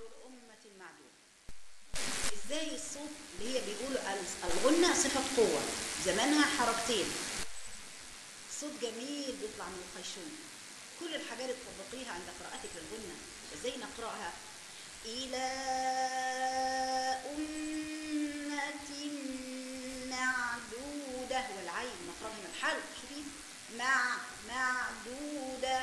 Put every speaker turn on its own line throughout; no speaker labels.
لأمة معدودة ازاي الصوت اللي هي بيقولوا ال- الغنة صفة قوة زمانها حركتين صوت جميل بيطلع من الخيشوم كل الحاجات اللي تطبقيها عند قراءتك للغنة ازاي نقرأها إلى أمة معدودة والعين مخرج من الحلق شوفي مع معدودة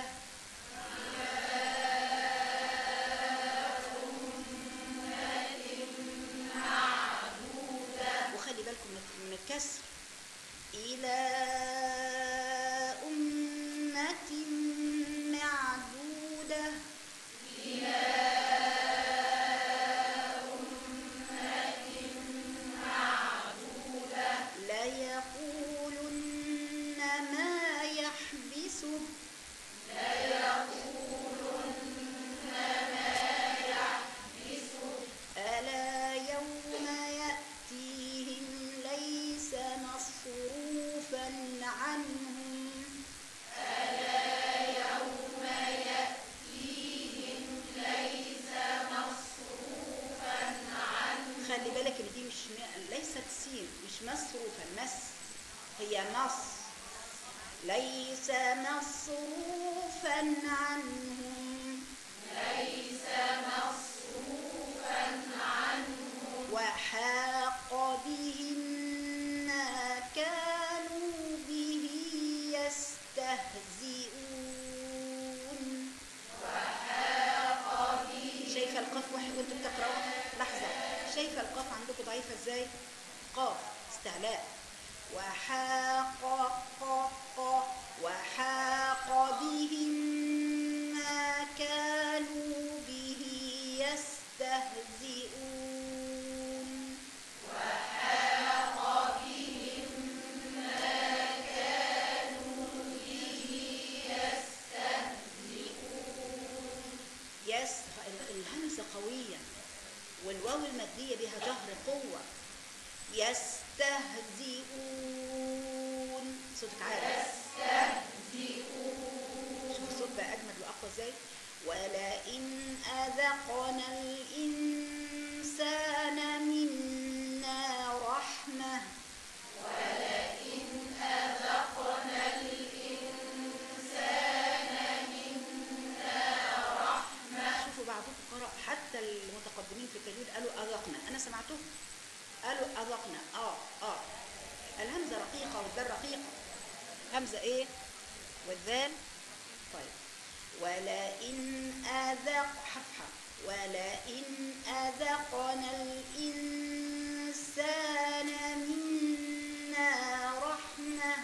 وخلي بالكم من- من الكسر إلى أمة معدودة ليقولن ما يحبسه ألا يوم يأتيهم ليس مصروفا عنهم خلي بالك ان دي مش م... ليست سين مش مصروفا مس هي مص ليس مصروفا عنهم وحاق بهم ما كانوا به يستهزئون شايفه القاف واحد وانتوا بتقراوا لحظه شايفه القاف عندكم ضعيفه ازاي قاف استعلاء وحاق قا قا وحاق بهم ما كانوا به يستهزئون يس الهمزة قوية والواو المادية بها جهر قوة يستهزئون صوتك عالي شوف الصوت بقى أجمد وأقوى ازاي ولئن أذقنا الإنسان منا رحمة شوفوا بعضكم قرأ حتى المتقدمين في التجويد قالوا أذقنا أنا سمعته قالوا أذقنا آه آه الهمزة رقيقة والدال رقيقة همزة إيه والذال طيب ولئن أذق حفحة ولئن أذقنا الإنسان منا رحمة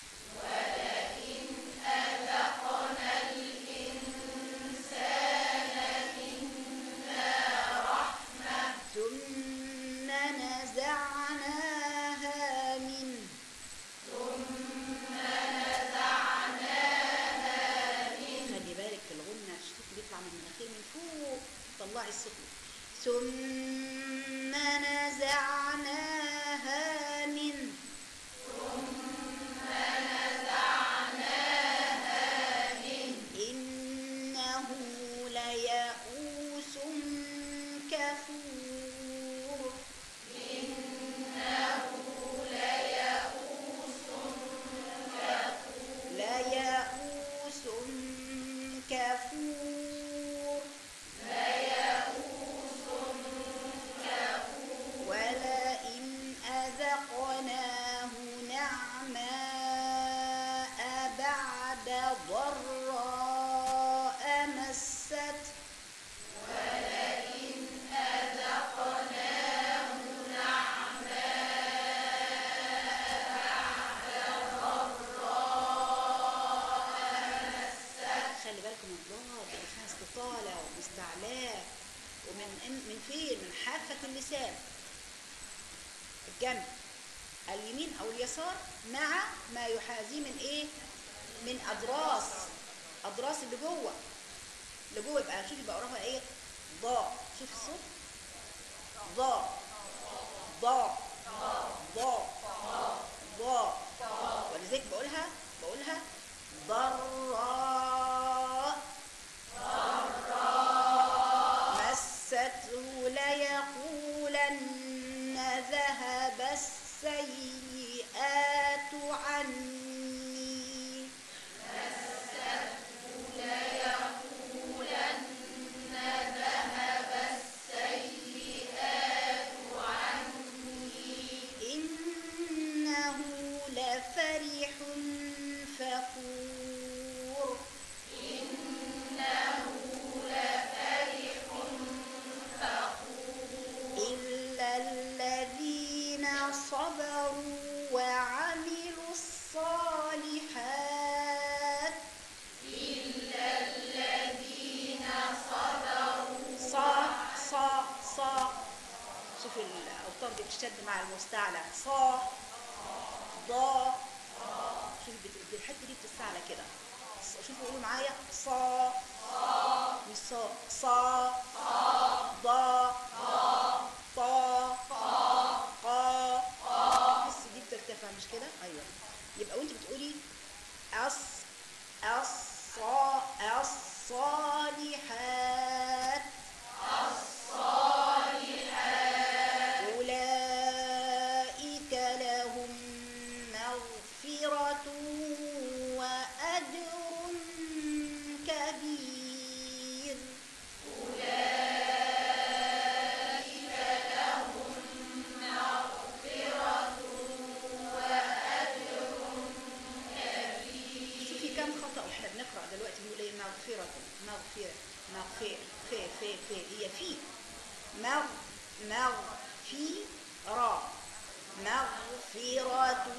ثم نزعناها منه خلي بالك في الغنة الصوت بيطلع من المناخير من فوق طلعي الصوت ثم نزعناها منه إنه ليئوس كفور ليئوس كفور ولئن أذقناه نعماء بعد ضراء مست خلي بالكم من الضاد اللي فيها استطالة واستعلاء ومن من فين من حافة اللسان الجنب اليمين او اليسار مع ما يحاذيه من ايه من اضراس اضراس اللي جوه اللي جوه يبقى شوفي بقراها ايه ضاء شوف الصوت ضاء ضاء ضاء ضاء ولذلك بقولها بقولها ضراء مست مستعلى صا ضا شوف بت- الحته دي بتستعلى كده ص- شوفوا قولوا معايا صا مش صا صا ضا طا قا بس دي بترتفع مش كده ايوه يبقى وانت بتقولي أص الصا الصالحات أولئك لهم مغفرة وأجر كبير شوفي كم خطأ واحنا بنقرأ دلوقتي بنقول ايه مغفرة مغفرة مغفرة في في في هي في مغ مغ في را مغفرة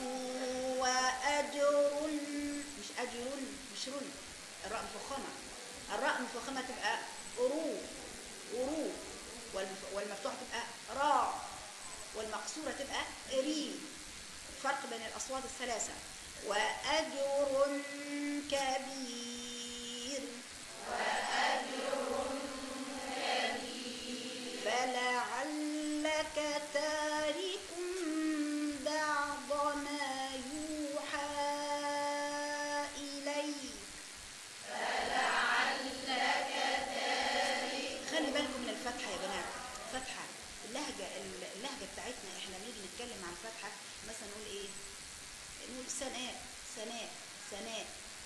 وأجر مش أجر مش رن الراء مفخمة الراء مفخمة تبقى أرو أرو والمف- والمفتوحة تبقى را والمقصورة تبقى ري فرق بين الأصوات الثلاثة وأجر كبير فلعلك تارك بعض ما يوحى إليك خلي بالكم من الفتحة يا بنات فتحة اللهجة اللهجة بتاعتنا احنا بنيجي نتكلم عن فتحة مثلا نقول ايه نقول سناء سناء سناء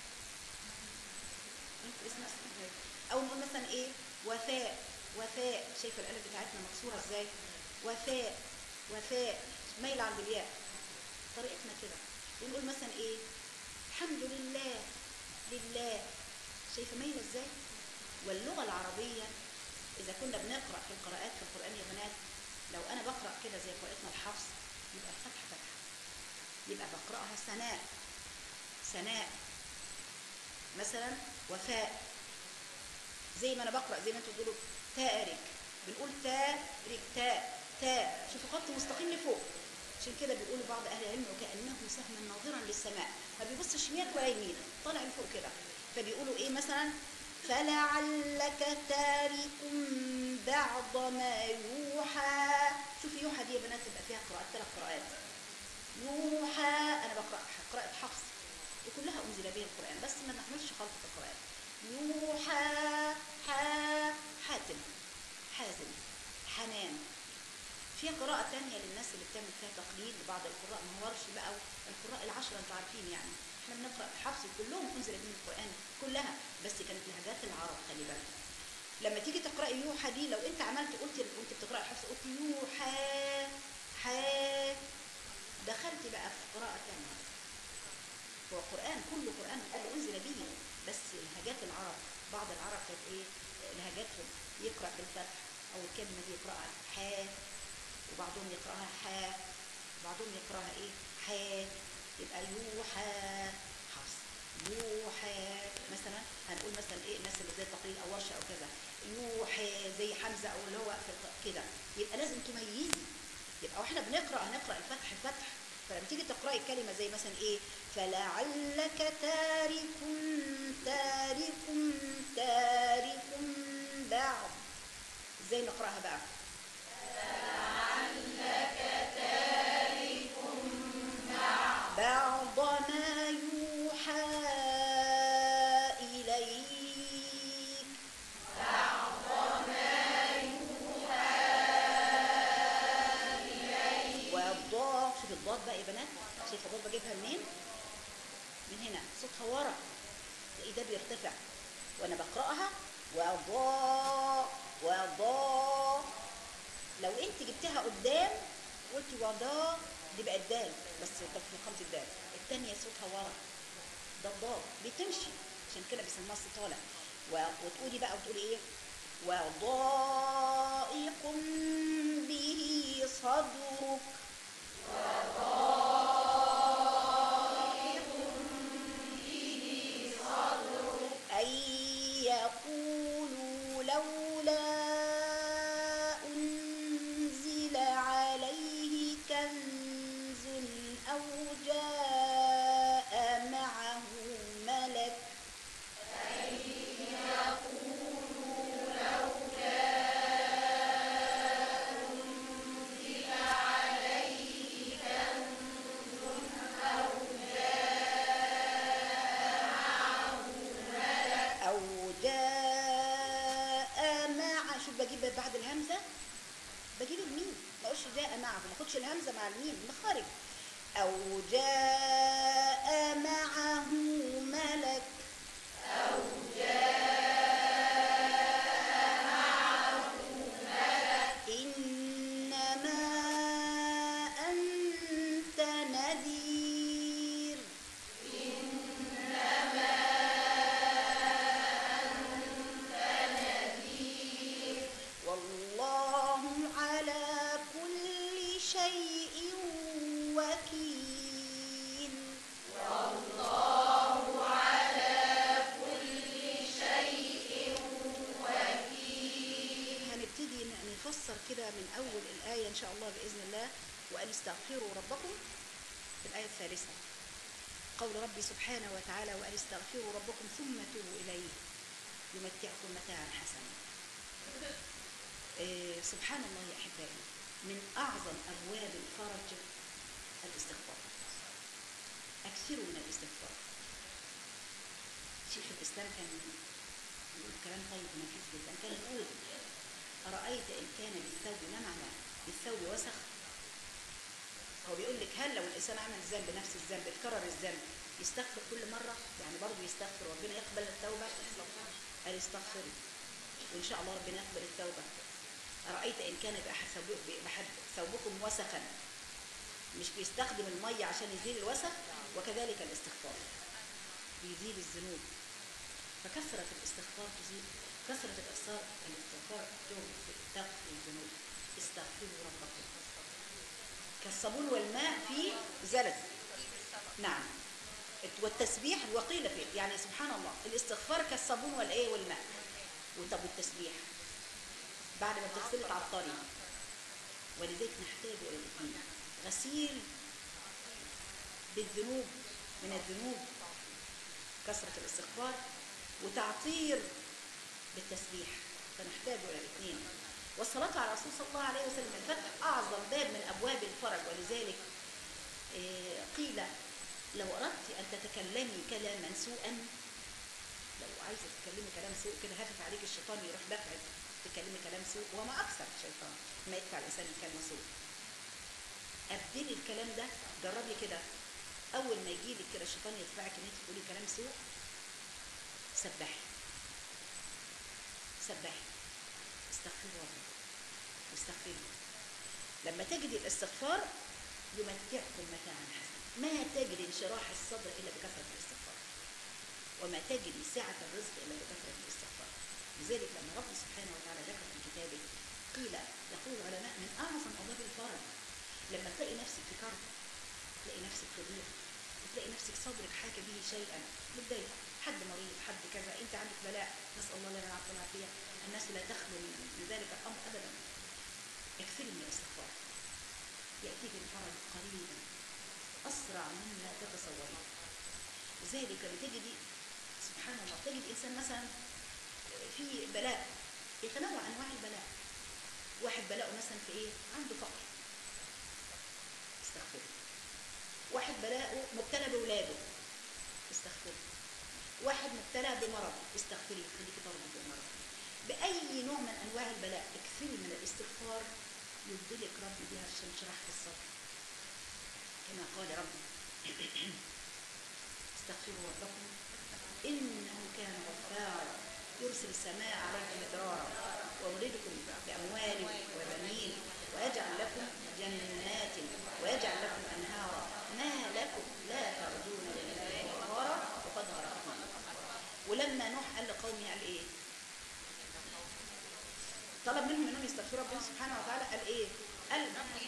انت اسمها سناء. او نقول مثلا ايه وفاء وفاء شايفه الالف بتاعتنا مكسوره ازاي وفاء وفاء مايله عند الياء طريقتنا كده ونقول مثلا ايه الحمد لله لله شايفه مايله ازاي واللغه العربيه اذا كنا بنقرا في القراءات في القران يا بنات لو انا بقرا كده زي قراءتنا الحفص يبقى الفتحه فتحه يبقى بقراها سناء سناء مثلا وفاء زي ما انا بقرا زي ما انتوا بتقولوا تارك بنقول تارك تاء تاء شوفوا خط مستقيم لفوق عشان كده بيقولوا بعض اهل العلم وكانه سهما ناظرا للسماء ما بيبصش شمال ولا يمين طالع لفوق كده فبيقولوا ايه مثلا فلعلك تارك بعض ما يوحى شوفي يوحى دي يا بنات تبقى فيها قراءات ثلاث قراءات يوحى انا بقرا قراءه حفص وكلها انزل به القران بس ما نحملش خلط في القران يوحى حا حاتم حازم حنان في قراءة تانية للناس اللي بتعمل فيها تقليد لبعض القراء ما هو ورش بقى القراء العشرة انتوا عارفين يعني احنا بنقرأ حفص كلهم انزل بهم القرآن كلها بس كانت لهجات العرب خلي بالك لما تيجي تقرأي يوحى دي لو انت عملت قلت وانت بتقرأي حفص قلت يوحى حا دخلت بقى في قراءة تانية هو قرآن كله قرآن كله أنزل به بس لهجات العرب بعض العرب كانت إيه لهجاتهم يقرأ بالفتح أو الكلمة دي يقرأها حا وبعضهم يقرأها حا وبعضهم يقرأها إيه حا يبقى يوحى حفص يوحى مثلا هنقول مثلا إيه الناس اللي زي تقليد أو ورشة أو كذا يوحى زي حمزة أو اللي هو في الق- كده يبقى لازم تميزي يبقى واحنا بنقرا هنقرا الفتح فتح فلما تيجي تقراي كلمه زي مثلا ايه فلعلك تارك تارك تارك بعض ازاي نقراها بقى بعض ما يوحى إليك والضاد شوف الضاد بقى يا بنات شايفه الضاد بجيبها منين من هنا صوتها ورا تلاقي ده بيرتفع وانا بقراها وضاء وضاء لو انت جبتها قدام قلتي وضاء دي بقت دال بس ده في خمس الدال الثانيه صوتها ورا ده الضاد بتمشي عشان كده بيسموها الصوت طالع و- وتقولي بقى وتقولي ايه وضائق به صدرك أن يقولوا لولا أنزل عليه كنز معه ما اخدش الهمزه مع الميم مخارج او جاء معه ملك إنما أنت نذير والله على كل شيء وكيل هنبتدي ن- نفسر كده من أول الآية إن شاء الله بإذن الله وأن استغفروا ربكم في الآية الثالثة قول ربي سبحانه وتعالى وأن استغفروا ربكم ثم توبوا إليه يمتعكم متاعا حسنا إيه سبحان الله يا أحبائي من أعظم أبواب الفرج الاستغفار أكثروا من الاستغفار شيخ الإسلام كان يقول كلام طيب ونفيس جدا كان يقول أرأيت إن كان بالثوب نمع بالثوب وسخ هو بيقول لك هل لو الإنسان عمل ذنب نفس الذنب اتكرر الذنب يستغفر كل مرة يعني برضه يستغفر ربنا يقبل التوبة قال استغفري وإن شاء الله ربنا يقبل التوبة أرأيت إن كان بأحد ثوب- بأحد ثوبكم وسخا مش بيستخدم المية عشان يزيل الوسخ وكذلك الاستغفار بيزيل الذنوب فكثرة الاستغفار تزيل كثرة الإصرار الاستغفار تغفر الذنوب استغفروا ربكم كالصابون والماء في زلد نعم والتسبيح وقيل فيه يعني سبحان الله الاستغفار كالصابون والايه والماء وطب والتسبيح بعد ما بتغسلي تعطري ولذلك نحتاج الى الاثنين غسيل بالذنوب من الذنوب كثرة الاستغفار وتعطير بالتسبيح فنحتاج الى الاثنين والصلاة على الرسول صلى الله عليه وسلم فتح أعظم باب من أبواب الفرج ولذلك آه، قيل لو أردت أن تتكلمي كلاما سوءا لو عايزة تتكلمي كلام سوء كده هافف عليك الشيطان يروح دفعك تتكلمي كلام سوء وما أكثر الشيطان ما يدفع الإنسان الكلمة سوء أبدلي الكلام ده جربي كده أول ما يجي لك كده الشيطان يدفعك إن أنت تقولي كلام سوء سبحي سبحي استغفروا ربكم واستغفروا لما تجد الاستغفار يمتعكم متاعا حسنا ما تجد انشراح الصدر الا بكثره الاستغفار وما تجد سعه الرزق الا بكثره الاستغفار لذلك لما رب سبحانه وتعالى ذكر في كتابه قيل يقول العلماء من اعظم ابواب الفرج لما تلاقي نفسك في كرب تلاقي نفسك في ضيق وتلاقي نفسك صدرك حاكي به شيئا متضايق حد مريض حد كذا انت عندك بلاء نسال الله لنا العافيه والعافيه الناس لا تخلو من من ذلك الامر ابدا اكثري من الاستغفار ياتيك الفرج قريبا اسرع مما تتصورين لذلك بتجدي سبحان الله تجد انسان مثلا في بلاء يتنوع انواع البلاء واحد بلاءه مثلا في ايه عنده فقر استغفر واحد بلاءه مبتلى باولاده استغفر واحد مبتلى بمرض استغفري خليكي ترضي بالمرض باي نوع من انواع البلاء اكثري من الاستغفار يبدلك ربي بها الشنشرح في الصدر كما قال ربي استغفروا ربكم انه كان غفارا يرسل السماء عليكم مدرارا ويمددكم باموال وبنين ويجعل لكم جنات ويجعل لكم انهارا ما لكم لا ترجون لله وقارا وقد غرقتم ولما نوح قال لقومه قال ايه طلب منهم انهم يستغفروا ربنا سبحانه وتعالى قال ايه قال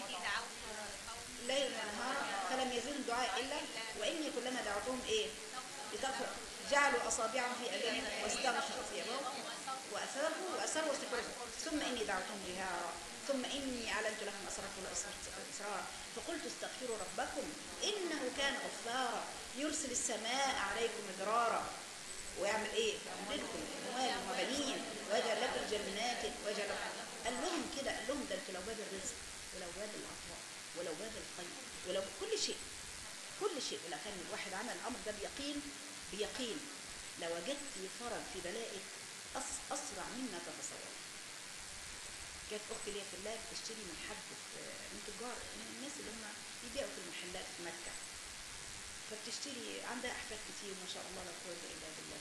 ليل ونهارا فلم يزل دعاء الا واني كلما دعوتهم ايه لتغفر جعلوا اصابعهم في اذانهم واستغشوا ثيابهم واثروا واثروا واستكبروا ثم اني دعوتهم جهارا ثم اني اعلنت لهم اسرارا واسرارا فقلت استغفروا ربكم انه كان غفارا يرسل السماء عليكم مدرارا ويعمل ايه؟ يمددكم اموال وبنين ويجعل لكم جنات ويجعل لكم قال لهم كده قال لهم ده انتوا لو باب الرزق ولو باب العطاء ولو باب الخير ولو كل شيء كل شيء ولو كان الواحد عمل الامر ده بيقين بيقين لوجدت فرج في بلائك أس اسرع مما تتصور كانت اختي ليا في الله بتشتري من حد في- من تجار من الناس اللي هم بيبيعوا في المحلات في مكه فبتشتري عندها احفاد كتير ما شاء الله لا قوه الا بالله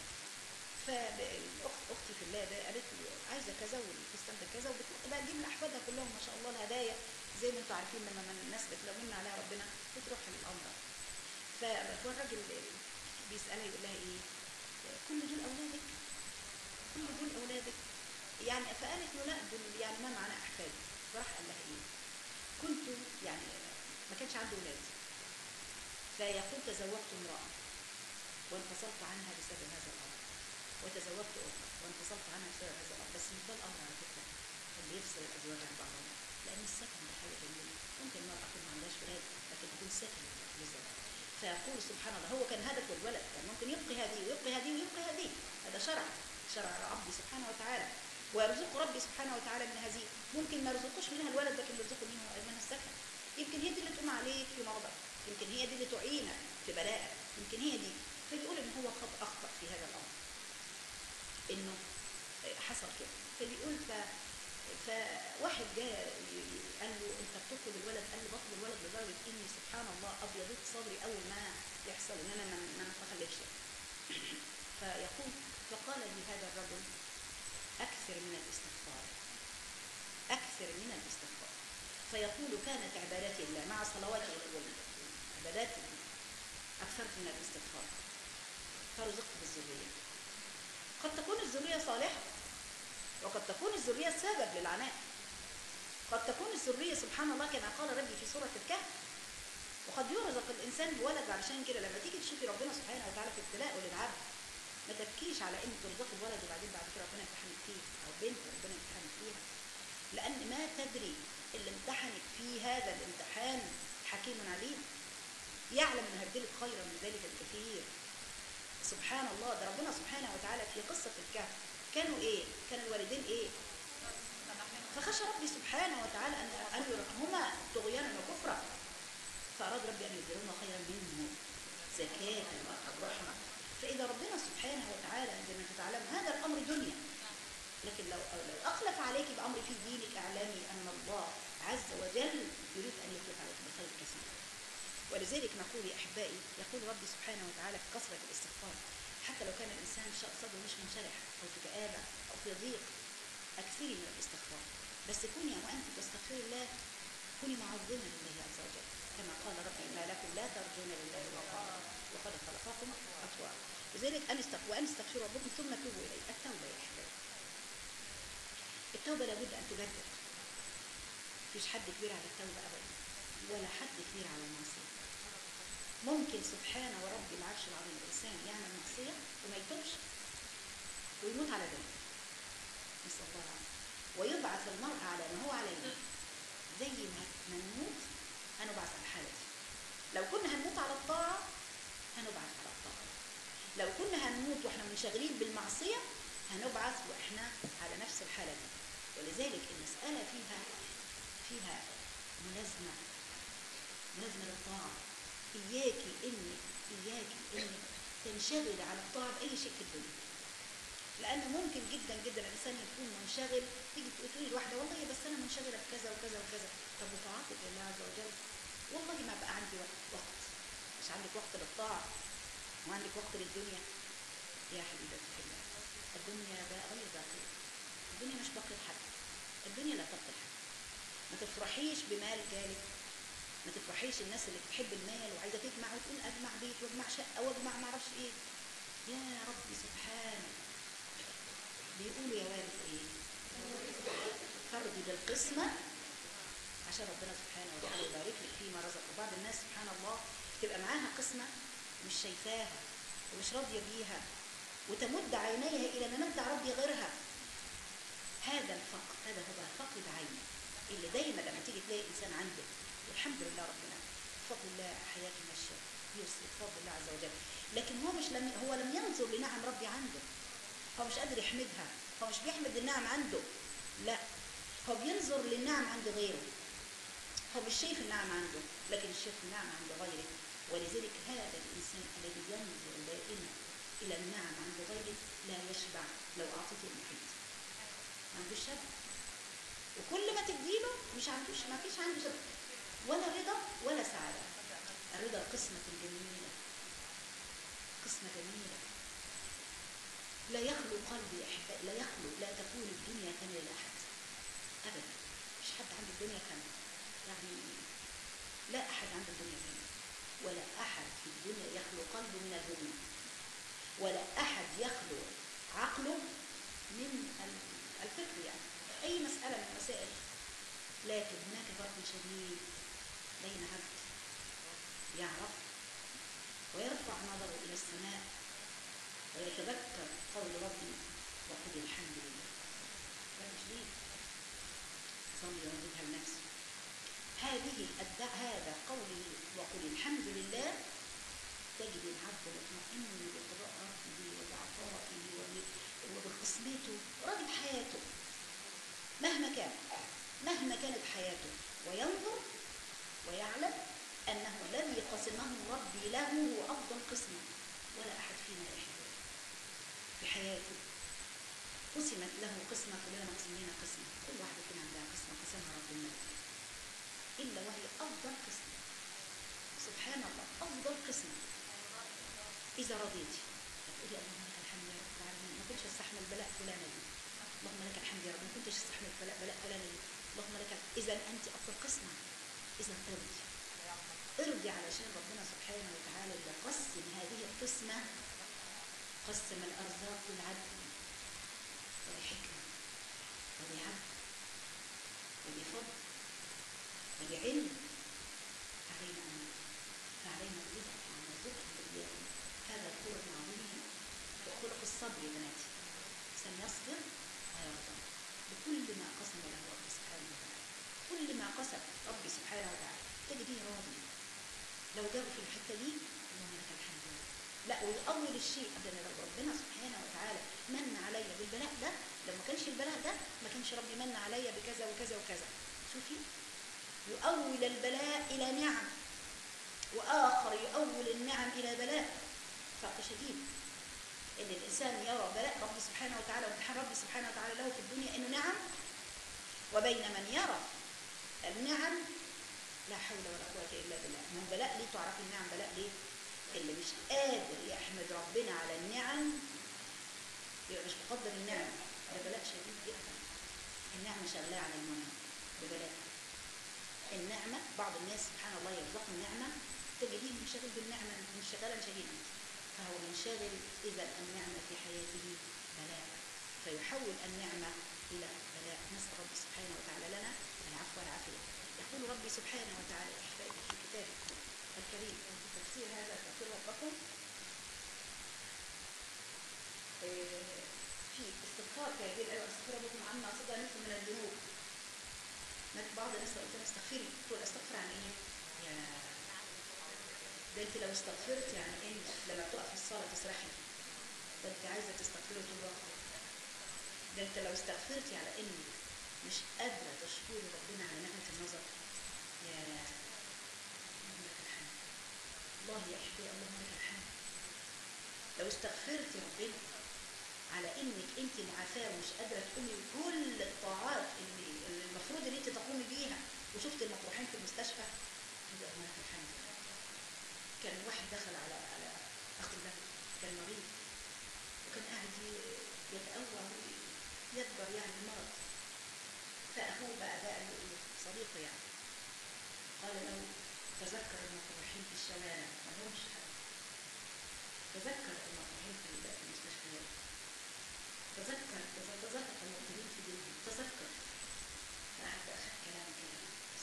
فالاخت اختي في الله ده قالت لي عايزه كذا والفستان ده كذا وبتروح بقى تجيب لاحفادها كلهم ما شاء الله الهدايا زي ما انتم عارفين لما من الناس بتلومن عليها ربنا بتروح للامر فهو الراجل بيسالها يقول لها ايه كل دول اولادك كل دول اولادك يعني فقالت له لا دول يعني ما معنا احفاد فراح قال لها ايه كنت يعني ما كانش عنده اولاد فيقول تزوجت امراه وانفصلت عنها بسبب هذا الامر وتزوجت اخرى وانفصلت عنها بسبب هذا الامر بس مش ده الامر على فكره اللي يفصل الازواج عن بعضهم لان السكن ده حاجه جميله ممكن المراه تكون ما عندهاش ولاد لكن تكون سكن للزوج فيقول سبحان الله هو كان هدفه الولد كان ممكن يبقي هذه ويبقي هذه ويبقي هذه هذا شرع شرع ربي سبحانه وتعالى ويرزق ربي سبحانه وتعالى من هذه ممكن ما يرزقوش منها الولد لكن يرزقه منه منها السكن يمكن هي دي اللي تقوم عليك في مرضك يمكن هي دي اللي تعينك في بلائك يمكن هي دي فبيقول ان هو خط اخطا في هذا الامر انه حصل كده فبيقول ف فواحد جاء قال له انت بتطلب الولد قال له بطلب الولد لدرجه اني سبحان الله ابيضت صدري اول ما يحصل ان انا ما ما اخلفش فيقول فقال لي هذا الرجل اكثر من الاستغفار اكثر من الاستغفار فيقول كانت عبادات الله مع صلوات والعبادات اكثرت من الاستغفار فرزقت بالذريه قد تكون الذريه صالحه وقد تكون الذريه سبب للعناء قد تكون الذريه سبحان الله كما قال ربي في سوره الكهف وقد يرزق الانسان بولد علشان كده لما تيجي تشوفي ربنا سبحانه وتعالى في ابتلاء للعبد ما تبكيش على ان ترزقي بولد وبعدين بعد كده ربنا يمتحنك فيه او بنت ربنا يمتحنك فيها لان ما تدري اللي امتحنك في هذا الامتحان حكيم عليم يعلم انه هيبدلك خيرا من ذلك الكثير سبحان الله ده ربنا سبحانه وتعالى في قصه الكهف كانوا ايه؟ كان الوالدين ايه؟ فخشى ربي سبحانه وتعالى ان ان يرهما طغيانا وكفرا فاراد ربي ان يبدلهما خيرا منه زكاه ورحمه فاذا ربنا سبحانه وتعالى زي ما انتم تعلمون هذا الامر دنيا لكن لو لو اخلف عليك بامر في دينك اعلمي ان الله عز وجل يريد ان يخلف عليك بخير كثير ولذلك نقول يا احبائي يقول ربي سبحانه وتعالى في كثره الاستغفار حتى لو كان الانسان صدره مش منشرح او في كآبه او في ضيق اكثري من الاستغفار بس كوني وانت تستغفري الله كوني معظمه لله عز وجل كما قال ربي ما لكم لا ترجون لله وقارا وقد خلقكم اطوارا لذلك ان استغفروا وان استغفروا ربكم ثم توبوا اليه التوبه يا احبائي التوبه لابد ان تجدد مفيش حد كبير على التوبه ابدا ولا حد كبير على المعصيه ممكن سبحانه وربي العرش العظيم الانسان يعمل معصيه وما يتوبش ويموت على ذنب نسال الله العافيه ويبعث المرء على ما هو عليه زي ما ما نموت هنبعث على الحاله دي لو كنا هنموت على الطاعه هنبعث على الطاعه لو كنا هنموت واحنا منشغلين بالمعصيه هنبعث واحنا على نفس الحاله دي ولذلك المساله فيها فيها ملازمه ملازمه للطاعه إياكي إنك إياكي إنك تنشغل على الطاعة بأي شيء في الدنيا لأن ممكن جدا جدا الإنسان يكون منشغل تيجي تقولي لواحدة والله بس أنا منشغلة بكذا وكذا وكذا طب وطاعتك لله عز وجل والله ما بقى عندي وقت وقت مش عندك وقت للطاعة وعندك وقت للدنيا يا حبيبتي في الله الدنيا بقى غير باقية الدنيا مش باقية لحد الدنيا لا تبقى لحد ما تفرحيش بمال جالك ما تفرحيش الناس اللي بتحب المال وعايزه تجمع وتقول اجمع بيت واجمع شقه واجمع ما اعرفش ايه يا رب سبحانه بيقولوا يا وارث ايه فرضي بالقسمه عشان ربنا سبحانه وتعالى يبارك لك فيما رزق وبعض الناس سبحان الله تبقى معاها قسمه مش شايفاها ومش راضيه بيها وتمد عينيها الى ممد ربي غيرها هذا الفقر هذا هو فقد عين اللي دايما لما تيجي تلاقي انسان عنده والحمد لله ربنا بفضل الله حياته ماشيه يسر بفضل الله عز وجل لكن هو مش لم هو لم ينظر لنعم ربي عنده هو مش قادر يحمدها هو مش بيحمد النعم عنده لا هو بينظر للنعم عند غيره هو مش شايف النعم عنده لكن شايف النعم عند غيره ولذلك هذا الانسان الذي ينظر دائما الى النعم عند غيره لا يشبع لو اعطيته المحيط ما عندوش شبع وكل ما تديله مش عندوش ما فيش عنده صدق ولا رضا ولا سعادة الرضا قسمة جميلة قسمة جميلة لا يخلو قلبي يا أحبائي لا يخلو لا تكون الدنيا كاملة لأحد أبدا مش حد عنده الدنيا كاملة يعني لا أحد عنده الدنيا كاملة ولا أحد في الدنيا يخلو قلبه من الهم ولا أحد يخلو عقله من ال- الفكر يعني أي مسألة من المسائل لكن هناك فرق شديد بين عبد يعرف ويرفع نظره إلى السماء ويتذكر قول ربي وقل الحمد لله فرق شديد صلي وردها لنفسه هذه الدع هذا قوله وقل الحمد لله تجد العبد مطمئن بقضاء ربه وبعطائه وب- وبقسمته راضي بحياته مهما كان مهما كانت حياته وينظر ويعلم أنه الذي قسمه ربي له هو أفضل قسمة ولا أحد فينا يحبه في حياته قسمت له قسمة كلنا مقسم لنا قسمة كل واحدة فينا عندها قسمة قسمها ربنا إلا وهي أفضل قسمة سبحان الله أفضل قسمة إذا رضيتي تقولي اللهم لك الحمد يا رب العالمين ما كنتش استحمل بلاء فلانة دي اللهم لك الحمد يا رب ما كنتش استحمل بلاء بلاء فلانة دي اللهم لك إذا أنت أفضل قسمة إذا ارضي ارضي علشان ربنا سبحانه وتعالى اللي قسم هذه القسمة قسم الأرزاق بالعدل وبحكمة وبعدل وبفضل وبعلم علينا أن فعلينا الرضا وأن نرزقهم باليوم هذا الخلق العظيم وخلق الصبر يا بناتي سنصبر ويرضى بكل ما قسم له ربي سبحانه وتعالى كل ما قسم ربي سبحانه وتعالى تجديه راضي لو جابوا في الحته دي اللهم لك الحمد يا رب. لا ويأول الشيء أبدا لو ربنا سبحانه وتعالى من عليا بالبلاء ده لو ما كانش البلاء ده ما كانش ربي من عليا بكذا وكذا وكذا شوفي يؤول البلاء إلى نعم وآخر يؤول النعم إلى بلاء فرق شديد إن الإنسان يرى بلاء ربي سبحانه وتعالى وامتحان ربي سبحانه وتعالى له في الدنيا إنه نعم وبين من يرى النعم لا حول ولا قوة إلا بالله من بلاء ليه تعرفي النعم بلاء ليه اللي مش قادر يحمد ربنا على النعم يبقى مش مقدر النعم ده بلاء شديد جدا النعمة شغلاه على المنعم ببلاء النعمة بعض الناس سبحان الله يرزقوا النعمة تجديه منشغل بالنعمة انشغالا شديدا فهو منشغل إذا النعمة في حياته بلاء فيحول النعمة إلى بلاء نسأل ربي سبحانه وتعالى لنا العفو والعافية يقول ربي سبحانه وتعالى أحبابي في كتابه الكريم في تفسير هذا تفسير ربكم آه، في استغفار في هذه الآية استغفر بكم عما صدى منكم من الذنوب ما- بعض الناس لو قلت لها استغفري تقول استغفر عن ايه؟ يا ده انت لو استغفرت يعني انت لما تقف في الصلاه تسرحي ده انت عايزه تستغفري طول الوقت ده انت لو استغفرتي على انك مش قادره تشكري ربنا على نعمه النظر يا اللهم لك الحمد الله يا احبائي اللهم لك الحمد لو استغفرتي ربنا على انك انت معافاه ومش قادره تقومي بكل الطاعات اللي اللي المفروض ان انت تقومي بيها وشفت المطروحين في المستشفى يبقى الله لك الحمد كان واحد دخل على على اخ له كان مريض وكان قاعد ي- يتأوه يكبر يعني المرض فأخوه بقى بقى له إيه؟ صديقه يعني قال له تذكر المطروحين في الشوارع ما لهمش حد تذكر المطروحين في في المستشفيات تذكر تذكر المبتلين في دينهم تذكر فقعد أخذ كلام كده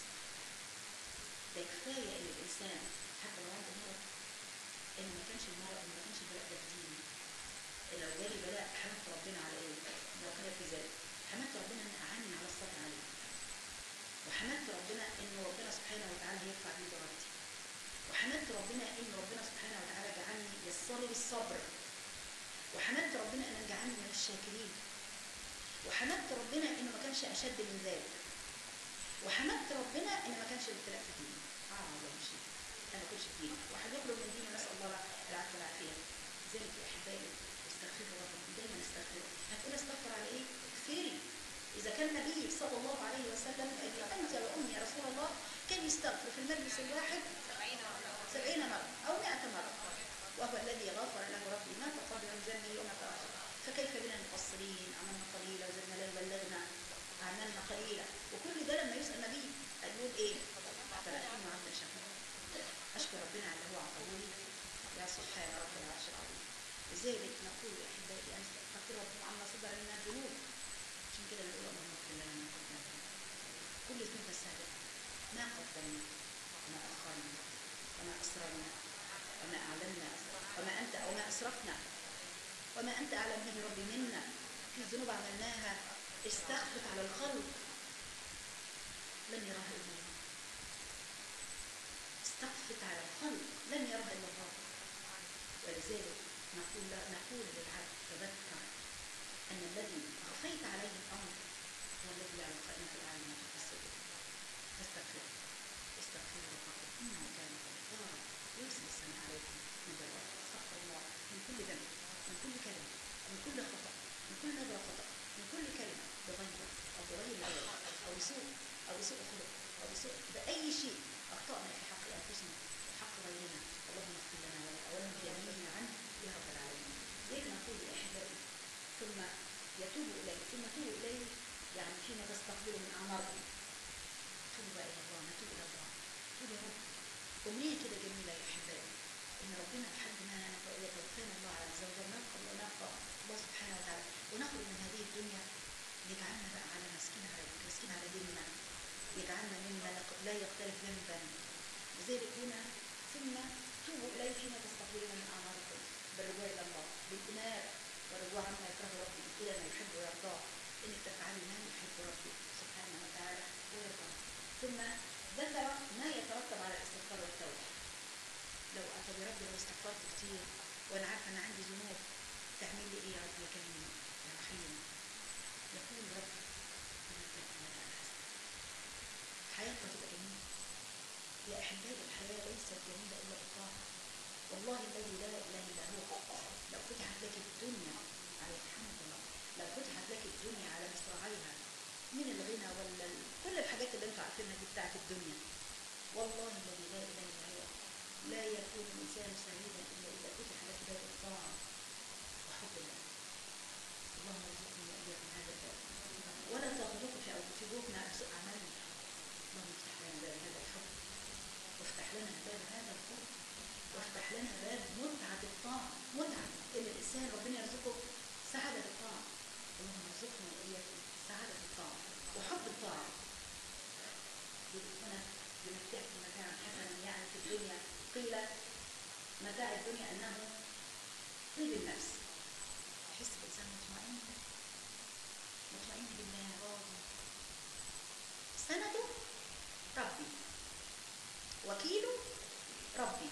ده كفاية إن الإنسان حتى لو عنده مرض إن ما كانش المرض إن ما كانش البلاء ده بديني لو جالي بلاء حمدت ربنا على إيه؟ لو كان في ذلك حمدت ربنا إن أعاني على الصبر عليه وحمدت ربنا إن ربنا سبحانه وتعالى هيرفع بي درجتي وحمدت ربنا إن ربنا سبحانه وتعالى جعلني يسر لي الصبر وحمدت ربنا إن جعلني من الشاكرين وحمدت ربنا إنه ما كانش أشد من ذلك وحمدت ربنا إن ما كانش الابتلاء في ديني أعظم شيء أنا ما كنتش في ديني واحد يخرج من ديني نسأل الله العافية والعافية ذلك يا أحبائي استغفروا ربكم دايما استغفروا هتقول استغفر على إيه؟ كثيري إذا كان النبي صلى الله عليه الحديث الواحد سبعين مرة أو مئة مرة وهو الذي غفر له ربي ما تقدم من ذنبه وما تأخر فكيف بنا المقصرين عملنا قليلا وزدنا لا بلغنا أعمالنا قليلة وكل ده لما يسأل النبي هيقول إيه؟ فلأكون عبدا شكورا أشكر ربنا على اللي هو عطاهولي يا سبحان رب العرش العظيم لذلك نقول يا أحبائي أن استغفر ربكم عما صدر لنا الذنوب عشان كده نقول اللهم اغفر لنا ما قدمنا كل ذنوب السابق ما قدمنا وما أخرنا وما أسررنا وما أعلنا وما أنت وما أسرفنا وما أنت أعلم به ربي منا في ذنوب عملناها استخفت على الخلق لن يراها إلا الله استخفت على الخلق لن يراها إلا الله ولذلك نقول نقول للعبد تذكر أن الذي أخفيت عليه الأمر هو الذي يعلم خائنة الأعين ما في الصدور فاستغفر استغفر ربكم إنه كان غفارا يرسل السماء عليكم مدرارا استغفر الله من كل ذنب من كل كلمة من كل خطأ من كل نظرة خطأ من كل كلمة بغير أو بغير العلم أو بسوء أو بسوء خلق أو بسوء بأي شيء أخطأنا في حق أنفسنا وحق غيرنا اللهم اغفر لنا ولنا بيميننا عنه يا رب العالمين لذلك نقول يا أحبائي ثم يتوب إليه ثم توب إليه يعني فيما تستقبله من أعماركم توب إلى الله نتوب إلى الله توب يا رب أمنية كده جميلة يا أحبائي إن ربنا لحد ما يتوفانا الله عز وجل نلقى نلقى الله سبحانه وتعالى ونخرج من هذه الدنيا يجعلنا بقى على مسكين على مسكين على ديننا يجعلنا ممن لا يختلف ذنبا لذلك هنا ثم توبوا إليه فيما تستقبلون من أعماركم بالرجوع إلى الله بالإنابة والرجوع عما يكره ربي إلى ما يحب ويرضاه إنك تفعلي ما يحب ربي سبحانه وتعالى ويرضاه ثم ذكر ما يترتب على الاستغفار والتوبة لو أتى بربي لو استغفرت كتير وأنا عارفة أن عندي ذنوب تعمل لي إيه يا رب يا كريم يا رحيم يقول رب حياتنا تبقى جميلة يا أحبائي الحياة ليست جميلة إلا بالطاعة والله الذي لا إله إلا هو لو فتحت لك الدنيا على الحمد لله لو فتحت لك الدنيا على مصراعيها من الغنى ولا كل الحاجات اللي انتوا عارفينها دي بتاعت الدنيا والله الذي لا إله إلا هو لا يكون الإنسان سعيدا إلا إذا فتح لك باب الطاعة وحب الله اللهم ارزقني وإياكم هذا الباب ولا تغلقوا في في بيوتنا أعمالنا اللهم افتح لنا باب هذا الحب وافتح لنا باب هذا الحب وافتح لنا باب متعة الطاعة متعة إن الإنسان ربنا يرزقه سعادة الطاعة اللهم ارزقنا وإياكم سعادة الطاعة وحب الطاعة هنا بمتعكم متاعا حسنا يعني في الدنيا قيل متاع الدنيا أنه طيب النفس يحس الإنسان مطمئن مطمئن بالله راضي سنده ربي وكيله ربي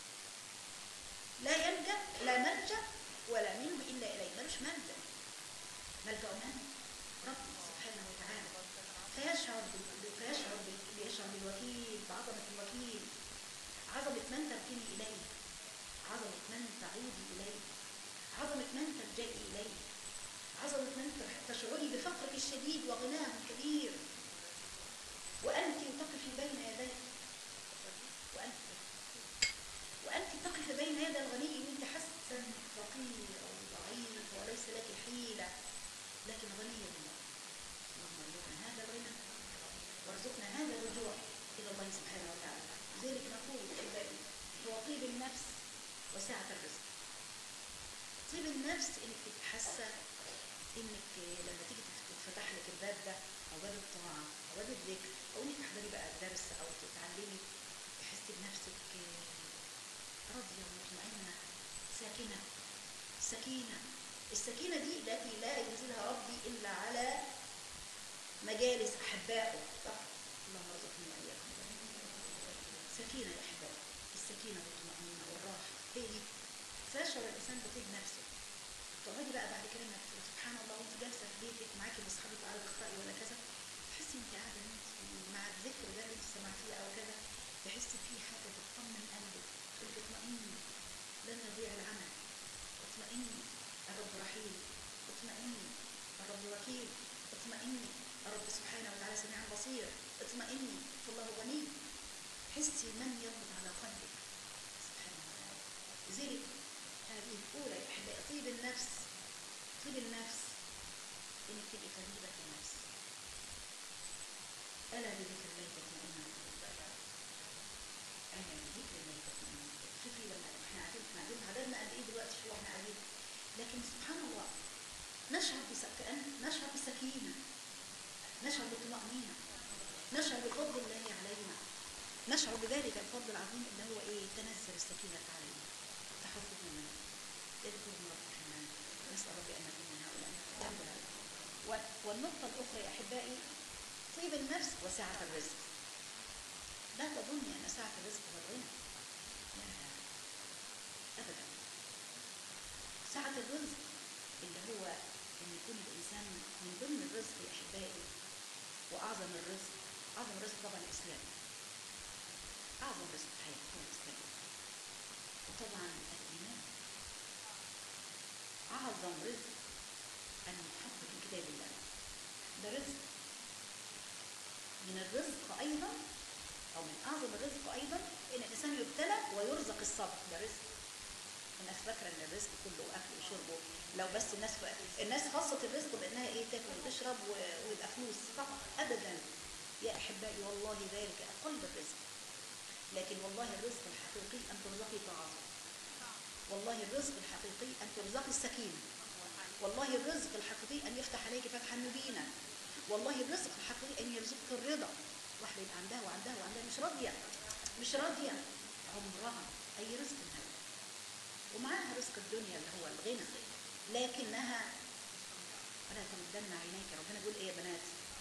لا يلجأ لا ملجأ ولا منه إلا إليه ملوش ملجأ ملجأ من؟ ربي سبحانه وتعالى فيشعر فيشعر بيشعر بالوكيل بعظمة الوكيل عظمة من تركني إليه عظمة من تعودي إليه عظمة من تلجئي إليه عظمة من تشعري بفقرك الشديد وغناه الكبير وأنت تقفي بين يديه وأنت وأنت تقف بين يدي الغني وأنت حسا فقير أو ضعيف وليس لك حيلة لكن غني بالله اللهم ارزقنا هذا الغنى وارزقنا هذا الرجوع إلى الله سبحانه وتعالى لذلك نقول أحبائي هو طيب النفس وسعة الرزق طيب النفس إنك تتحسى إنك لما تيجي تفتح لك الباب ده أو باب الطاعة أو باب الذكر أو إنك تحضري بقى الدرس أو تتعلمي تحسي بنفسك راضية ومطمئنة ساكنة سكينة السكينة دي التي لا ينزلها ربي إلا على مجالس أحبائه صح؟ اللهم ارزقني وإياكم سكينة يا أحبائي السكينة والطمأنينة والراحة هي دي فيشعر الإنسان بطيب نفسه تقعدي بقى بعد كده انك سبحان الله وانت جالسه في بيتك معاكي اصحابك على تقرأي ولا كذا تحسي انت قاعده مع الذكر ده اللي انت سمعتيه او كذا تحسي فيه حاجه بتطمن قلبك تقول اطمئني لن يضيع العمل اطمئني الرب رحيم اطمئني الرب وكيل اطمئني الرب سبحانه وتعالى سميع بصير اطمئني فالله غني حسي من يضبط على قلبك سبحانه وتعالى لذلك هذه الأولى يا أحبائي طيب النفس طيب النفس إنك تبقي طبيبة النفس ألا بذكر الله تطمئن القلوب ألا بذكر الله تطمئن القلوب شوفي لما احنا قاعدين احنا قاعدين عددنا قد إيه دلوقتي شو احنا قاعدين لكن سبحان الله نشعر بسكن نشعر بسكينة نشعر بطمأنينة نشعر بفضل الله علينا نشعر بذلك الفضل العظيم اللي هو ايه تنزل السكينة علينا تحفظنا منه اذكروا رب الرحمن نسأل ربي أن نكون من هؤلاء الحمد لله و- والنقطة الأخرى يا أحبائي طيب النفس وسعة الرزق لا تظني أن سعة الرزق هو الغنى لا أبدا سعة الرزق اللي هو أن يكون الإنسان من ضمن الرزق يا أحبائي وأعظم الرزق أعظم الرزق طبعا الإسلام أعظم رزق في الحياة هو الإسلام وطبعا الإيمان أعظم رزق أن نحط في كتاب الله ده رزق من الرزق أيضا أو من أعظم الرزق أيضا إن الإنسان يبتلى ويرزق الصبر ده رزق الناس فاكرة إن الرزق كله أكل وشرب لو بس الناس ف... الناس خاصة الرزق بأنها إيه تاكل وتشرب و... ويبقى فلوس فقط أبدا يا أحبائي والله ذلك أقل الرزق لكن والله الرزق الحقيقي أن ترزقي طاعته والله الرزق الحقيقي أن ترزقي السكينة والله الرزق الحقيقي أن يفتح عليك فتحا مبينا والله الرزق الحقيقي أن يرزقك الرضا واحدة يبقى عندها وعندها وعندها مش راضية مش راضية عمرها أي رزق هذا ومعاها رزق الدنيا اللي هو الغنى لكنها ولا تمدن عينيك ربنا بيقول ايه يا بنات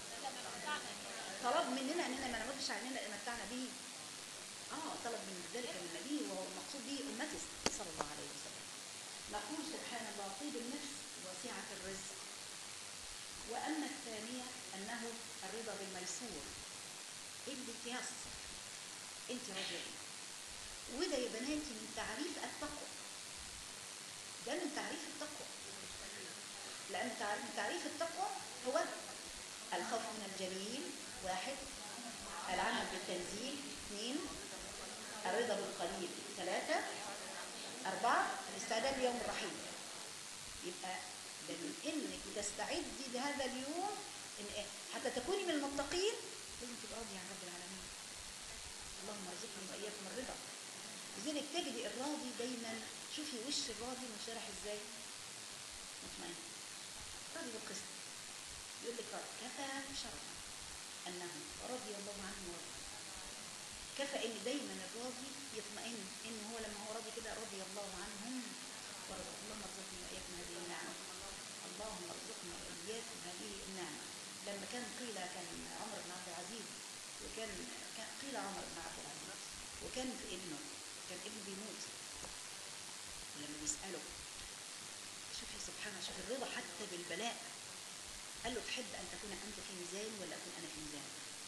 طلب مننا اننا ما نمدش عينينا اللي متعنا به اه طلب من ذلك من النبي وهو المقصود به امته صلى الله عليه وسلم نقول سبحان الله طيب النفس وسعة الرزق واما الثانية انه الرضا بالميسور انت تيسر انت راضية وده يا بناتي من تعريف التقوى ده من تعريف التقوى لأن تعريف من تعريف التقوى هو الخوف من الجليل واحد العمل بالتنزيل اثنين الرضا بالقليل ثلاثة أربعة الاستعداد ليوم الرحيل يبقى ده من إنك تستعدي لهذا اليوم إن إيه؟ حتى تكوني من المتقين لازم تبقى راضية عن رب العالمين اللهم ارزقني وإياكم الرضا لذلك تجدي الراضي دايما شوفي وش الراضي منشرح ازاي مطمئن راضي بالقسط يقول لك كفى شرفا انه رضي الله عنه ورضي كفى ان دايما الراضي يطمئن ان هو لما هو راضي كده رضي الله عنهم ورضي اللهم ارزقني واياكم هذه النعمه اللهم ارزقنا واياكم هذه النعمه لما كان قيل كان عمر بن عبد العزيز وكان كان قيل عمر بن عبد العزيز وكان في ابنه كان ابنه بيموت ولما بيسأله شوفي سبحان الله شوفي الرضا حتى بالبلاء قال له تحب أن تكون أنت في ميزان ولا أكون أنا في ميزان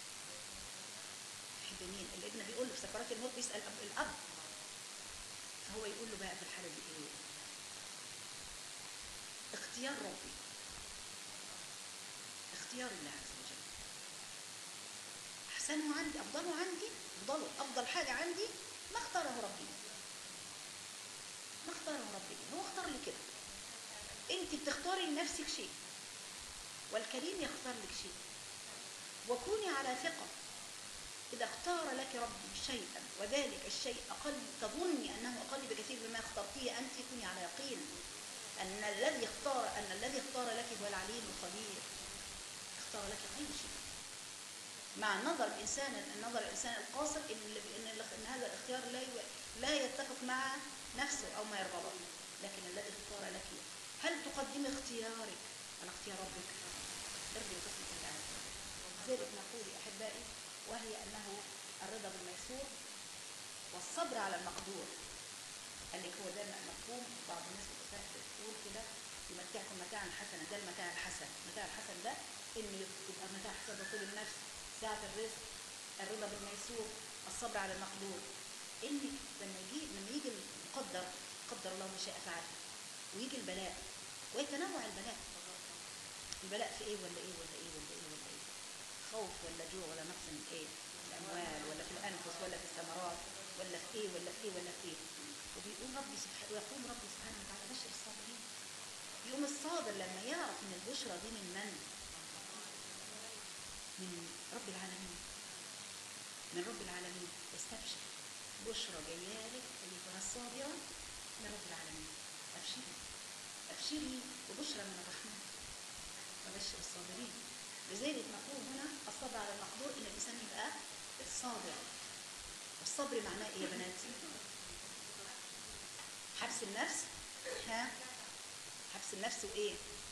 تحب مين الابن بيقول له في سكرات الموت بيسأل أب الأب فهو يقول له بقى في الحالة دي إيه اختيار ربي اختيار الله عز وجل أحسنه عندي أفضله عندي أفضله أفضل حاجة عندي ما اختاره ربي ما اختاره ربي هو اختار لي كده انت بتختاري لنفسك شيء والكريم يختار لك شيء وكوني على ثقة إذا اختار لك ربي شيئا وذلك الشيء أقل تظني أنه أقل بكثير مما اخترتيه أنت كوني على يقين أن الذي اختار أن الذي اختار لك هو العليم الخبير اختار لك خير شيء مع نظر الإنسان النظر الإنسان القاصر إن, إن, إن هذا الاختيار لا لا يتفق مع نفسه أو ما يرغبه لكن الذي اختار لك هل تقدمي اختيارك على اختيار ربك ارجو قسمة الآن ذلك نقول يا أحبائي وهي أنه الرضا بالميسور والصبر على المقدور قال لك هو ده مفهوم بعض الناس بتقول كده يمتعكم متاعا حسنا ده المتاع الحسن المتاع الحسن ده ان يبقى متاع حسن طول النفس سعة الرزق الرضا بالميسور الصبر على المقدور انك لما يجي لما يجي المقدر قدر الله ما شاء فعل ويجي البلاء ويتنوع البلاء البلاء في ايه ولا ايه ولا ايه ولا ايه ولا ايه خوف ولا جوع ولا نقص من ايه الاموال ولا في الانفس ولا في الثمرات ولا في ايه ولا في ايه ولا في ايه وبيقول ربي سبحانه ويقول ربي سبحانه وتعالى بشر الصابرين يوم الصابر لما يعرف ان البشرى دي من من من رب العالمين من رب العالمين استبشر بشرى جايالك ايتها الصابره من رب العالمين ابشري ابشري وبشرى من الرحمن وبشر الصابرين لذلك نقول هنا الصبر على المقدور ان الانسان يبقى صابر والصبر معناه ايه يا بنات حبس النفس ها حبس النفس وايه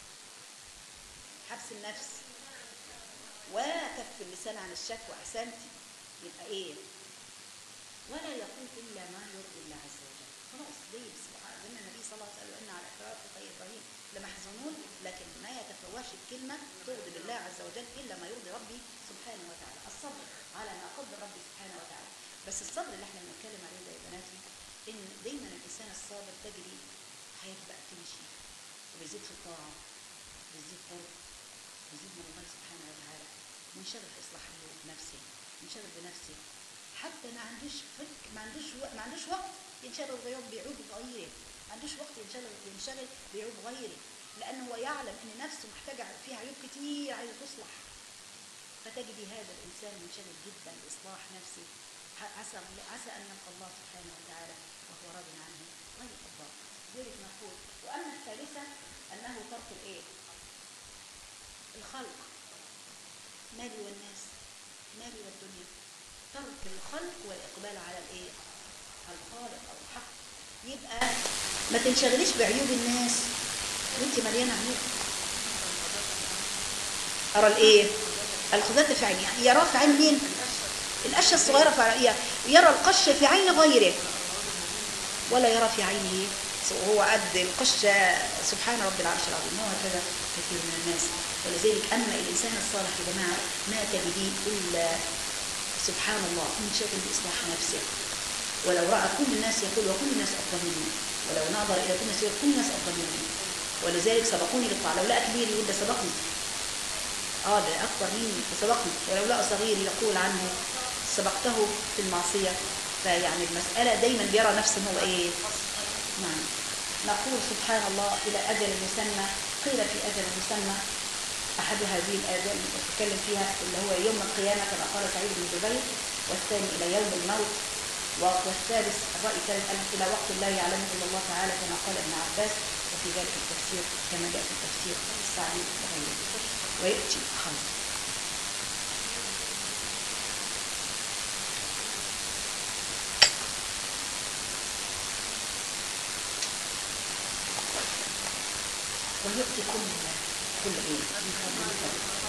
حبس النفس وكف اللسان عن الشكوى احسنتي يبقى ايه ولا يقول الا ما يرضي الله عز وجل خلاص ليه سبحان الله النبي صلى الله عليه وسلم ان على اقرار خير ابراهيم لمحزونون لكن ما يتفواش الكلمه تغضب الله عز وجل الا ما يرضي ربي سبحانه وتعالى الصبر على ما قدر ربي سبحانه وتعالى بس الصبر اللي احنا بنتكلم عليه ده يا بناتي ان دايما الانسان الصابر تجري حياته بقى تمشي وبيزيد في الطاعه بيزيد قرب بيزيد من الله سبحانه وتعالى منشغل في اصلاح نفسه منشغل بنفسه حتى ما عندوش فك ما عندوش و... ما عندوش وقت ينشغل بعيوب بعيوب غيره ما عندوش وقت ينشغل ينشغل بعيوب غيره لانه هو يعلم ان نفسه محتاجه فيها عيوب كتير عايزه تصلح فتجدي هذا الانسان منشغل جدا باصلاح نفسه عسى عسى ان يلقى الله سبحانه وتعالى وهو راض عنه غير الله ذلك نقول واما الثالثه انه ترك الايه الخلق مالي والناس مالي والدنيا ترك الخلق والاقبال على الايه على الخالق او الحق يبقى ما تنشغليش بعيوب الناس وانت مليانه عيوب ارى الايه الخزات في عيني يرى في عين مين القشه الصغيره في عينيه يرى القش في عين غيره ولا يرى في عينه وهو قد القشة سبحان رب العرش العظيم وهكذا كثير من الناس ولذلك أما الإنسان الصالح يا جماعة ما تجديه إلا سبحان الله منشغل بإصلاح نفسه ولو رأى كل الناس يقول وكل الناس أفضل مني ولو نظر إلى كل الناس يقول كل الناس أفضل مني ولذلك سبقوني للطاعة لو لقى كبير يقول ده سبقني اه ده أكبر مني فسبقني ولو لقى صغير يقول عنه سبقته في المعصية فيعني المسألة دايما بيرى نفسه هو إيه نعم نقول سبحان الله إلى أجل مسمى قيل في أجل مسمى أحد هذه الآجال اللي بتكلم فيها اللي هو يوم القيامة كما قال سعيد بن جبير والثاني إلى يوم الموت والثالث الرأي الثالث أنه إلى وقت لا يعلمه إلا الله تعالى كما قال ابن عباس وفي ذلك التفسير كما جاء في التفسير السعدي وغيره ويأتي خالص ويؤتي كل كل ايه من فضله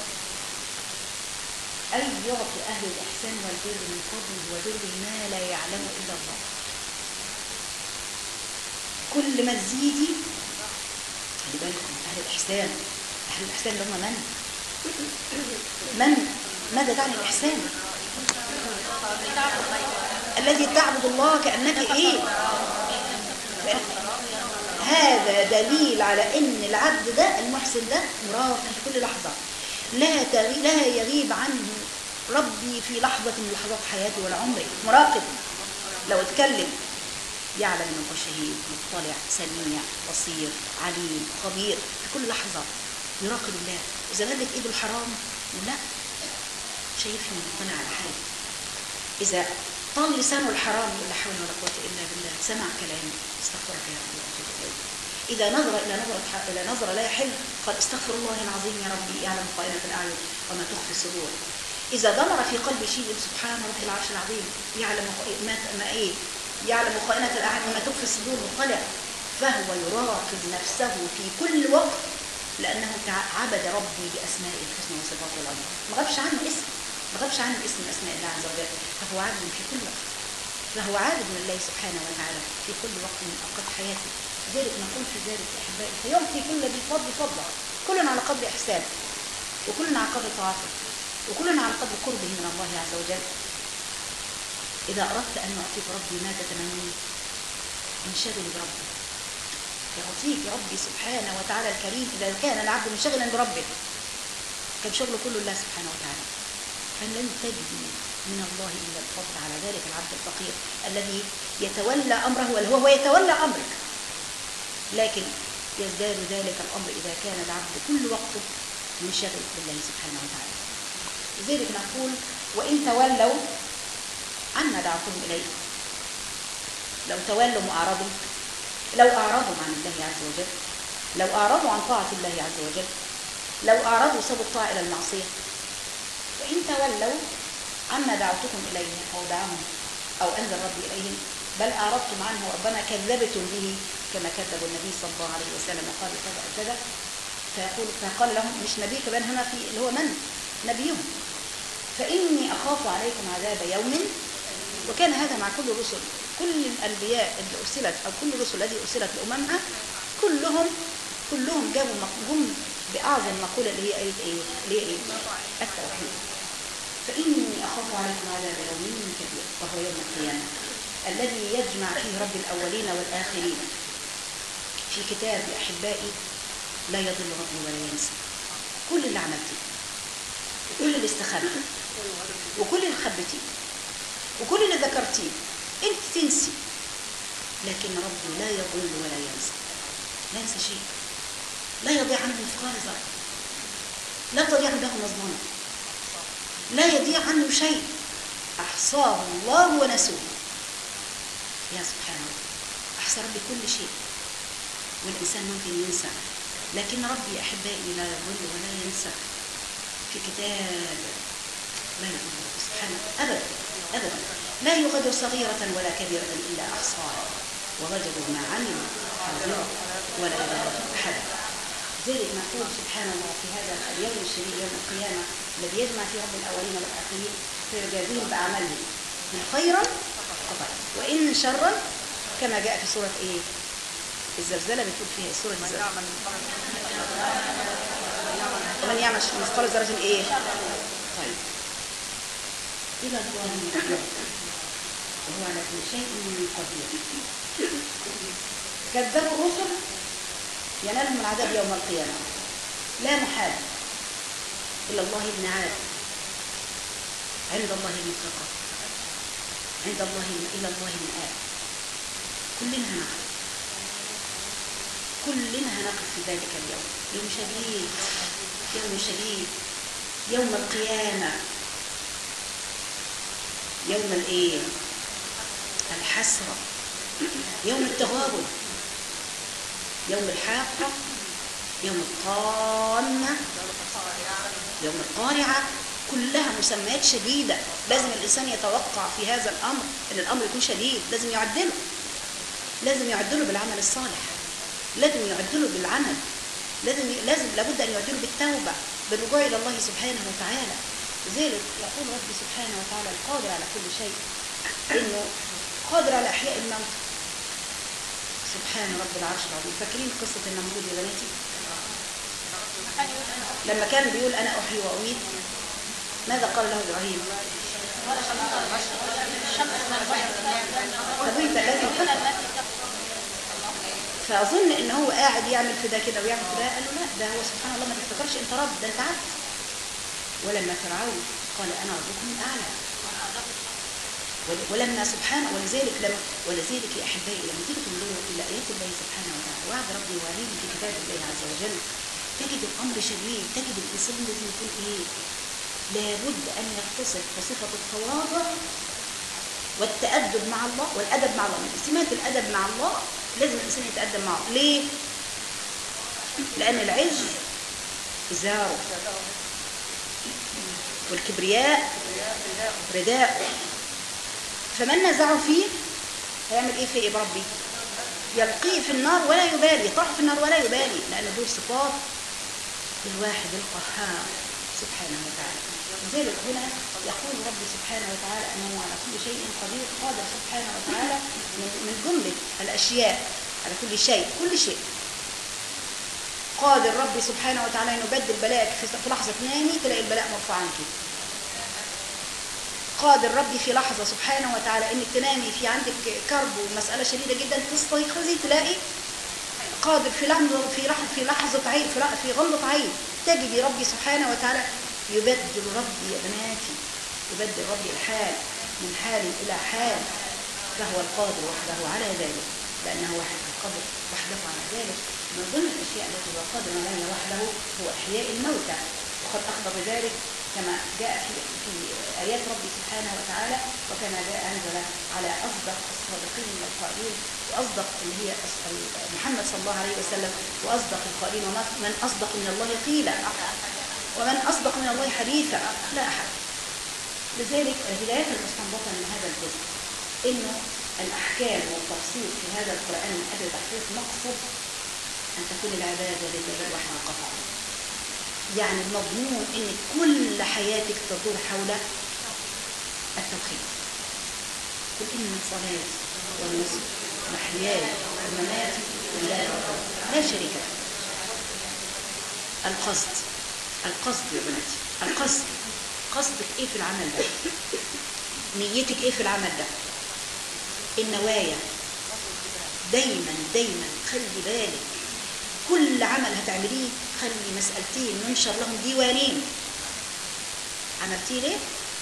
اي يعطي اهل الاحسان والبر من فضله وبره ما لا يعلمه الا الله كل ما تزيدي خلي بالكم اهل الاحسان اهل الاحسان اللي هم من من ماذا تعني الاحسان الذي تعبد الله كانك ايه هذا دليل على ان العبد ده المحسن ده مراقب في كل لحظه لا تغي لا يغيب عنه ربي في لحظه من لحظات حياته ولا عمره مراقب لو اتكلم يعلم انه هو شهيد مطلع سميع بصير عليم خبير في كل لحظه يراقب الله اذا مدت ايده الحرام لا شايفني مقتنع على حالي اذا طال لسانه الحرام لا حول ولا قوه الا بالله سمع كلامي استغفرك يا رب واتوب اليك اذا نظر الى نظره الى نظره لا يحل قال استغفر الله العظيم يا ربي يعلم خائنه الاعين وما تخفي الصدور اذا ضمر في قلبي شيء سبحان رب العرش العظيم يعلم ما, ما ايه يعلم خائنه الاعين وما تخفي الصدور مطلع فهو يراقب نفسه في كل وقت لانه عبد ربي باسمائه الحسنى وصفاته العظيمه ما غابش عنه اسم ما غابش عنه اسم من اسماء الله عز وجل فهو عابد في كل وقت فهو عابد لله سبحانه وتعالى في كل وقت من اوقات حياته لذلك نقول في ذلك احبائي فيعطي كل ذي فضل فضله كلنا على قدر احسانه وكلنا على قدر طاعته وكلنا على قدر قربه من الله عز وجل اذا اردت ان يعطيك ربي ما تتمنين انشغلي بربك يعطيك ربي سبحانه وتعالى الكريم اذا كان العبد منشغلا بربه كان شغله كله الله سبحانه وتعالى فلن تجدي من الله إلا الفضل على ذلك العبد الفقير الذي يتولى أمره وهو هو يتولى أمرك لكن يزداد ذلك الأمر إذا كان العبد كل وقته منشغل بالله سبحانه وتعالى لذلك نقول وإن تولوا عما دعوتهم إليه لو تولوا وأعرضوا لو أعرضوا عن الله عز وجل لو أعرضوا عن طاعة الله عز وجل لو أعرضوا سبوا الطاعة إلى المعصية وإن تولوا عما دعوتكم إليه أو دعاهم أو أنزل ربي إليهم بل أعرضتم عنه وربنا كذبتم به كما كذب النبي صلى الله عليه وسلم وقال كذا كذا فيقول فقال لهم مش نبي كمان هنا في اللي هو من نبيهم فإني أخاف عليكم عذاب يوم وكان هذا مع كل الرسل كل الأنبياء اللي أرسلت أو كل الرسل الذي أرسلت لأممها كلهم كلهم جابوا هم بأعظم مقولة اللي هي إيه اللي هي إيه التوحيد فإني أخاف عليكم عذاب يوم كبير وهو يوم القيامة الذي يجمع فيه رب الأولين والآخرين في كتاب أحبائي لا يضل ربي ولا ينسى كل اللي عملتيه وكل اللي استخبتيه وكل اللي خبتيه وكل اللي ذكرتيه انت تنسي لكن ربي لا يضل ولا ينسى لا ينسى شيء لا يضيع عنه مثقال ذره لا تضيع عنده مظلمه لا يضيع عنه شيء احصاه الله ونسوه يا سبحان الله احصى ربي كل شيء والانسان ممكن ينسى لكن ربي احبائي لا يضل ولا ينسى في كتاب لا يضل ربي سبحانه ابدا ابدا لا يغادر صغيرة ولا كبيرة إلا أحصاها ووجدوا ما عملوا حاضرا ولا يظلم أحدا ذلك نقول سبحان الله في هذا اليوم الشريف يوم القيامة الذي يجمع فيه رب الأولين والآخرين فيجازيهم بأعمالهم إن خيرا فقط وإن شرا كما جاء في سورة إيه؟ الزلزلة بتقول فيها سورة الزلزلة ومن يعمل مثقال ذرة إيه؟ طيب إلى الله المقدر وهو على كل شيء قدير كذبوا الرسل ينالهم العذاب يوم القيامة لا محال إلا الله المعاد عند الله المستقر عند الله إلى الله المآب كلنا هنقف كلنا هنقف في ذلك اليوم يوم شديد يوم شديد يوم القيامة يوم الايه الحسرة يوم التغابن يوم الحاقة يوم الطامة يوم القارعة كلها مسميات شديدة لازم الإنسان يتوقع في هذا الأمر أن الأمر يكون شديد لازم يعدله لازم يعدله بالعمل الصالح لازم يعدله بالعمل لازم لازم لابد أن يعدله بالتوبة بالرجوع إلى الله سبحانه وتعالى لذلك يقول ربي سبحانه وتعالى القادر على كل شيء انه قادر على احياء الموت سبحان رب العرش العظيم فاكرين قصه النمرود يا بناتي لما كان بيقول انا احيي واميت ماذا قال له ابراهيم طب انت لازم فاظن ان هو قاعد يعمل في ده كده ويعمل في ده قال له لا ده هو سبحان الله ما تفتكرش انت رب ده انت عبد ولما فرعون قال انا ربكم الاعلى ولما سبحانه ولذلك لما ولذلك يا احبائي لما تيجي تنظروا الى ايات الله سبحانه وتعالى وعد ربي وعليه في كتاب الله عز وجل تجد الامر شديد تجد الانسان لازم يكون ايه لابد ان يتصف بصفه التواضع والتأدب مع الله والأدب مع الله من سمات الأدب مع الله لازم الإنسان يتأدب معه ليه؟ لأن العز إزاره والكبرياء رداء فمن نزعه فيه هيعمل ايه في ايه بربي يلقيه في النار ولا يبالي يطرح في النار ولا يبالي لان دول صفات الواحد القهار سبحانه وتعالى لذلك هنا يقول ربي سبحانه وتعالى انه على كل شيء قدير قادر سبحانه وتعالى من جمله الاشياء على كل شيء كل شيء قادر ربي سبحانه وتعالى انه يبدل بلاءك في لحظه تنامي تلاقي البلاء مرفوع عنك قادر ربي في لحظه سبحانه وتعالى انك تنامي في عندك كرب ومساله شديده جدا تستيقظي تلاقي قادر في لحظه في لحظه في لحظه عين في في غمضه عين تجدي ربي سبحانه وتعالى يبدل ربي يا بناتي يبدل ربي الحال من حال إلى حال فهو القادر وحده على ذلك لأنه واحد القادر وحده على ذلك من ضمن الأشياء التي هو قادر عليها وحده هو إحياء الموتى وقد أخبر بذلك كما جاء في في آيات ربي سبحانه وتعالى وكما جاء أنزل على أصدق الصادقين من القائلين وأصدق اللي هي أص- محمد صلى الله عليه وسلم وأصدق القائلين ومن أصدق من الله قيلا ومن أصدق من الله حديثا لا أحد لذلك الهدايات المستنبطة من هذا الجزء إنه الأحكام والتفصيل في هذا القرآن من أجل تحقيق مقصد أن تكون العبادة لله وحده قطعا يعني المضمون إن كل حياتك تدور حول التوحيد قل إن صلاتي ونسكي ومحياي ومماتي لله رب العالمين. لا شريك له القصد القصد يا بناتي القصد قصدك ايه في العمل ده نيتك ايه في العمل ده النوايا دايما دايما خلي بالك كل عمل هتعمليه خلي مسألتين ينشر لهم ديوانين عملتيه ليه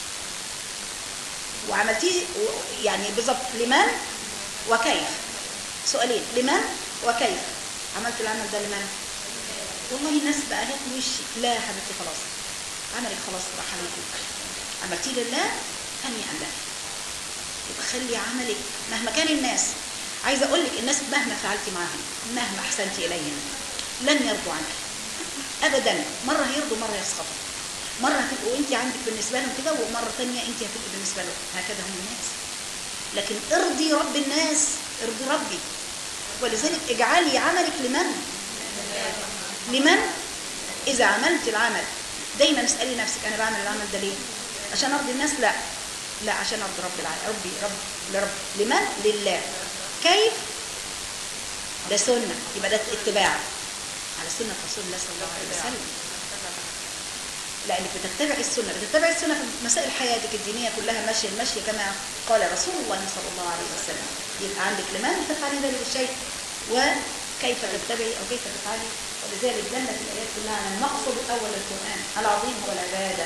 وعملتيه و- يعني بالظبط لمن وكيف سؤالين لمن وكيف عملت العمل ده لمن والله الناس بقى هات وشي لا يا حبيبتي خلاص عملك خلاص راح عليكم عملتيه لله هنيئا لك يبقى خلي عملك مهما كان الناس عايزه اقول لك الناس مهما فعلتي معاهم مهما احسنتي اليهم لن يرضوا عنك ابدا مره هيرضوا مره يسخطوا مره هتبقوا انت عندك بالنسبه لهم كده ومره ثانيه انت هتبقي بالنسبه لهم هكذا هم الناس لكن ارضي رب الناس ارضي ربي ولذلك اجعلي عملك لمن لمن اذا عملت العمل دايما اسالي نفسك انا بعمل العمل ده ليه عشان ارضي الناس لا لا عشان ارضي رب العالمين ربي رب لرب لمن لله كيف ده سنه يبقى ده اتباع على سنه رسول الله صلى الله عليه وسلم لانك بتتبع السنه بتتبع السنه في مسائل حياتك الدينيه كلها ماشيه المشي كما قال رسول الله صلى الله عليه وسلم يبقى عندك لمن تفعلي ذلك الشيء وكيف تتبعي او كيف تفعلي ولذلك دلت الايات كلها على المقصد الاول للقران العظيم هو العباده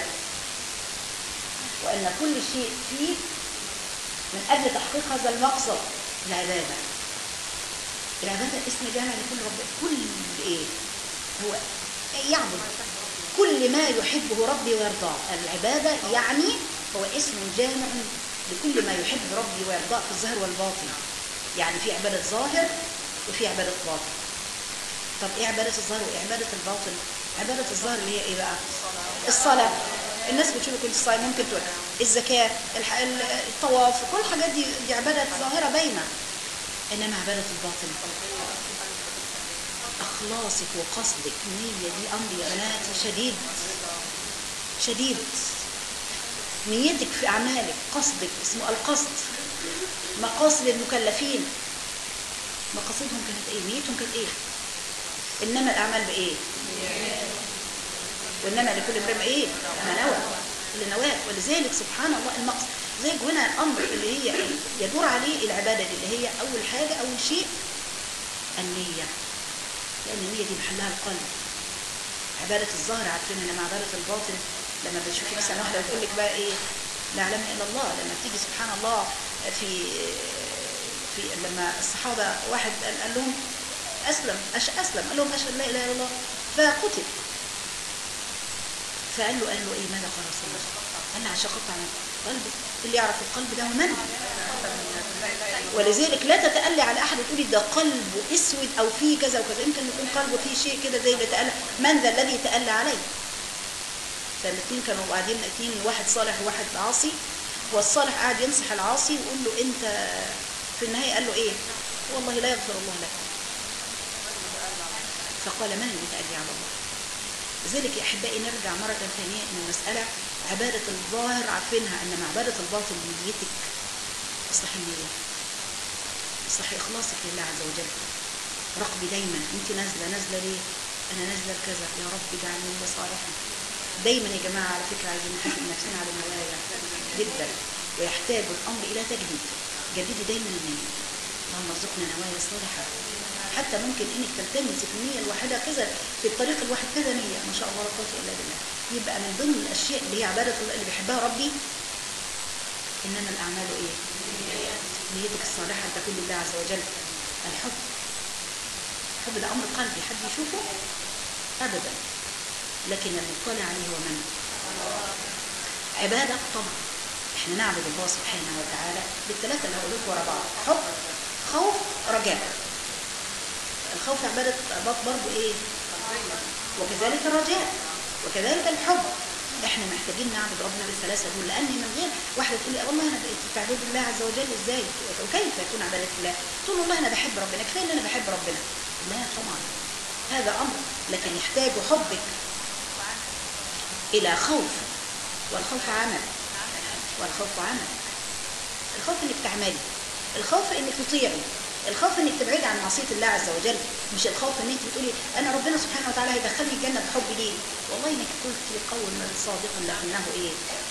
وان كل شيء فيه من اجل تحقيق هذا المقصد العباده العباده اسم جامع لكل رب كل ايه هو يعبد كل ما يحبه ربي ويرضاه العبادة يعني هو اسم جامع لكل ما يحب ربي ويرضاه في الظاهر والباطن يعني في عبادة ظاهر وفي عبادة باطن طب ايه عبادة الظاهر وايه عبادة الباطن عبادة الظاهر اللي هي ايه بقى الصلاة الناس بتشوف كل الصلاة ممكن تقول الزكاة الح- ال- الطواف كل الحاجات دي دي عبادة ظاهرة باينة انما عبادة الباطن اخلاصك وقصدك نية دي امر يا بناتي شديد شديد نيتك في اعمالك قصدك اسمه القصد مقاصد المكلفين مقاصدهم كانت ايه نيتهم كانت ايه انما الاعمال بايه وانما لكل امرئ ايه ما نوى اللي نواه ولذلك سبحان الله المقصد زي هنا الامر اللي هي إيه؟ يدور عليه العباده دي اللي هي اول حاجه اول شيء النيه لان النيه دي محلها القلب عباده الظاهر عارفين انما عباده الباطن لما بتشوفي مثلا واحده بتقول لك بقى ايه لا يعلمها الا الله لما تيجي سبحان الله في في لما الصحابه واحد قال, قال لهم اسلم أش اسلم قال لهم اشهد لا اله الا الله فقتل فقال له قال له ايه ماذا قال رسول الله قال له عشان قطع قلبه اللي يعرف القلب ده هو من ولذلك لا تتألي على احد وتقولي ده قلبه اسود او فيه كذا وكذا يمكن يكون قلبه فيه شيء كده زي اللي تألى من ذا الذي تألى عليه فالاثنين كانوا قاعدين اثنين واحد صالح وواحد عاصي والصالح قاعد ينصح العاصي ويقول له انت في النهايه قال له ايه والله لا يغفر الله لك فقال من اللي تألي على الله لذلك يا احبائي نرجع مره ثانيه ان المساله عباده الظاهر عارفينها انما عباده الباطن نيتك اصلح النيه اصلح اخلاصك لله عز وجل راقبي دايما انت نازله نازله ليه انا نازله لكذا يا رب اجعلني نيه صالحه دايما يا جماعه على فكره عايزين نحاسب نفسنا على النوايا جدا ويحتاج الامر الى تجديد جددي دايما النيه اللهم ارزقنا نوايا صالحه حتى ممكن انك تلتمسي في النيه الواحده كذا في الطريق الواحد كذا نيه ما شاء الله لا قوه الا بالله يبقى من ضمن الاشياء اللي هي عباده الله اللي بيحبها ربي انما الاعمال ايه نيتك الصالحه ان تكون لله عز وجل الحب الحب ده امر قلبي حد يشوفه ابدا لكن المطلع عليه هو من عباده طبعا احنا نعبد الله سبحانه وتعالى بالثلاثه اللي هقول لكم ورا بعض حب خوف رجاء الخوف عباده برضه ايه وكذلك الرجاء وكذلك الحب احنا محتاجين نعبد ربنا بالثلاثه دول لان من غير واحده تقول لي والله انا بقيت تعبد الله عز وجل ازاي وكيف يكون عباده الله تقول والله انا بحب ربنا كفايه ان انا بحب ربنا لا طبعا هذا امر لكن يحتاج حبك الى خوف والخوف عمل والخوف عمل الخوف انك تعملي الخوف انك تطيعي الخوف انك تبعدي عن معصيه الله عز وجل مش الخوف ان انت بتقولي انا ربنا سبحانه وتعالى هيدخلني الجنه بحبي ليه والله انك قلت قولا صادقا لكنه ايه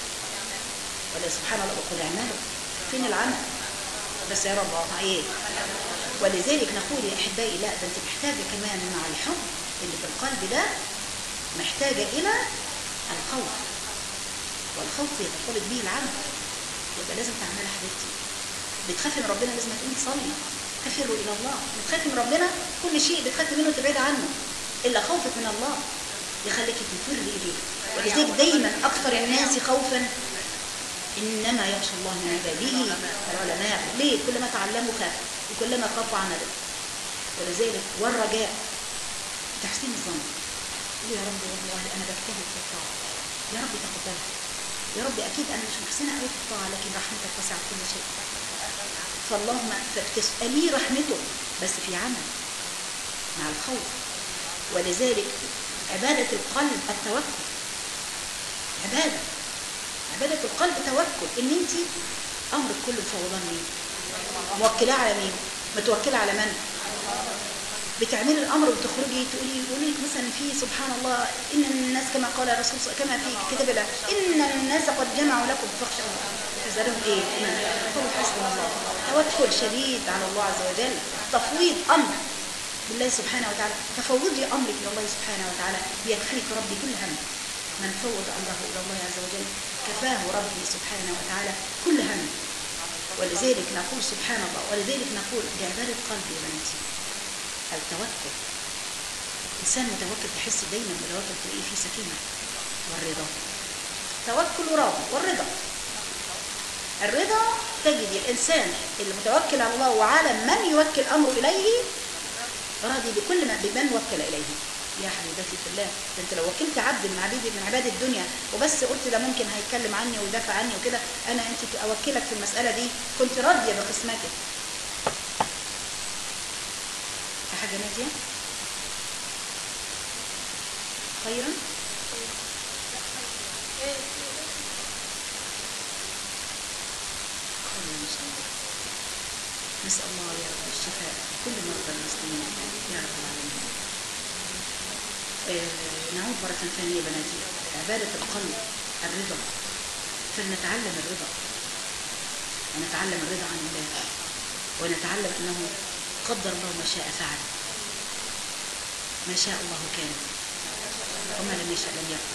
ولا سبحان الله وقل اعملوا فين العمل بس يا رب ايه ولذلك نقول يا احبائي لا ده انت محتاجه كمان مع الحب اللي في القلب ده محتاجه الى الخوف والخوف يتطلب به العمل يبقى لازم تعملها حبيبتي بتخافي من ربنا لازم تقومي تصلي تفروا الى الله بتخافي من ربنا كل شيء بتخافي منه تبعد عنه الا خوفك من الله يخليك تفر اليه ولذلك دايما اكثر الناس خوفا انما يخشى الله من عباده العلماء ليه كلما تعلموا خافوا وكلما خافوا عملوا ولذلك والرجاء تحسين الظن يا رب والله انا بجتهد في الطاعه يا رب تقبلها يا رب اكيد انا مش محسنه قوي في الطاعه لكن رحمتك وسعت كل شيء فاللهم فبتساليه رحمته بس في عمل مع الخوف ولذلك عباده القلب التوكل عباده عباده القلب توكل ان انت امرك كله مفوضاه مين موكلاه على مين متوكله على من بتعملي الامر وتخرجي تقولي يقولي لك مثلا في سبحان الله ان الناس كما قال الرسول كما في كتاب الله ان الناس قد جمعوا لكم فاخشوا فزادهم ايه؟ قولوا حسبنا الله توكل شديد على الله عز وجل تفويض امر بالله سبحانه وتعالى ففوضي امرك الى الله سبحانه وتعالى يكفيك ربي كل هم من فوض امره الى الله عز وجل كفاه ربي سبحانه وتعالى كل هم ولذلك نقول سبحان الله ولذلك نقول بعباده قلبي يا بناتي التوكل إنسان متوكل تحس دايما متوكل تلاقيه فيه سكينة والرضا توكل وراضي والرضا الرضا تجد الإنسان المتوكل على الله وعلى من يوكل أمره إليه راضي بكل ما بمن وكل إليه يا حبيبتي في الله ده انت لو وكلت عبد من عبيد من عباد الدنيا وبس قلت ده ممكن هيتكلم عني ويدافع عني وكده انا انت اوكلك في المساله دي كنت راضيه بقسمتك في حاجه ناديه خيرا خيرا ان شاء الله نسال الله يا رب الشفاء لكل مرضى المسلمين يا رب العالمين آه، نعود مرة ثانية بناتي عبادة القلب الرضا فلنتعلم الرضا ونتعلم الرضا عن الله ونتعلم أنه قدر الله ما شاء فعل ما شاء الله كان وما لم يشاء لم يكن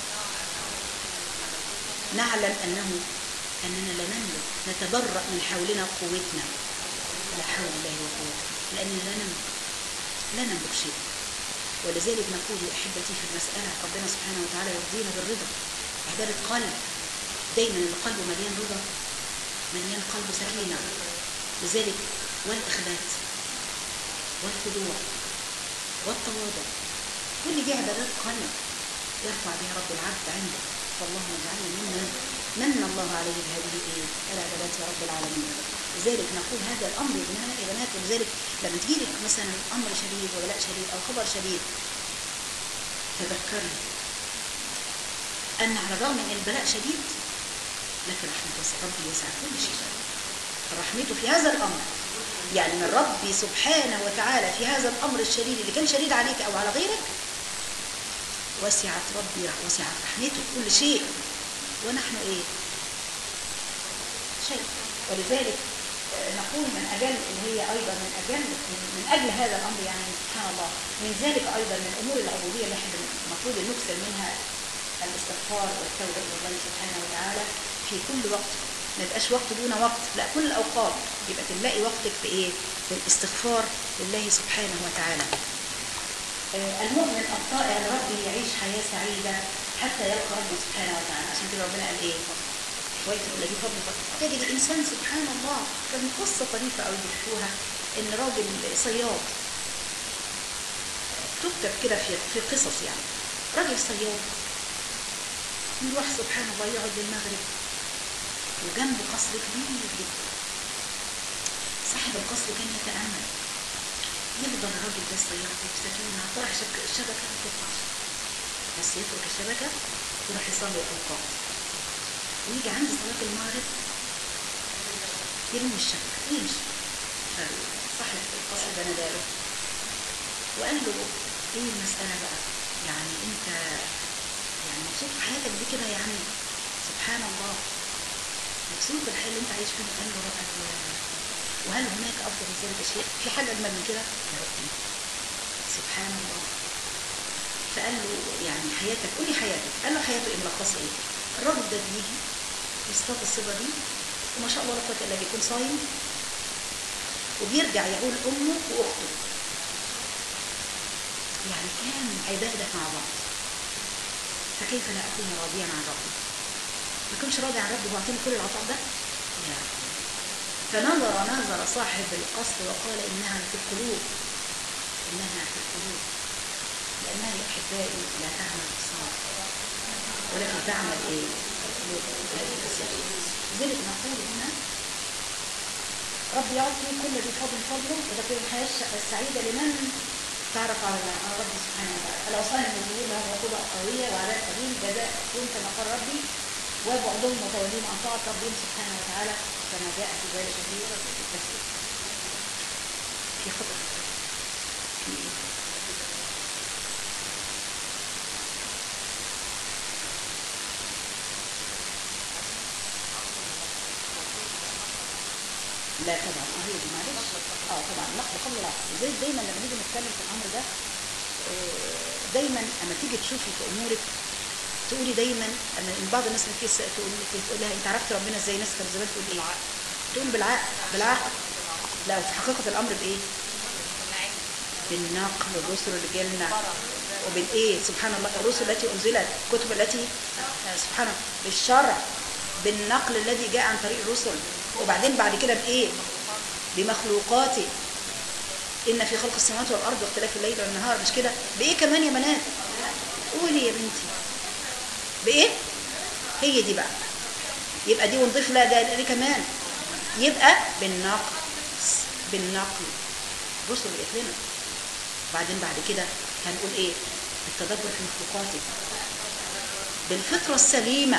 نعلم أنه أننا لا نملك نتبرأ من حولنا قوتنا لا حول الله وقوته لأننا لا نملك لا نملك شيء ولذلك نقول يا احبتي في المساله ربنا سبحانه وتعالى يرضينا بالرضا عباده قلب دايما اللي قلبه مليان رضا مليان قلبه سكينه لذلك والاخبات والخضوع والتواضع كل دي عبادات قلب يرفع بها رب العبد عنده فاللهم اجعلنا ممن من الله عليه بهذه ايه العبادات يا رب العالمين لذلك نقول هذا الامر يا بنات يا بنات ولذلك لما تجي لك مثلا امر شديد وبلاء شديد او خبر شديد تذكري ان على الرغم من البلاء شديد لكن رحمه ربي يسع كل شيء رحمته في هذا الامر يعني من ربي سبحانه وتعالى في هذا الامر الشديد اللي كان شديد عليك او على غيرك وسعت ربي وسعت رحمته كل شيء ونحن ايه شيء ولذلك نقول من أجل اللي هي أيضا من أجل من أجل هذا الأمر يعني سبحان الله من ذلك أيضا من الأمور العبودية اللي احنا المفروض نكثر منها الاستغفار والتوبة إلى الله سبحانه وتعالى في كل وقت ما يبقاش وقت دون وقت لا كل الأوقات يبقى تلاقي وقتك في إيه في الاستغفار لله سبحانه وتعالى آه، المؤمن الطائع لربه يعيش حياة سعيدة حتى يلقى ربه سبحانه وتعالى عشان كده ربنا قال إيه شوية الذي فضل فضل تجد الإنسان سبحان الله كان قصة طريفة أو بيحكوها إن راجل صياد تكتب كده في في قصص يعني راجل صياد يروح سبحان الله يقعد للمغرب وجنبه قصر كبير جدا صاحب القصر كان يتأمل يفضل الراجل ده الصياد بسكينة طرح شك- الشبكة ما تطلعش بس يترك الشبكة يروح يصلي الأوقات ويجي عند صلاة المغرب يرمي الشبكة يمشي صاحب القصر ده ناداله وقال له ايه المسألة بقى يعني انت يعني مبسوط في حياتك دي كده يعني سبحان الله مبسوط بالحياة اللي انت عايش فيها قال له قال له وهل هناك افضل من ذلك شيء في حاجة اجمل من كده يا ربي سبحان الله فقال له يعني حياتك قولي حياتك قال له حياته ايه ملخصها ايه الراجل ده بيجي يصطاد الصيدة دي وما شاء الله لا قوة الا بيكون صايم وبيرجع يقول امه واخته يعني كان عبادة مع بعض فكيف لا أكون راضيا عن ربي ما كنش راضي عن ربي واعطيني كل العطاء ده لا فنظر نظر صاحب القصر وقال إنها في القلوب إنها في القلوب لأنها يا أحبائي لا تعمل بالصار ولكن تعمل إيه؟ القلوب التي في السر لذلك نقول هنا رب يعطي كل ذي فضل فضله وتكون الحياة الش- السعيدة لمن تعرف على على ربي سبحانه وتعالى الأوصال الموجودين لهم عقوبة قوية وعذاب قليل جزاء يكون كما قال ربي وبعضهم متولين عن طاعة ربهم سبحانه وتعالى كما جاء في ذلك في التفسير في خطأ في إيه؟ لا طبعا اه هي دي معلش اه طبعا نقل قبل العقل زي دايما لما نيجي نتكلم في الامر ده آه، دايما اما تيجي تشوفي في امورك تقولي دايما اما إن بعض الناس اللي كيس تقول تقول لها انت عرفت ربنا ازاي ناس كانوا زمان تقول ايه تقول بالعقل بالعقل لا وفي حقيقه الامر بايه بالنقل الرسل اللي جالنا وبالايه سبحان الله الرسل التي انزلت الكتب التي آه، سبحان الله بالشرع بالنقل الذي جاء عن طريق الرسل وبعدين بعد كده بايه بمخلوقاته ان في خلق السماوات والارض واختلاف الليل والنهار مش كده بايه كمان يا بنات قولي يا بنتي بايه هي دي بقى يبقى دي ونضيف لها ده دي كمان يبقى بالنقل بالنقل الرسل اللي جت لنا وبعدين بعد كده هنقول ايه بالتدبر في مخلوقاته بالفطره السليمه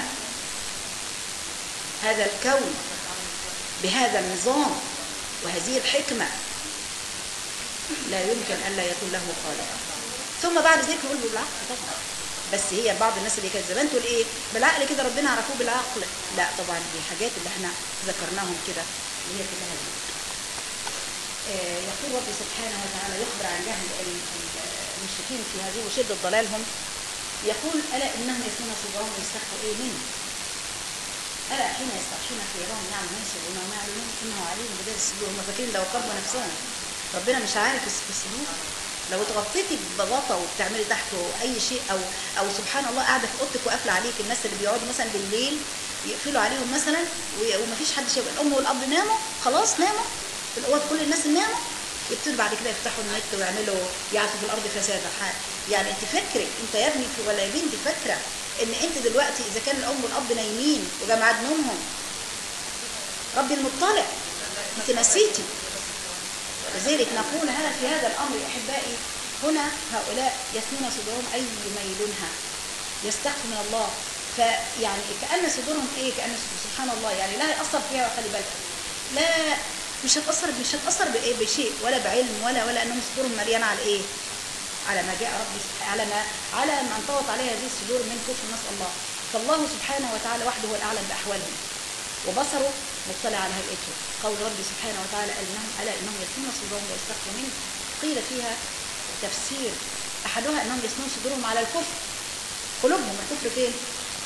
هذا الكون بهذا النظام وهذه الحكمة لا يمكن ألا يكون له خالق ثم بعد ذلك يقول بالعقل طبعا بس هي بعض الناس اللي كانت زمان تقول ايه بالعقل كده ربنا عرفوه بالعقل لا طبعا دي الحاجات اللي احنا ذكرناهم كده اللي هي كلها دي آه، يقول ربي سبحانه وتعالى يخبر عن جهل ال- ال- المشركين في هذه وشدة ضلالهم يقول ألا إنهم يثنون صدورهم ويستخفوا إيه منه ألا حين يستغشون ثيابهم نعم ما يسرون وما يعلنون إنه عليم بذات الصدور هم فاكرين لو قربوا نفسهم ربنا مش عارف في الصدور لو اتغطيتي ببلاطه وبتعملي تحته اي شيء او او سبحان الله قاعده في اوضتك وقافله عليك الناس اللي بيقعدوا مثلا بالليل يقفلوا عليهم مثلا و- ومفيش حد شايف الام والاب ناموا خلاص ناموا في الاوض كل الناس ناموا يبتدوا بعد كده يفتحوا النت ويعملوا يعثوا في الارض فسادا ح- يعني انت فكري انت يا ابني في- ولا يا بنتي فاكره ان انت دلوقتي اذا كان الام والاب نايمين وجمعت نومهم ربي المطلع انت نسيتي لذلك نقول هذا في هذا الامر يا احبائي هنا هؤلاء يثنون صدورهم اي يميلونها يستخفوا من الله فيعني كان صدورهم ايه كان سبحان الله يعني لا ياثر فيها خلي بالك لا مش هتاثر مش هتاثر بايه بشيء ولا بعلم ولا ولا انهم صدورهم مليانه على ايه على ما جاء ربي على ما على ما انطوت عليها هذه الصدور من كفر نسال الله فالله سبحانه وتعالى وحده هو الاعلم باحوالهم وبصره مطلع على هيئته قول ربي سبحانه وتعالى قال انهم الا انهم يثنون صدورهم ويستخفوا منه قيل فيها تفسير احدها انهم يثنون صدورهم على الكفر قلوبهم الكفر فين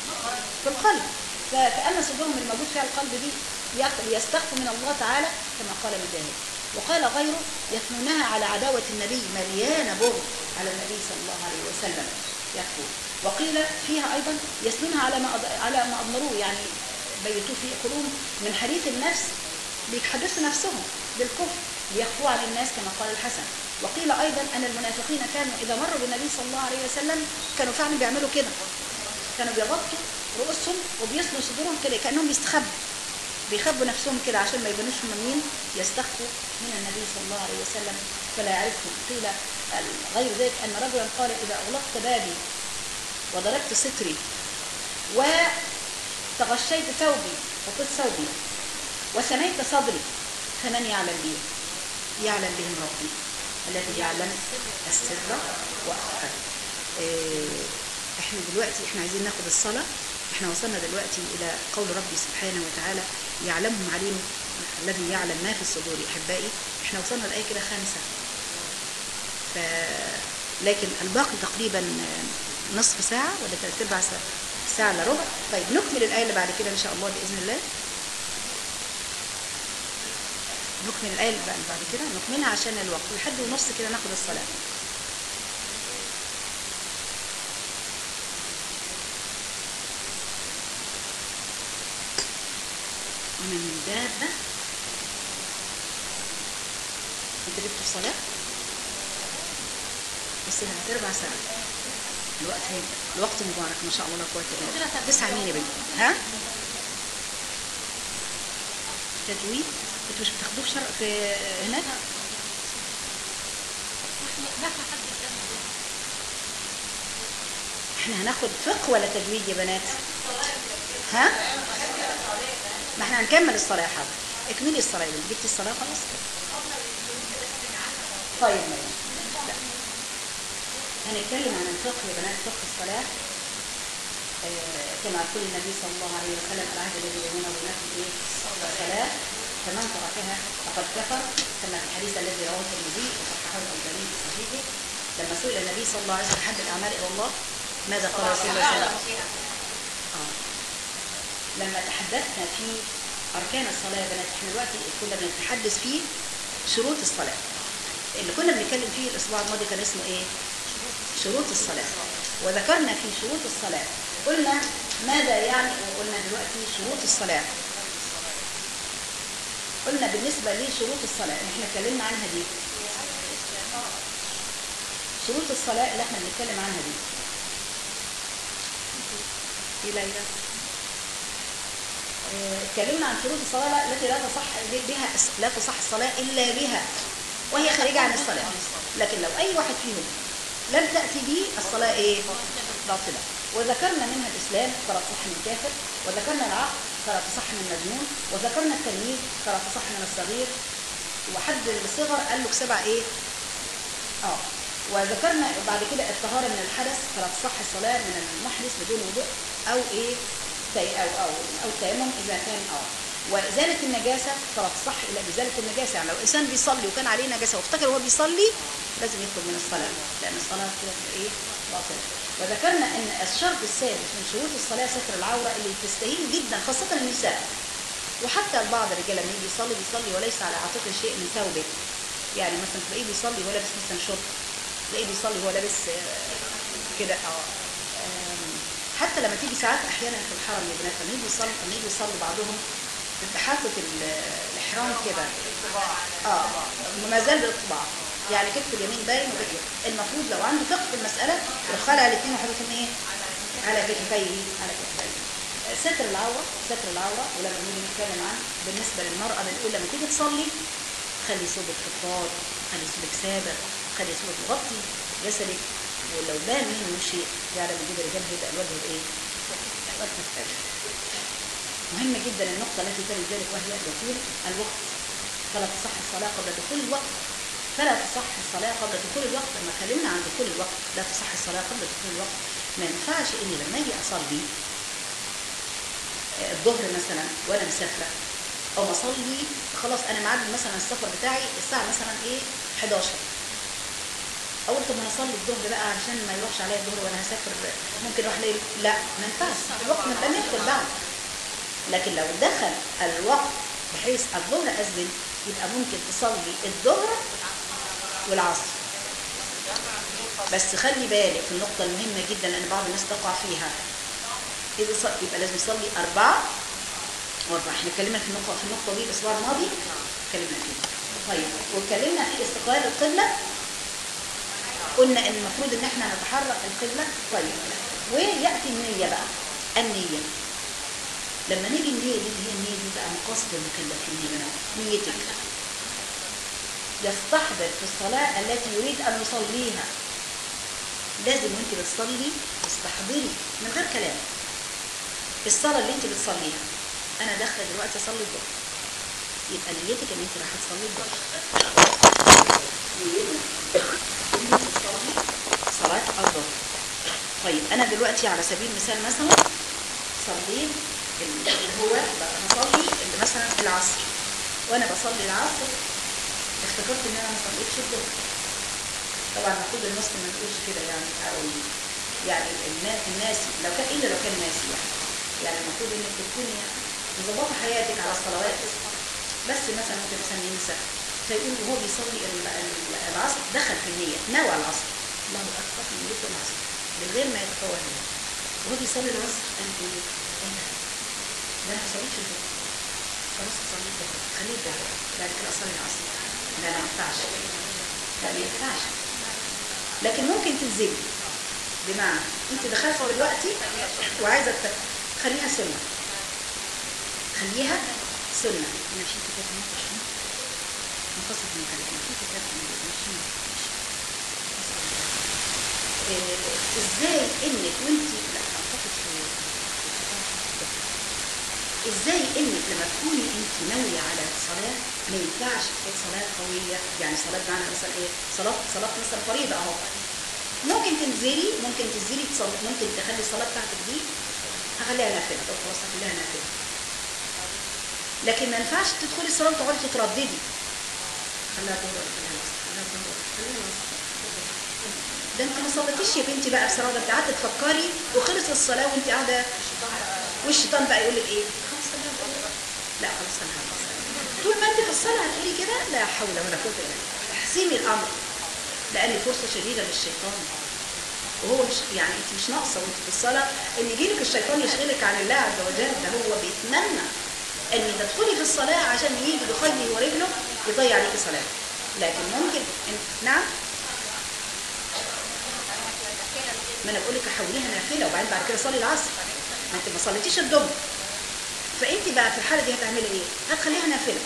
في القلب فكأن صدورهم الموجود فيها القلب دي يستخفوا من الله تعالى كما قال مجاهد وقال غيره يثنونها على عداوة النبي مليانة بغض على النبي صلى الله عليه وسلم يكفو وقيل فيها أيضا يثنونها على ما أض- على ما أضمروه يعني بيتوا في قلوبهم من حديث النفس بيحدثوا نفسهم بالكفر ليخفوا عن الناس كما قال الحسن وقيل أيضا أن المنافقين كانوا إذا مروا بالنبي صلى الله عليه وسلم كانوا فعلا بيعملوا كده كانوا بيغطوا رؤوسهم وبيسنوا صدورهم كده كأنهم بيستخبوا بيخبوا نفسهم كده عشان ما يبانوش هم مين يستخفوا من النبي صلى الله عليه وسلم فلا يعرفهم قيل غير ذلك أن رجلا قال إذا أغلقت بابي وضربت ستري وتغشيت ثوبي وقلت ثوبي وسميت صدري فمن يعلم بي يعلم بهم ربي الذي يعلم السر وأخفى إيه، احنا دلوقتي احنا عايزين ناخد الصلاة احنا وصلنا دلوقتي الى قول ربي سبحانه وتعالى يعلمهم عليم الذي يعلم ما في الصدور احبائي احنا وصلنا الايه كده خمسة ف لكن الباقي تقريبا نصف ساعة ولا ثلاث ارباع ساعة ساعة الا ربع طيب نكمل الآية اللي بعد كده إن شاء الله بإذن الله نكمل الآية اللي بعد كده نكملها عشان الوقت لحد ونص كده ناخد الصلاة وما من دابة انت جبت الصلاة بس لها تربع ساعة الوقت هي الوقت مبارك ما شاء الله لا قوة الا بالله تسعة مين يا بنتي ها تجويد انتوا مش بتاخدوه في شرق في هناك احنا هناخد فقه ولا تجويد يا بنات ها ما احنا هنكمل الصلاة يا حاضر اكملي الصلاة يا بنتي جبتي الصلاة خلاص طيب ماشي لا. هنتكلم عن الفقه يا بنات فقه الصلاة آه، كما يقول النبي صلى الله عليه وسلم العهد الذي بيننا وبينكم ايه الصلاة فمن تركها فقد كفر كما في الحديث الذي رواه الترمذي وصححه الألباني في صحيحه لما سئل النبي صلى الله عليه وسلم حد الأعمال إلى الله ماذا قال رسول الله صلى الله عليه وسلم؟ آه. لما تحدثنا في أركان الصلاة يا بنات احنا دلوقتي كنا بنتحدث في شروط الصلاة اللي كنا بنتكلم فيه الأسبوع الماضي كان اسمه إيه؟ شروط الصلاة وذكرنا في شروط الصلاة قلنا ماذا يعني وقلنا دلوقتي شروط الصلاة قلنا بالنسبة لشروط الصلاة اللي احنا اتكلمنا عنها دي شروط الصلاة اللي احنا بنتكلم عنها دي ايه ليلى اه، اتكلمنا عن شروط الصلاة التي لا تصح بها لا تصح الصلاة إلا بها وهي خارجة عن الصلاة لكن لو أي واحد فيهم لم تأتي به الصلاة إيه؟ باطلة وذكرنا منها الإسلام فلا تصح من كافر وذكرنا العقل فلا تصح من مجنون وذكرنا التلميذ فلا تصح من الصغير وحد الصغر قال له سبع إيه؟ اه وذكرنا بعد كده الطهارة من الحدث فلا تصح الصلاة من المحدث بدون وضوء أو إيه تي أو أو أو تيمم إذا كان اه وإزالة النجاسة فلا تصح إلا بإزالة النجاسة يعني لو إنسان بيصلي وكان عليه نجاسة وافتكر وهو بيصلي لازم يخرج من الصلاة لأن الصلاة كده تبقى إيه باطلة وذكرنا أن الشرط السادس من شروط الصلاة ستر العورة اللي تستهين جدا خاصة النساء وحتى البعض الرجال لما يجي يصلي بيصلي وليس على عاتقه شيء من ثوبه يعني مثلا تلاقيه بيصلي وهو لابس مثلا شورت تلاقيه بيصلي وهو لابس آه، كده اه آم، حتى لما تيجي ساعات احيانا في الحرم يا بنات لما يجي يصلي لما يجي يصلي بعضهم بيبقى حاطط ال- الاحرام كده اه ما زال بالاطباع يعني كتف اليمين باين وكتف المفروض لو عنده فقه في المساله يروح خالع الاثنين وحاططهم ايه على كتفيه على كتفيه ستر العوره ستر العوره ولما نيجي نتكلم عن بالنسبه للمراه بنقول لما تيجي تصلي خلي صوبك فضفاض خلي صوبك سابق خلي صوبك مغطي جسدك ولو بان منه شيء يعلم وجود الرجال هيبقى الوجه بايه؟ الوجه مختلف مهمة جدا النقطة التي تلي ذلك وهي دخول الوقت فلا تصح الصلاة قبل دخول الوقت فلا تصح الصلاة قبل دخول الوقت لما اتكلمنا عن دخول الوقت لا تصح الصلاة قبل دخول الوقت ما ينفعش اني لما اجي اصلي آه، الظهر مثلا وانا مسافرة او اصلي خلاص انا معدي مثلا السفر بتاعي الساعة مثلا ايه 11 اقول طب ما انا اصلي الظهر بقى عشان ما يروحش عليا الظهر وانا هسافر ممكن اروح ليل لا ما ينفعش الوقت ما يبقى ندخل بعد لكن لو دخل الوقت بحيث الظهر اذن يبقى ممكن تصلي الظهر والعصر بس خلي بالك في النقطة المهمة جدا لأن بعض الناس تقع فيها إذا ص... يبقى لازم يصلي أربعة وأربعة احنا اتكلمنا في النقطة في النقطة دي الأسبوع الماضي اتكلمنا فيها طيب واتكلمنا في استقبال القبلة قلنا ان المفروض ان احنا نتحرك القبلة طيب ويأتي النية بقى النية لما نيجي النية دي اللي هي النية دي بقى مقاصد المكلفين يا بنات نيتك يستحضر في الصلاة التي يريد أن يصليها لازم وانت بتصلي تستحضري من غير كلام الصلاة اللي انت بتصليها انا داخله دلوقتي اصلي الظهر يبقى نيتك ان انت رايحه تصلي الظهر نيتك ان انت تصلي صلاة الظهر طيب انا دلوقتي على سبيل المثال مثلا صليت اللي هو بصلي اللي مثلا العصر وانا بصلي العصر افتكرت ان انا ما صليتش الظهر طبعا المفروض المسلم ما يقولش كده يعني او يعني النا- الناس لو كان الا لو كان ناسي يعني يعني المفروض انك تكوني مظبطه حياتك على الصلوات بس مثلا ممكن الانسان ينسى فيقول وهو بيصلي ال- ال- العصر دخل في النيه نوى العصر الله اكبر نيته العصر من غير ما يتفوه وهو بيصلي العصر قال ايه؟ ايه ده؟ ده انا ما صليتش الظهر خلاص صليت الظهر خليه الظهر بعد كده اصلي العصر لا ما ينفعش لا ما ينفعش لكن ممكن تنزلي بمعنى انت دخلت دلوقتي وعايزه ت- خليها سنه خليها سنه انا في كتاب ماشي مقصد من كلام في كتاب ماشي إيه، ازاي انك وانت لا اعتقد في ازاي انك لما تكوني انت ناويه على صلاه ما ينفعش تكون صلاه قويه يعني صلاه بمعنى مثلا ايه صلاه صلاه مثلا فريضه اهو ممكن تنزلي ممكن تنزلي تصلي ممكن تخلي الصلاه بتاعتك دي هخليها نافله طب خلاص هخليها نافله لكن ما ينفعش تدخلي الصلاه وتقعدي تترددي خليها ظهر ولا خليها عصر خليها ظهر ولا خليها عصر ده انت ما صليتيش يا بنتي بقى بصراحه ده انت قعدت تفكري وخلص الصلاه وانت قاعده والشيطان بقى يقول لك ايه خلاص خليها ظهر. لا خلاص انا هخلص طول ما انت في الصلاه هتقولي كده لا حول ولا قوه الا بالله احسمي الامر لان فرصه شديده للشيطان وهو مش يعني انت مش ناقصه وانت في الصلاه ان يجيلك الشيطان يشغلك عن الله عز وجل ده هو بيتمنى ان تدخلي في الصلاه عشان يجي بخيله ورجله يضيع عليك صلاه لكن ممكن إن نعم ما انا بقول لك حوليها نافله وبعدين بعد كده صلي العصر ما انت ما صليتيش الظهر فانت بقى في الحاله دي هتعملي ايه هتخليها نافله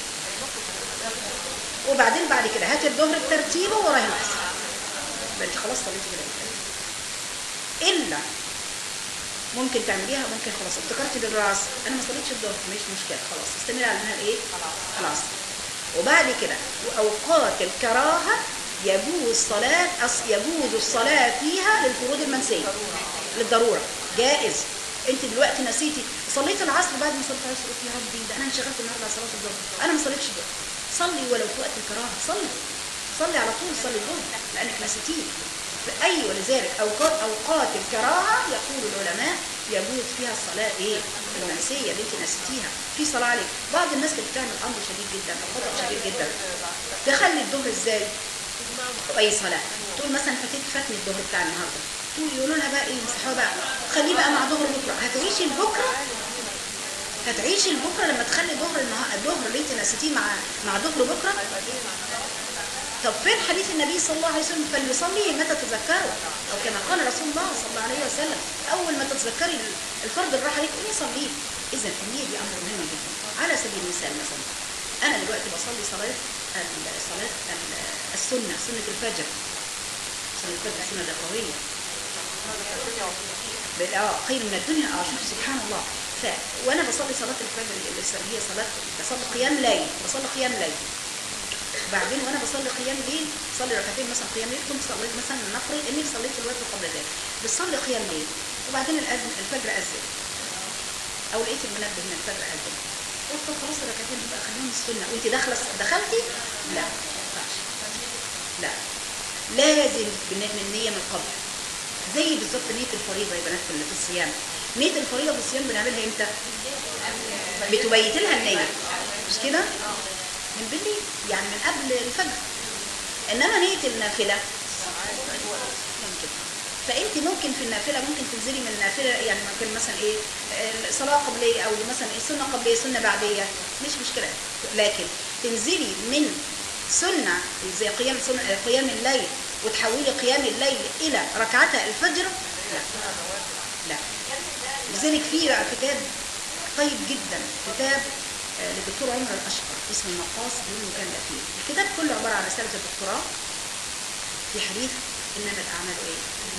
وبعدين بعد كده هاتي الظهر بترتيبه وراها العصر يبقى انت خلاص صليتي كده بالترتيب. الا ممكن تعمليها ممكن خلاص افتكرتي بالراس انا ما صليتش الظهر مش مشكله خلاص استمري على انها ايه العصر وبعد كده واوقات الكراهه يجوز صلاه أص- يجوز الصلاه فيها للفروض المنسيه للضروره جائز انت دلوقتي نسيتي صليت العصر بعد ما صليت العصر قلت يا ربي ده انا انشغلت النهارده على صلاه الظهر انا ما صليتش الظهر صلي ولو في وقت الكراهه صلي صلي على طول صلي الظهر لانك نسيتيه فأي ولذلك أوقات أوقات الكراهة يقول العلماء يجوز فيها الصلاة إيه؟ المنسية اللي أنت نسيتيها في صلاة عليك بعض الناس اللي بتعمل أمر شديد جدا أو خطأ شديد جدا تخلي الظهر إزاي؟ أي صلاة تقول مثلا فاتت فاتني الظهر بتاع النهارده تقول يقولوا لها بقى إيه يمسحوها بقى خليه بقى مع ظهر بكرة هتعيشي لبكرة هتعيشي لبكرة لما تخلي ظهر النهار الظهر اللي أنت نسيتيه مع مع ظهر بكرة طب فين حديث النبي صلى الله عليه وسلم فليصلي متى تذكروا او كما قال رسول الله صلى الله عليه وسلم اول ما تتذكري الفرض اللي راح عليك قولي صليه اذا النيه دي امر مهم جدا على سبيل المثال مثلا انا دلوقتي بصلي صلاه ال- صلاه ال- السنه سنه الفجر صلاه الفجر سنه ده قويه بال- اه خير من الدنيا اه شوف سبحان الله ف وانا بصلي صلاه الفجر اللي هي صلاه بصلي قيام ليل بصلي قيام ليل بعدين وانا بصلي قيام ليل بصلي ركعتين مثلا قيام ليل كنت صليت مثلا نفرض اني صليت في الوقت قبل ذلك بتصلي قيام ليل وبعدين الاذن الفجر اذن او لقيت المنبه ان الفجر اذن قلت طب خلاص الركعتين بقى خليهم السنه وانت داخله دخلتي لا ما ينفعش لا لازم بن- من نيه من قبل زي بالظبط نيه الفريضه يا بنات في في الصيام نيه الفريضه في الصيام بنعملها امتى بتبيت لها النيه مش كده من بالليل يعني من قبل الفجر انما نيه النافله ممكن فانت ممكن في النافله ممكن تنزلي من النافله يعني ممكن مثلا ايه آه، صلاه قبليه او مثلا ايه سنه قبليه سنه بعديه مش مشكله لكن تنزلي من سنه زي قيام سنة قيام الليل وتحولي قيام الليل الى ركعتا الفجر لا لا لذلك في بقى كتاب طيب جدا كتاب آه، للدكتور عمر الاشقر اسمه المقاصد والمكمل فيه الكتاب كله عباره عن رساله الدكتوراه في حديث انما الاعمال ايه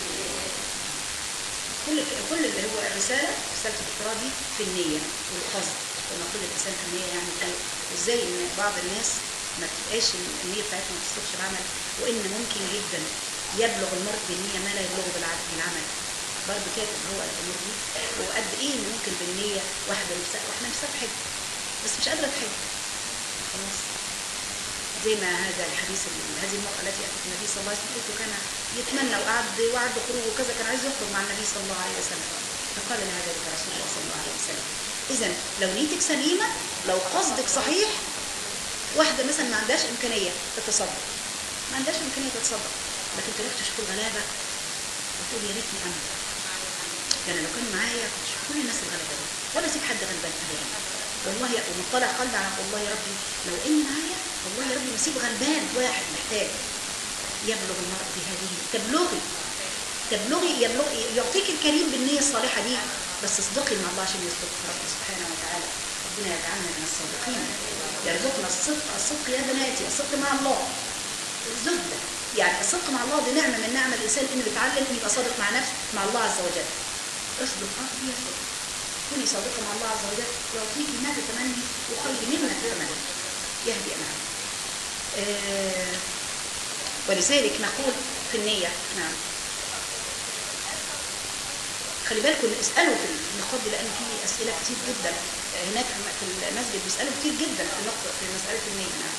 كل كل اللي هو الرساله رساله الدكتوراه دي في النيه والقصد وما كل الانسان في النيه يعني ايه وازاي ان بعض الناس ما بتبقاش النيه بتاعتهم ما تصدقش العمل وان ممكن جدا يبلغ المرء بالنيه ما لا يبلغه بالع- بالعمل برضه كاتب هو الامور دي وقد ايه إن ممكن بالنيه واحده نفسها واحنا نفسها تحب بس مش قادره تحب خلاص زي ما هذا الحديث ال- هذه المرأة التي أتت النبي صلى الله عليه وسلم قلت كان يتمنى وقعد وعد خروج وكذا كان عايز يخرج مع النبي صلى الله عليه وسلم فقال لها ذلك رسول الله صلى الله عليه وسلم إذا لو نيتك سليمة لو قصدك صحيح واحدة مثلا ما عندهاش إمكانية تتصدق ما عندهاش إمكانية تتصدق لكن تروح تشوف الغلابة وتقول يا ريتني أنا ده أنا لو كان معايا كنت أشوف كل الناس الغلابة دي ولا أسيب حد غلبان أبدا والله يا ومطلع قلبي على والله يا ربي لو إني معايا والله يا ربي ما أسيب غلبان واحد محتاج يبلغ المرء بهذه تبلغي تبلغي يبلغ يعطيك الكريم بالنية الصالحة دي بس اصدقي مع الله عشان يصدقك ربنا سبحانه وتعالى ربنا يجعلنا من الصادقين يرزقنا الصدق الصدق يا بناتي الصدق مع الله الزهد يعني الصدق مع الله دي نعمة من نعم الإنسان إنه يتعلم إنه يبقى صادق مع نفسه مع الله عز وجل اصدق اه هي صدق كوني صادقة مع الله عز وجل يعطيك ما تتمني وخير مما تتمني يهدي أمامك آه ولذلك نقول في النية نعم خلي بالكم اسألوا في النقاط دي لأن في أسئلة كتير جدا هناك في المسجد بيسألوا كتير جدا في النقطة في مسألة النية نعم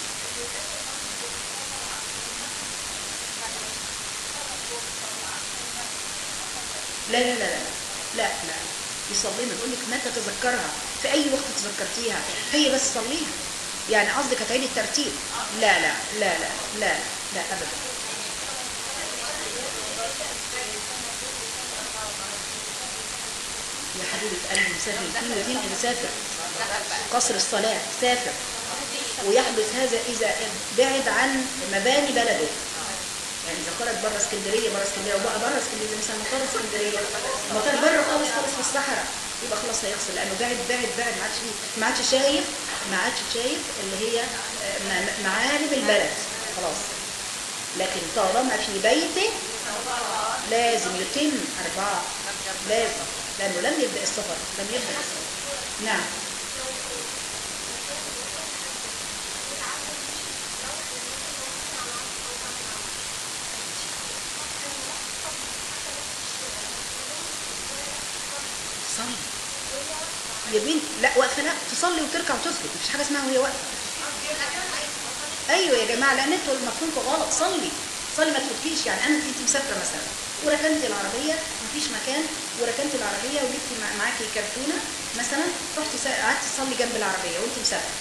لا لا لا لا لا لا يصلينا بقول لك متى تذكرها في أي وقت تذكرتيها هي بس صليها يعني قصدك هتعيدي الترتيب لا لا لا لا لا لا أبدا يا حبيبة قلبي مسافر اثنين واثنين مسافر قصر الصلاة سافر ويحدث هذا إذا بعد عن مباني بلده يعني إذا خرج بره اسكندرية بره اسكندرية وبقى بره اسكندرية مثلا مطار اسكندرية مطار بره خالص خالص في الصحراء يبقى خلاص هيغسل لأنه بعد بعد بعد ما عادش فيه- ما عادش شايف ما عادش شايف اللي هي آه، م- معالم البلد خلاص لكن طالما في بيته لازم يتم أربعة لازم لأنه لم يبدأ السفر لم يبدأ السفر نعم صلي يا بنت لا واقفه لا تصلي وتركع وتسجد مفيش حاجه اسمها وهي واقفه ايوه يا جماعه لان انتوا مفهومكم غلط صلي صلي ما تفوتكيش يعني انا انت مسافره مثلا وركنت العربيه مفيش مكان وركنت العربيه وجبت مع- معاكي كرتونه مثلا رحت سا- قعدت تصلي جنب العربيه وانت مسافره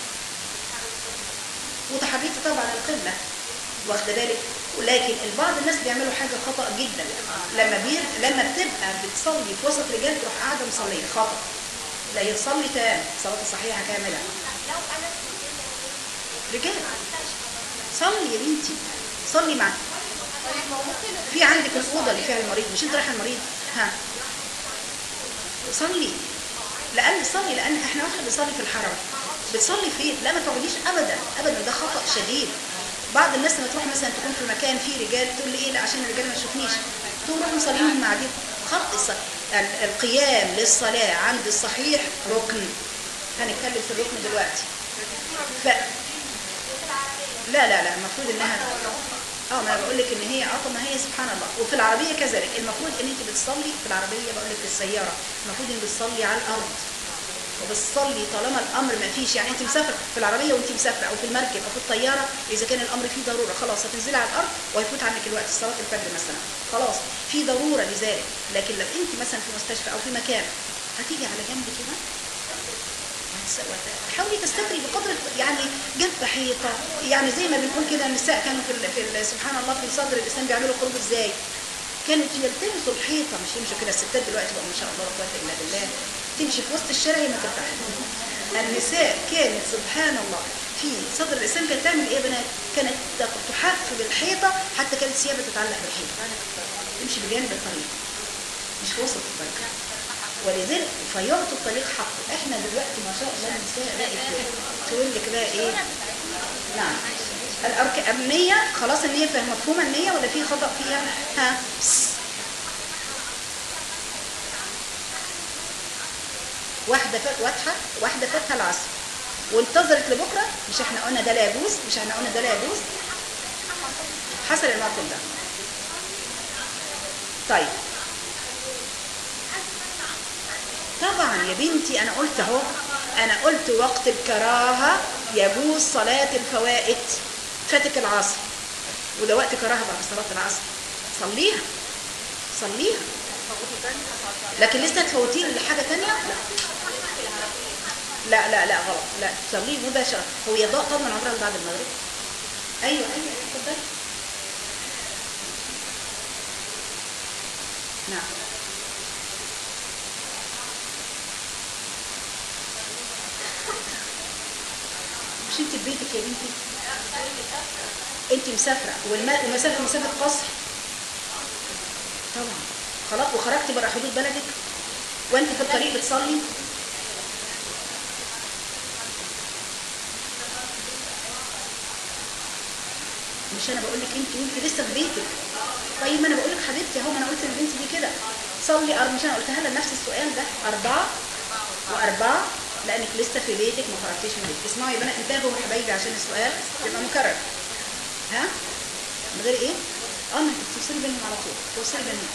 وتحريتي طبعا القبله واخده بالك ولكن البعض الناس بيعملوا حاجه خطا جدا لما بي... لما بتبقى بتصلي في وسط رجال تروح قاعده مصليه خطا لا هي تصلي تام صلاه صحيحه كامله رجال صلي يا بنتي صلي مع في عندك الاوضه اللي فيها المريض مش انت رايحه المريض ها صلي لان صلي لان احنا واحنا بنصلي في الحرم بتصلي فين لا ما تقعديش ابدا ابدا ده خطا شديد بعض الناس لما تروح مثلا تكون في مكان فيه رجال تقول لي ايه لا عشان الرجال ما يشوفنيش تقوم روح مصليهم مع دي خط الص- ال- القيام للصلاه عند الصحيح ركن هنتكلم في الركن دلوقتي ف... لا لا لا المفروض انها اه ما انا بقول لك ان هي اه طب ما هي سبحان الله وفي العربيه كذلك المفروض ان انت بتصلي في العربيه بقول لك في السياره المفروض ان بتصلي على الارض وبتصلي طالما الامر ما فيش يعني انت مسافره في العربيه وانت مسافره او في المركب او في الطياره اذا كان الامر فيه ضروره خلاص هتنزلي على الارض وهيفوت عنك الوقت صلاه الفجر مثلا خلاص في ضروره لذلك لكن لو انت مثلا في مستشفى او في مكان هتيجي على جنب كده وهتس- وهت- حاولي تستتري بقدر يعني جنب حيطه يعني زي ما بنقول كده النساء كانوا في, ال- في ال- سبحان الله في صدر الاسلام بيعملوا خروج ازاي كانت يلتمسوا الحيطه مش يمشوا كده الستات دلوقتي بقى ما شاء الله لا قوه الا بالله تمشي في وسط الشارع هي ما ترتاح النساء كانت سبحان الله في صدر الاسلام كانت تعمل ايه يا بنات؟ كانت تحف بالحيطه حتى كانت ثيابها تتعلق بالحيطه تمشي بجانب الطريق مش في وسط الطريق ولذلك فيعطوا الطريق حقه احنا دلوقتي ما شاء الله النساء بقت تقول لك بقى ايه نعم الأرك... النية خلاص النية فهم مفهومة النية ولا في خطأ فيها ها واحدة ف... واضحة واحدة فاتها العصر وانتظرت لبكرة مش احنا قلنا ده لا يجوز مش احنا قلنا ده لا يجوز حصل الموقف ده طيب طبعا يا بنتي انا قلت اهو انا قلت وقت الكراهه يجوز صلاه الفوائد فاتك العصر وده وقت كراهه بعد صلاه العصر صليها صليها لكن لسه تفوتيه لحاجه تانية لا لا لا لا غلط لا تصليه مباشره هو يضاء طبعا عمرها بعد المغرب ايوه ايوه اتفضلي نعم مش انت في بيتك يا بنتي انت مسافره والماء ومسافه مسافه قصر طبعا خلاص وخرجتي بره حدود بلدك وانت في الطريق بتصلي مش انا بقول لك انت وانت لسه في بيتك طيب ما انا بقول لك حبيبتي اهو ما انا قلت للبنت دي كده صلي أر... مش انا قلتها لها نفس السؤال ده اربعه واربعه لانك لسه في بيتك ما خرجتيش من بيتك اسمعوا يا بنات انتبهوا يا حبايبي عشان السؤال يبقى مكرر ها من غير ايه اه ما انت بتفصلي بينهم على طول توصلي بينهم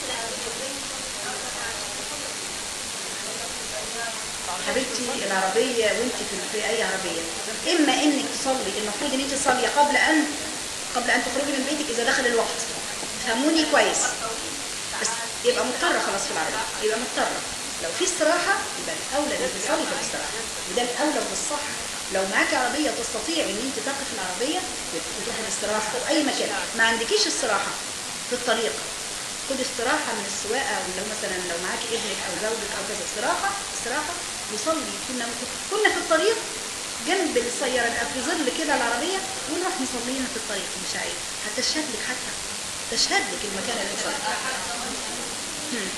حبيبتي العربية وانت في, في اي عربية اما انك تصلي المفروض ان انت تصلي قبل ان قبل ان تخرجي من بيتك اذا دخل الوقت فهموني كويس بس يبقى مضطرة خلاص في العربية يبقى مضطرة لو في استراحة يبقى الاولى انك تصلي في الاستراحة وده الاولى والصح لو معاكي عربية تستطيع ان انت تقف العربية وتروحي الاستراحة او اي مكان ما عندكيش استراحة في الطريق خد استراحة من السواقة او لو مثلا لو معاكي ابنك او زوجك او كذا استراحة استراحة يصلي كنا كنا في الطريق جنب السيارة بقى في ظل كده العربية ونروح نصلينا في الطريق مش عيب حتى تشهد لك حتى تشهد لك المكان اللي تصلي هم.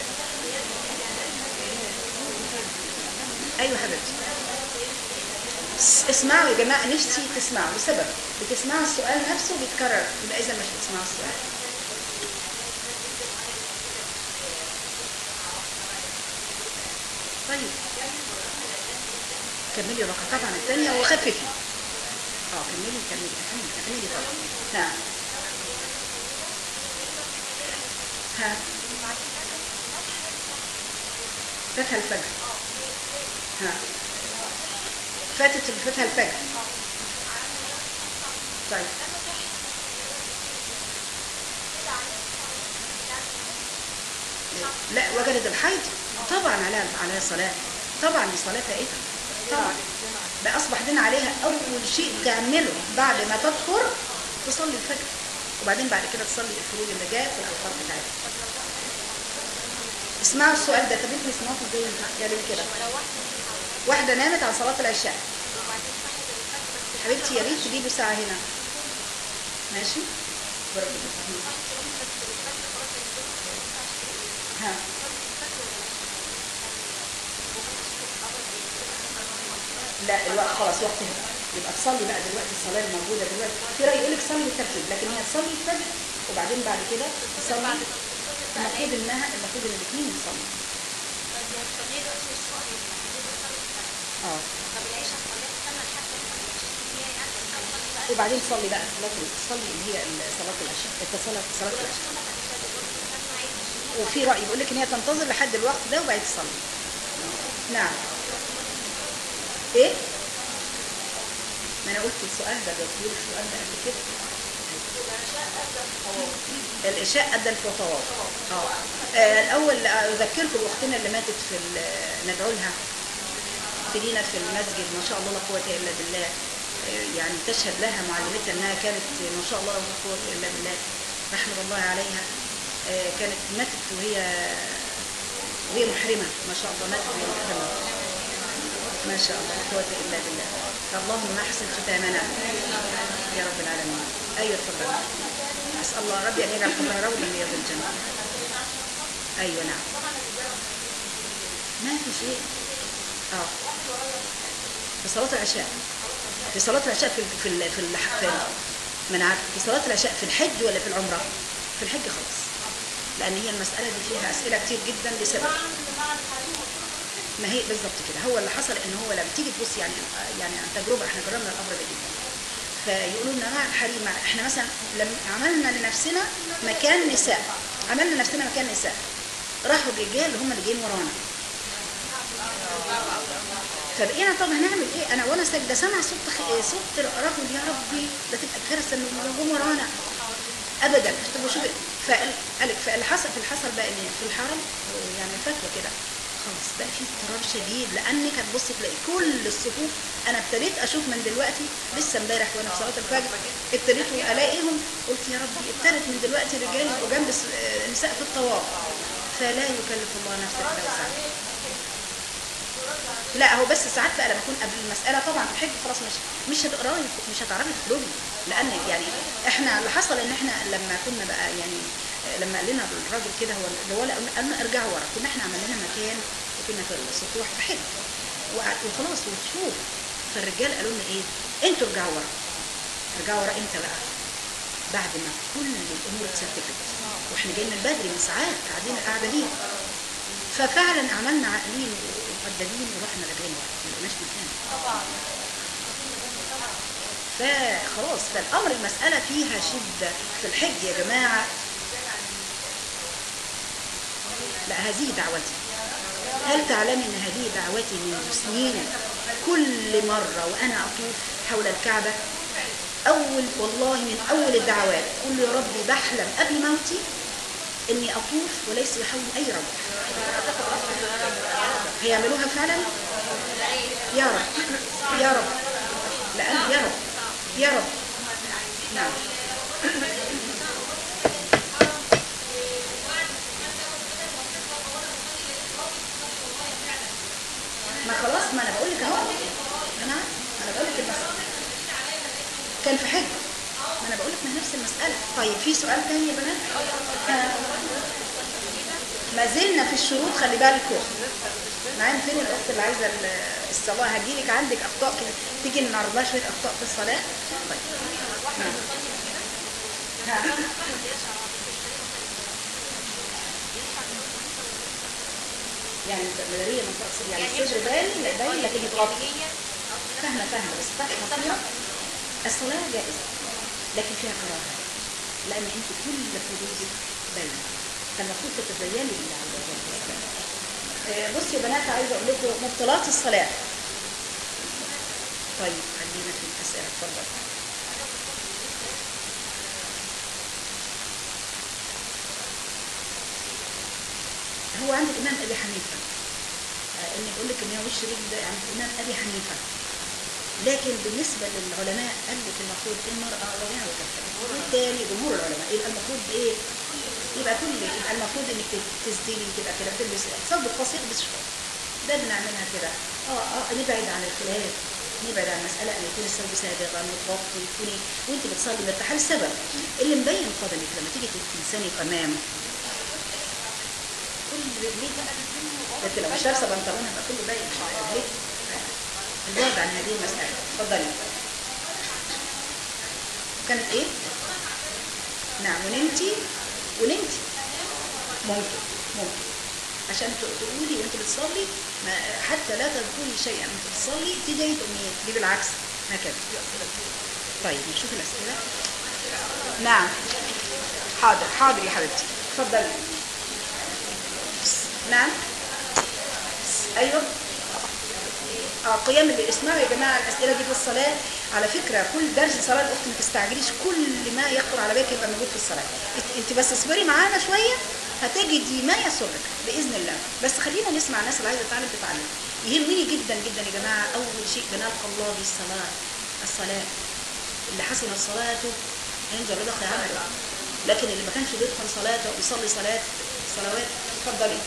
ايوه حبيبتي اس- اسمعوا يا جماعة نفسي تسمعوا لسبب بتسمعوا السؤال نفسه بيتكرر يبقى إذا مش بتسمعوا السؤال طيب كملي الرقعة طبعا الثانية وخففي اه كملي كملي كملي كملي طبعا ها ها فاتها الفجر ها فاتت فاتها الفجر طيب لا وجدت الحيض طبعا على على صلاة طبعا دي صلاة فائتة طبعا بقى أصبح دين عليها أول شيء تعمله بعد ما تطهر تصلي الفجر وبعدين بعد كده تصلي الفروج اللي جاء في الأوقات بتاعتها اسمعوا السؤال ده طب انتوا سمعتوا ازاي يعني كده واحدة نامت عن صلاة العشاء حبيبتي يا ريت تجيبوا ساعة هنا ماشي برافو ها لا الوقت خلاص وقتها يبقى تصلي بقى دلوقتي الصلاه الموجوده دلوقتي في راي يقول لك صلي بالترتيب لكن هي تصلي الفجر وبعدين بعد كده تصلي المفروض انها المفروض ان الاثنين يصلوا اه وبعدين تصلي بقى صلاه تصلي اللي هي صلاه العشاء صلاه صلاه العشاء وفي راي بيقول لك ان هي تنتظر لحد الوقت ده وبعدين تصلي نعم ايه ما انا قلت السؤال ده جاوبت لي السؤال ده قبل كده العشاء أدى الفطار اه آه، الأول أذكركم بأختنا اللي ماتت في ال- ندعو لها تجينا في المسجد ما شاء الله لا قوة إلا بالله آه، يعني تشهد لها معلمتها أنها كانت ما شاء الله لا قوة إلا بالله رحمة الله عليها آه، كانت ماتت وهي وهي محرمة ما شاء الله ماتت وهي محرمة ما شاء الله لا قوة إلا بالله اللهم أحسن ختامنا يا رب العالمين أيوة اتفضل أسأل الله ربي أن يجعل قبرها روضا من رياض الجنة أيوة نعم ما في شيء اه في صلاة العشاء في صلاة العشاء في في ال- في ال- في ال- ما انا عارفة في صلاة العشاء في الحج ولا في العمرة؟ في الحج خلاص لأن هي المسألة دي فيها أسئلة كتير جدا لسبب ما هي بالظبط كده هو اللي حصل ان هو لما تيجي تبص يعني يعني عن تجربه احنا جربنا الامر ده جدا فيقولوا لنا مع الحريم مع- احنا مثلا لما عملنا لنفسنا مكان نساء عملنا لنفسنا مكان نساء راحوا الرجال هم اللي جايين ورانا فبقينا طب هنعمل ايه انا وانا ساجده سامع صوت خ- صوت رجل يا ربي ده تبقى كارثه انه جم ورانا ابدا طب وشوف فقال قالك فاللي حصل في الحصل بقى ان في الحرم يعني فتوى كده خلاص بقى في اضطراب شديد لانك هتبص تلاقي كل الصفوف انا ابتديت اشوف من دلوقتي لسه امبارح وانا في صلاه الفجر ابتديت الاقيهم قلت يا ربي ابتدت من دلوقتي الرجال يبقوا جنب الس- النساء في الطواف فلا يكلف الله نفسا الا وسعها لا هو بس ساعات بقى لما يكون قبل المساله طبعا في الحج خلاص مش مش هتقراي مش هتعرفي تخرجي لان يعني احنا اللي حصل ان احنا لما كنا بقى يعني لما قال لنا الراجل كده هو اللي هو قال لنا ارجعوا ورا كنا احنا عملنا لنا مكان وكنا في السطوح في حج وقع- وخلاص وشوف فالرجال قالوا لنا ايه انتوا ارجعوا ورا ارجعوا ورا امتى بقى بعد ما كل الامور اتستفت واحنا جايين من بدري من ساعات قاعدين قاعده دي ففعلا عملنا عاقلين ومؤدبين ورحنا راجعين ورا ما لقيناش مكان فخلاص فالامر المساله فيها شده في الحج يا جماعه لا هذه دعوتي هل تعلمي ان هذه دعوتي من سنين كل مره وانا اطوف حول الكعبه اول والله من اول الدعوات قل يا ربي بحلم قبل موتي اني اطوف وليس يحول اي رب هيعملوها فعلا يا رب يا رب لأن يا رب يا رب نعم ما خلاص ما انا بقول لك اهو انا عارفة. انا بقول لك المسألة كان في حج ما انا بقول لك ما نفس المسألة طيب في سؤال تاني يا بنات ها. ما زلنا في الشروط خلي بالكم معانا فين الاخت اللي عايزه ال- الصلاه هجيلك عندك اخطاء كده تيجي نعرض لها شويه اخطاء في الصلاه طيب نعم. ها. يعني مداريه من تقصير يعني الصدر باين باين لكن يتغطي فاهمه فاهمه بس فتحه بصيره الصلاه جائزه لكن فيها كراهه لان انت كل فروجك باينه فالمفروض تتزيني لله عز وجل في الصلاه آه، بصوا يا بنات عايزه اقول لكم مبطلات الصلاه طيب خلينا في الاسئله اتفضل هو عند الامام ابي حنيفه آه، ان يقول لك ان هي وش رجل ده عند الامام ابي حنيفه لكن بالنسبه للعلماء قال لك المفروض المراه وجهها وكفها والتاني جمهور العلماء يبقى المفروض ايه يبقى كل يبقى المفروض انك تزدلي تبقى كده تلبس ثوب قصير بس شويه ده بنعملها كده اه اه نبعد عن الخلاف نبعد عن المسألة أن يكون الثوب سابغا متغطي تكوني وأنت بتصلي مرتاحة لسبب اللي مبين قدمك لما تيجي تنساني أمام كل رجليك لكن لو مش لابسة بنطلون هيبقى كله باين مش عارف ليه الجواب عن هذه المسألة اتفضلي كانت ايه؟ نعم ونمتي ونمتي ممكن ممكن عشان ت- تقولي وانت بتصلي ما حتى لا تذكري شيئا وانت بتصلي تدعي تقومي دي بالعكس هكذا طيب نشوف الاسئله نعم حاضر حاضر يا حبيبتي اتفضلي نعم ايوه اه قيام الليل اسمعوا يا جماعه الاسئله دي في الصلاه على فكره كل درس صلاه الاخت ما تستعجليش كل ما يخطر على بالك يبقى موجود في الصلاه انت- انت بس اصبري معانا شويه هتجدي ما يسرك باذن الله بس خلينا نسمع الناس اللي عايزه تتعلم تتعلم يهمني جدا جدا يا جماعه اول شيء بنلقى الله بالصلاه الصلاه اللي حسنت صلاته عند رضا عمله لكن اللي ما كانش بيتقن صلاته ويصلي صلاه صلوات اتفضلي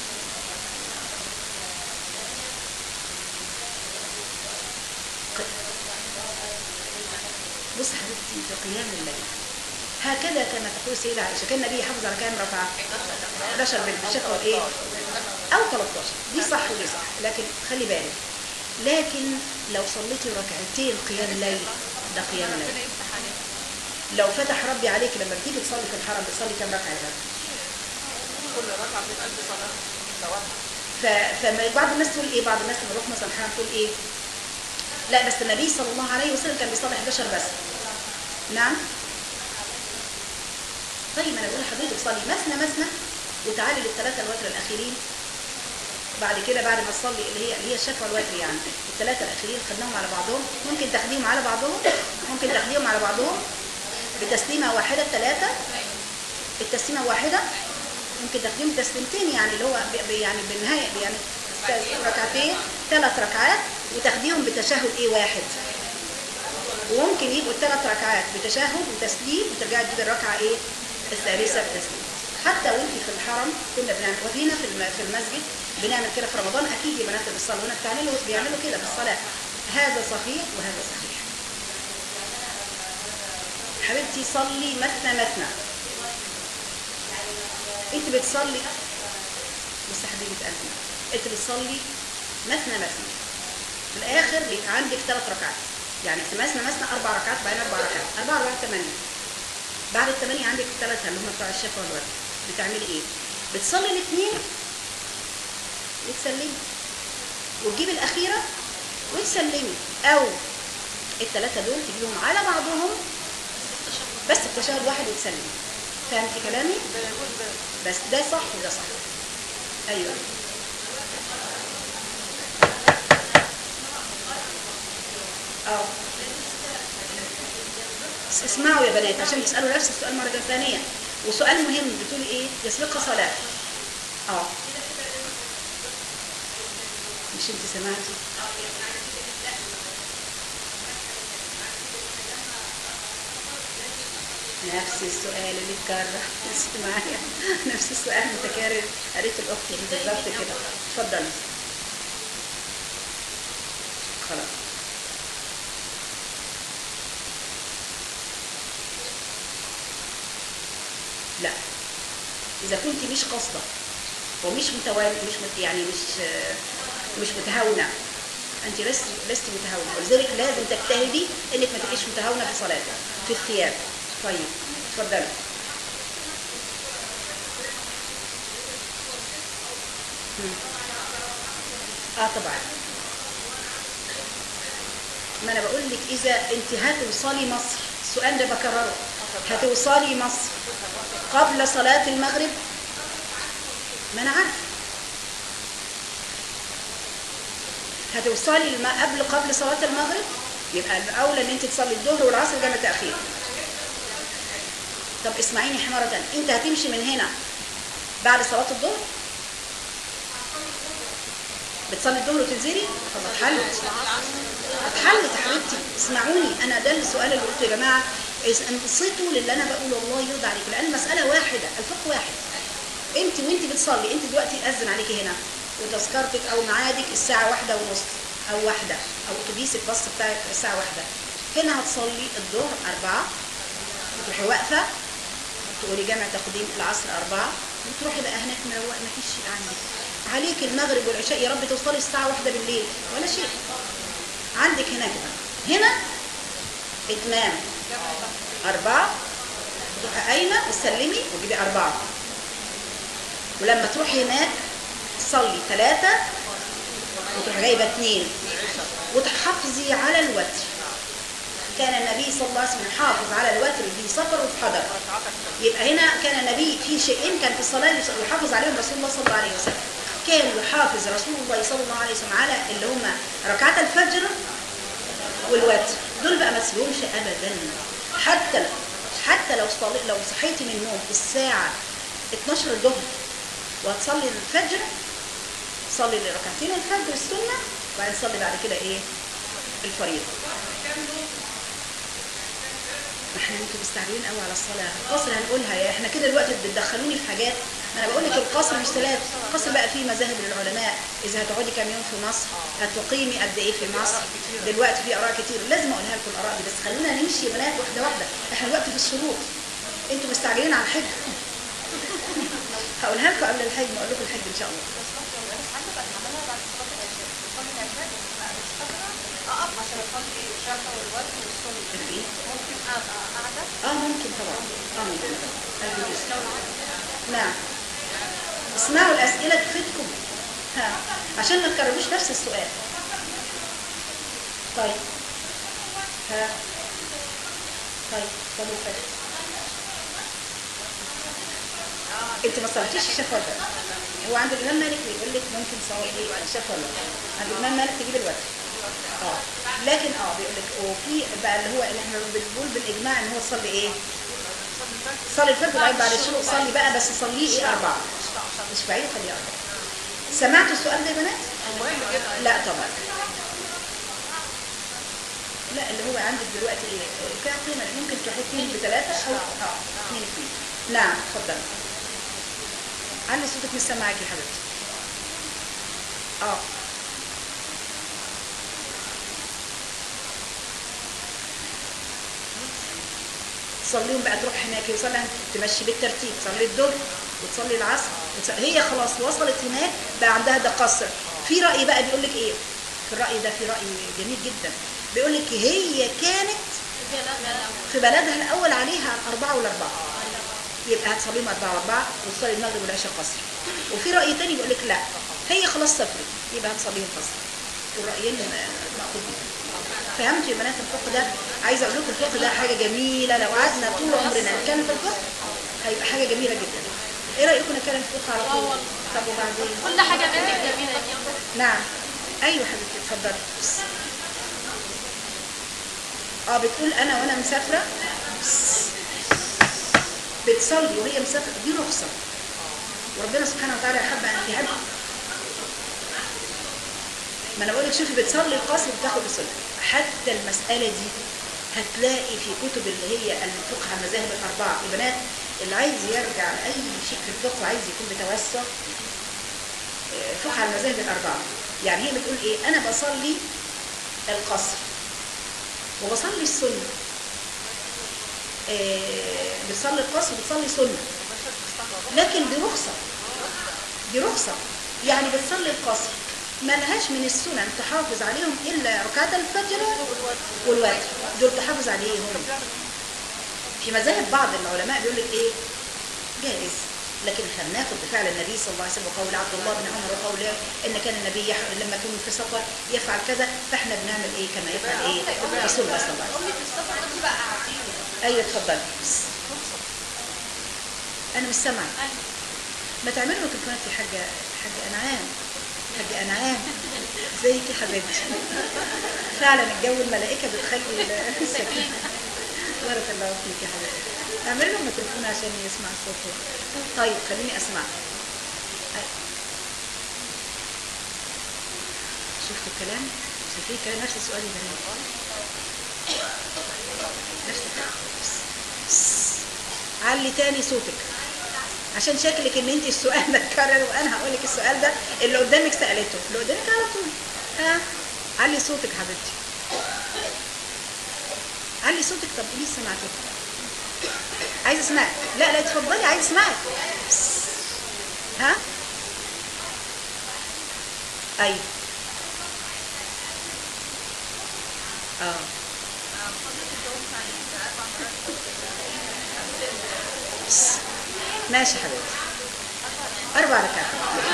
بص حبيبتي في قيام الليل هكذا كما تقول السيدة عائشة كان النبي يحافظ على كام ركعة 11 بالشكوى ايه او 13 دي صح ودي صح لكن خلي بالك لكن لو صليتي ركعتين قيام الليل ده قيام الليل لو فتح ربي عليك لما بتيجي تصلي في الحرم بتصلي كام ركعة يا رب
كل ركعة من ألف صلاة ثواب
ف- فما بعض الناس تقول ايه بعض الناس لما يروح مثلا الحرم تقول ايه لا بس النبي صلى الله عليه وسلم كان بيصلي 11 بس نعم طيب انا بقول لحضرتك صلي مثنى مثنى وتعالي للثلاثه الوتر الاخيرين بعد كده بعد ما تصلي اللي هي اللي هي الشفع والوتر يعني الثلاثه الاخيرين خدناهم على بعضهم ممكن تاخديهم على بعضهم ممكن تاخديهم على بعضهم بتسليمه واحده الثلاثه التسليمه واحده ممكن تاخديهم تسليمتين يعني اللي هو ب- ب- يعني بالنهايه يعني ت- ركعتين ثلاث ركعات وتاخديهم بتشهد ايه واحد وممكن يبقوا الثلاث ركعات بتشهد وتسليم وترجعي تجيبي الركعه ايه الثالثه بتسليم حتى وانت في الحرم كنا بنعمل وهنا في الم- في المسجد بنعمل كده في رمضان اكيد يا بنات اللي بيصلوا هنا بتعملوا بيعملوا كده في الصلاه هذا صحيح وهذا صحيح حبيبتي صلي مثنى مثنى انت بتصلي بص يا حبيبه قلبي انت بتصلي مثنى مثنى في الاخر بيبقى عندك ثلاث ركعات يعني في مثنى مثنى اربع ركعات بعدين اربع ركعات اربع ركعات ثمانيه بعد الثمانيه عندك ثلاثه اللي هم بتوع الشفا والورد بتعملي ايه؟ بتصلي الاثنين وتسلمي وتجيبي الاخيره وتسلمي او الثلاثه دول تجيبهم على بعضهم بس بتشهد واحد وتسلمي فهمتي كلامي؟
ده يقول ده
بس ده صح وده صح ايوه اه بس اسمعوا يا بنات عشان تسالوا نفس السؤال مره ثانيه وسؤال مهم بتقولي ايه يسبقها صلاه اه مش انت سمعتي نفس السؤال اللي اتكرر معايا نفس السؤال متكرر قريت الاخت دي بالظبط كده اتفضلي خلاص لا اذا كنت مش قاصده ومش متوالي مش مت يعني مش مش متهاونه انت لست لست متهاونه ولذلك لازم تجتهدي انك ما تبقيش متهاونه في صلاتك في الثياب طيب اتفضلي مم. اه طبعا ما انا بقول لك اذا انت هتوصلي مصر السؤال ده بكرره هتوصلي مصر قبل صلاة المغرب ما انا عارفه هتوصلي الم... قبل قبل صلاة المغرب يبقى الاولى ان انت تصلي الظهر والعصر جمع تاخير طب اسمعيني حمارة تانية. انت هتمشي من هنا بعد صلاة الظهر بتصلي الظهر وتنزلي طب اتحلت اتحلت يا حبيبتي اسمعوني انا ده السؤال اللي قلته يا جماعه إذا انصتوا للي انا بقوله الله يرضى عليك لان المساله واحده الفقه واحد انت وانت بتصلي انت دلوقتي اذن عليكي هنا وتذكرتك او ميعادك الساعه واحدة ونص او واحدة او اتوبيس الباص بتاعك الساعه واحدة هنا هتصلي الظهر أربعة وتروحي واقفه تقولي جامع تقديم العصر أربعة وتروحي بقى هناك مروق ما فيش شيء عندك عليك المغرب والعشاء يا رب توصلي الساعة واحدة بالليل ولا شيء عندك هناك بقى هنا إتمام أربعة تروحي قايمة وتسلمي وتجيبي أربعة ولما تروحي هناك تصلي ثلاثة وتروحي جايبة اثنين وتحافظي على الوتر كان النبي صلى الله عليه وسلم يحافظ على الوتر في سفر وفي حضر يبقى هنا كان النبي في شيئين كان في الصلاة يحافظ عليهم رسول الله صلى الله عليه وسلم كان يحافظ رسول الله صلى الله عليه وسلم على اللي هم ركعات الفجر والوتر دول بقى ما تسيبهمش ابدا حتى لو حتى لو صلي لو صحيتي من النوم الساعه 12 الظهر وهتصلي الفجر صلي ركعتين الفجر السنه وبعدين صلي بعد كده ايه الفريضه ما احنا انتوا مستعجلين قوي على الصلاه القصر هنقولها يا احنا كده دلوقتي بتدخلوني في حاجات ما انا بقول لك القصر مش ثلاث القصر بقى فيه مذاهب للعلماء اذا هتقعدي كام يوم في مصر هتقيمي قد ايه في مصر دلوقتي في اراء كتير لازم اقولها لكم الاراء دي بس خلونا نمشي يا بنات واحده واحده احنا دلوقتي في الشروط انتوا مستعجلين على الحج هقولها لكم قبل الحج ما اقول لكم الحج ان شاء الله الايه اه ممكن طبعا اه ممكن طبعا نعم اسمعوا الاسئله تفيدكم ها عشان ما تكرروش نفس السؤال طيب ها طيب طب الفجر انت ما صليتيش الشفا ولا لا؟ هو عند الامام مالك بيقول لك ممكن تصلي الشفا ولا لا؟ عند الامام مالك تجيب الوتر اه لكن اه بيقول لك وفي بقى اللي هو اللي احنا بنقول بالاجماع ان هو تصلي ايه؟ صلي الفجر وبعدين بعد الشروق صلي بقى بس صليه ايه اربعه مش بعيد خليه اربعه سمعتوا السؤال ده يا بنات؟
مهم جدا
لا طبعا لا اللي هو عندك دلوقتي ايه كام قيمه ممكن تروحي اثنين بثلاثه او اه اثنين اثنين نعم اتفضلي علي صوتك مش سامعاكي يا حبيبتي اه تصليهم بقى تروح هناك يصلي تمشي بالترتيب تصلي الظهر وتصلي العصر وتص- هي خلاص وصلت هناك بقى عندها ده قصر في رأي بقى بيقول لك ايه في الرأي ده في رأي جميل جدا بيقول لك هي كانت في بلدها الأول عليها أربعة والأربعة يبقى هتصليهم أربعة وأربعة وتصلي المغرب والعشاء قصر وفي رأي تاني بيقول لك لا هي خلاص سافرت يبقى هتصليهم قصر الرأيين مأخوذ بيهم فهمتوا يا بنات الفقه ده عايزه اقول لكم الفقه ده حاجه جميله لو قعدنا طول عمرنا نتكلم في الفقه هيبقى حاجه جميله جدا ايه رايكم نتكلم في الفقه على طول طب وبعدين
كل حاجة منك جميلة
نعم ايوه حبيبتي اتفضلي اه بتقول انا وانا مسافره بتصلي وهي مسافره دي رخصه وربنا سبحانه وتعالى يحب ان يحب ما انا بقول لك شوفي بتصلي القصر بتاخد الصلاه حتى المساله دي هتلاقي في كتب اللي هي الفقه على المذاهب الاربعه يا بنات اللي عايز يرجع لاي شيء في الفقه وعايز يكون بتوسع آه، فقه على المذاهب الاربعه يعني هي بتقول ايه انا بصلي القصر وبصلي السنه آه، بتصلي القصر بتصلي سنه لكن دي رخصه دي رخصه يعني بتصلي القصر ما لهاش من السنن تحافظ عليهم الا ركعات الفجر والوتر دول تحافظ عليهم في مذاهب بعض العلماء بيقول لك ايه جائز لكن احنا بناخد بفعل النبي صلى الله عليه وسلم وقول عبد الله بن عمر وقوله ان كان النبي يح... لما كان في سفر يفعل كذا فاحنا بنعمل ايه كما يفعل ايه رسول الله صلى الله عليه وسلم
أمي في السفر ده بتبقى قاعدين
ايوه اتفضلي انا مش سامعه ما تعملوا تليفونات يا حاجه حاجه انعام حاجه انعام زيك يا حبيبتي فعلا الجو الملائكه بتخلي ال- السكينه بارك الله فيك يا حبيبتي اعمل لهم تليفون عشان يسمع الصوت طيب خليني اسمع أي- شفتوا الكلام شايفين الكلام نفس السؤال يا بنات نفس الكلام علي تاني صوتك عشان شكلك ان انت السؤال ده اتكرر وانا هقول لك السؤال ده اللي قدامك سالته اللي قدامك على طول ها علي صوتك حبيبتي علي صوتك طب قولي سمعتك عايزه اسمعك لا لا اتفضلي عايزه اسمعك ها ايوه اه ماشي يا حبيبتي اربع ركعات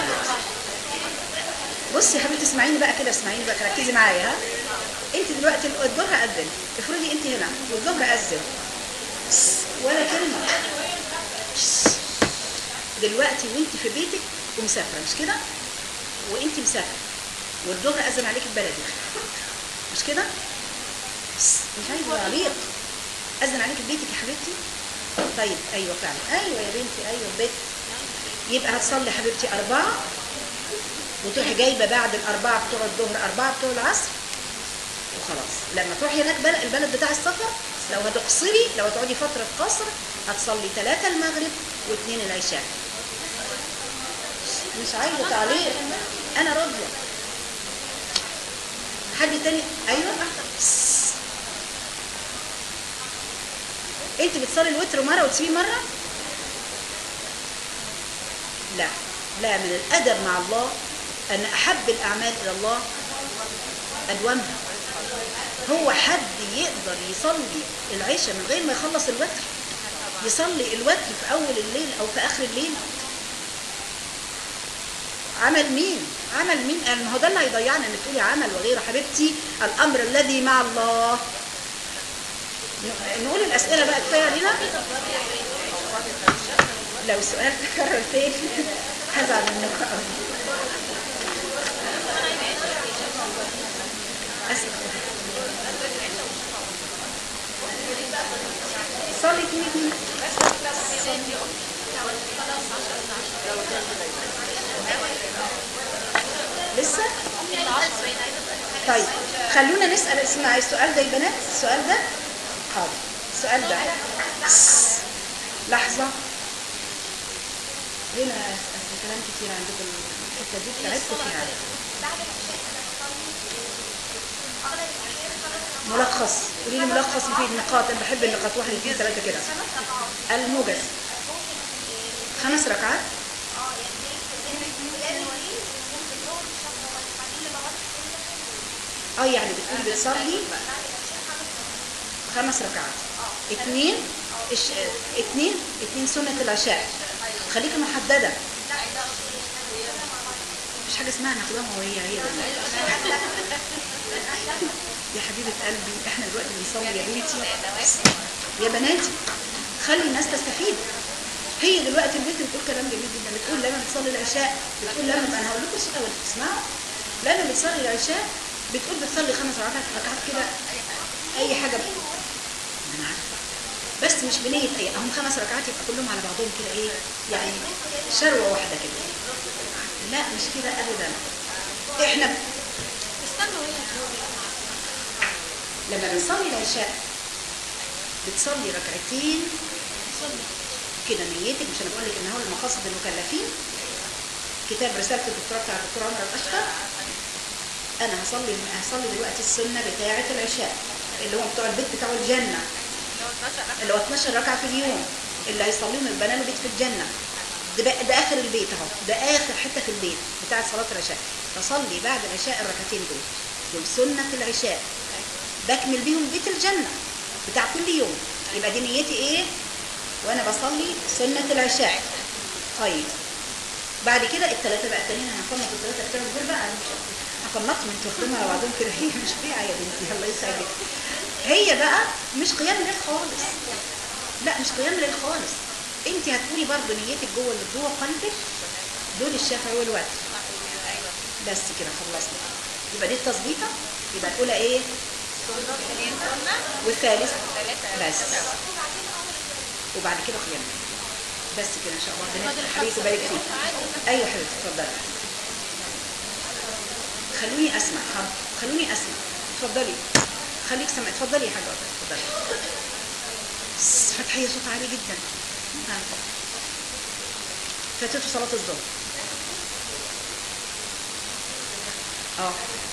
بصي يا حبيبتي اسمعيني بقى كده اسمعيني بقى ركزي معايا ها انت دلوقتي الظهر اذن افرضي انت هنا والظهر اذن ولا كلمه دلوقتي وانت في بيتك ومسافره مش كده وانت مسافره والظهر اذن عليك البلدي مش كده بس مش عايزه تعليق اذن عليك في بيتك يا حبيبتي طيب ايوه فعلا ايوه يا بنتي ايوه بيت يبقى هتصلي حبيبتي اربعه وتروحي جايبه بعد الاربعه بتوع الظهر اربعه بتوع العصر وخلاص لما تروحي هناك بلد البلد بتاع السفر لو هتقصري لو هتقعدي فتره قصر هتصلي ثلاثه المغرب واثنين العشاء مش عايزه تعليق انا راضيه حد تاني ايوه سس. انت بتصلي الوتر مره وتسيبيه مره لا لا من الادب مع الله ان احب الاعمال الى الله ادومها هو حد يقدر يصلي العشاء من غير ما يخلص الوتر يصلي الوتر في اول الليل او في اخر الليل عمل مين عمل مين قال ما هو ده اللي هيضيعنا انك تقولي عمل وغيره حبيبتي الامر الذي مع الله ن- نقول الاسئله بقى كفايه علينا لو السؤال تكرر تاني هزعل منكم قوي اسف صلي اتنين اتنين لسه طيب خلونا نسأل اسمعي السؤال ده يا بنات السؤال ده حاضر السؤال ده بس. لحظة هنا أصل كلام كتير عندكم الحتة دي بتاعتكم فيها ملخص قولي لي ملخص في النقاط انا بحب النقاط واحد اثنين ثلاثة كده الموجز خمس ركعات اه يعني بتقولي بتصلي خمس ركعات اثنين إش... اثنين اثنين سنة العشاء خليكي محددة مش حاجة اسمها ناخدها وهي هي ده يا حبيبة قلبي احنا دلوقتي بنصلي يا بنتي يا بناتي خلي الناس تستفيد هي دلوقتي البنت بتقول كلام جميل جدا بتقول لما بتصلي العشاء بتقول لما انا هقول لكم شيء اول تسمعوا لما بتصلي العشاء بتقول بتصلي خمس ركعات ركعات كده اي حاجه بقى. انا عارفه بس مش بنيه اي هم خمس ركعات يبقى كلهم على بعضهم كده ايه يعني شروه واحده كده لا مش كده ابدا احنا
استنوا هنا
لما بنصلي العشاء بتصلي ركعتين كده نيتك مش انا بقول لك ان هو المقاصد المكلفين كتاب رساله الدكتوراه بتاع الدكتور عمر الاشقر انا هصلي هصلي دلوقتي السنه بتاعه العشاء اللي هو بتوع البيت بتاع الجنه اللي هو 12 ركعه في اليوم اللي هيصليهم يبقى له بيت في الجنه ده, بقى ده اخر البيت اهو ده اخر حته في البيت بتاعه صلاه العشاء فصلي بعد العشاء الركعتين دول دول سنه العشاء بكمل بيهم بيت الجنه بتاع كل يوم يبقى دي نيتي ايه وانا بصلي سنه العشاء طيب بعد كده الثلاثه بقى التانيين هنقنط الثلاثه بتوع دول بقى مش هقنطهم انتوا واخدينهم على بعضهم كده هي مش بيعه يا بنتي الله يسعدك هي بقى مش قيام ليل خالص لا مش قيام ليل خالص انت هتقولي برضه نيتك جوه اللي جوه قلبك دول الشافعي والوتر بس كده خلصنا يبقى دي التظبيطه يبقى الاولى ايه والثالث بس وبعد كده قيام بس كده ان شاء الله بنات حبيبتي بارك فيك ايوه حبيبتي اتفضلي خلوني اسمع حاضر خلوني اسمع اتفضلي خليك سمع اتفضلي يا حاجه اتفضلي بس فتحيه صوت عالي جدا ها. فاتته صلاه الظهر اه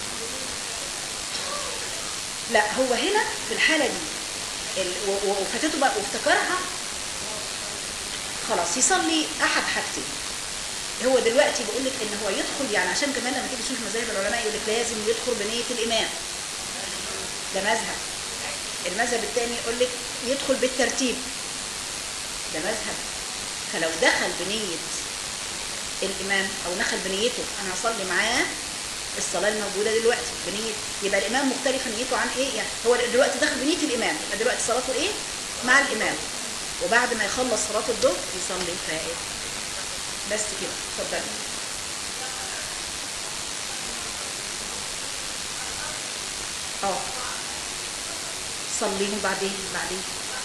لا هو هنا في الحاله دي ال- و- و- وفاتته بقى وافتكرها خلاص يصلي احد حاجتين هو دلوقتي بيقول لك ان هو يدخل يعني عشان كمان لما تيجي تشوف مذاهب العلماء يقول لك لازم يدخل بنيه الامام ده مذهب المذهب الثاني يقول لك يدخل بالترتيب ده مذهب فلو دخل بنيه الامام او دخل بنيته انا هصلي معاه الصلاه الموجوده دلوقتي بنيه يبقى الامام مختلفه نيته عن ايه يعني هو دلوقتي دخل بنيه الامام يبقى دلوقتي صلاته ايه مع الامام وبعد ما يخلص صلاه الظهر يصلي الفائت بس كده اتفضلي اه صليهم بعدين بعدين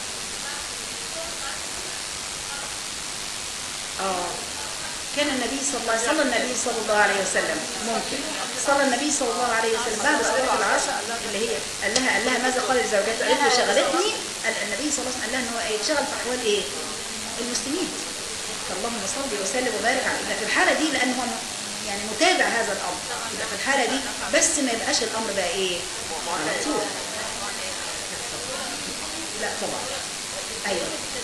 اه كان النبي صلى الله عليه وسلم النبي صلى الله عليه وسلم ممكن صلى النبي صلى الله عليه وسلم بعد صلاة العصر اللي هي قال لها قال لها ماذا قال لزوجته قالت له شغلتني قال النبي صلى الله عليه وسلم قال لها ان هو يتشغل في احوال ايه المسلمين فاللهم صل وسلم وبارك عليه يبقى في الحاله دي لان هو يعني متابع هذا الامر يبقى في الحاله دي بس ما يبقاش الامر بقى ايه على طول لا طبعا ايوه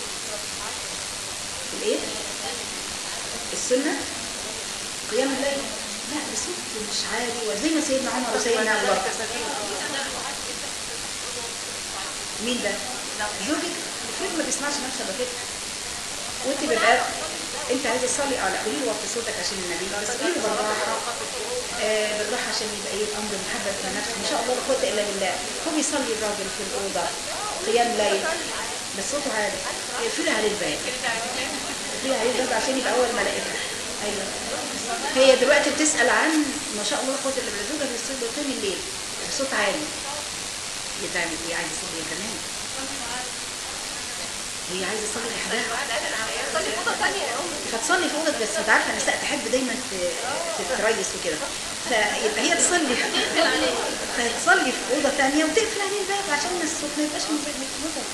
الايه السنه قيام الليل لا بصوت مش عالي وزي ما سيدنا عمر وسيدنا ابو بكر مين ده زوجك المفروض ما بيسمعش نفسه بكده وانت بيبقى انت عايزه تصلي اه لا قولي له وطي صوتك عشان النبي بس قولي له بالراحه آه بالراحه عشان يبقى ايه الامر محبب في نفسه ان شاء الله لا قوه الا بالله هو بيصلي الراجل في الاوضه قيام ليل بس صوته عالي اقفلي عليه الباب اقفلي عليه الباب عشان يبقى اول ملائكه ايوه هي دلوقتي بتسال عن ما شاء الله لا قوه الا بالله زوجها بيصلي بيقيم الليل بصوت عالي هي تعمل ايه عايزه تصلي هي كمان هي عايزه تصلي لوحدها فتصلي في اوضه بس انت عارفه النساء تحب دايما ت- تتريس وكده فيبقى هي تصلي فتصلي في اوضه ثانيه وتقفل عليه الباب عشان الصوت ما يبقاش مزعج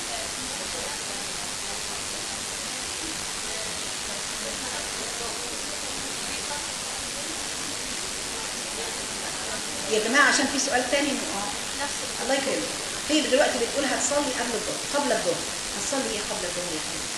يا جماعه عشان في سؤال تاني اه الله يكرمك هي دلوقتي بتقول هتصلي قبل الظهر قبل الظهر هتصلي ايه قبل الظهر يا حبيبي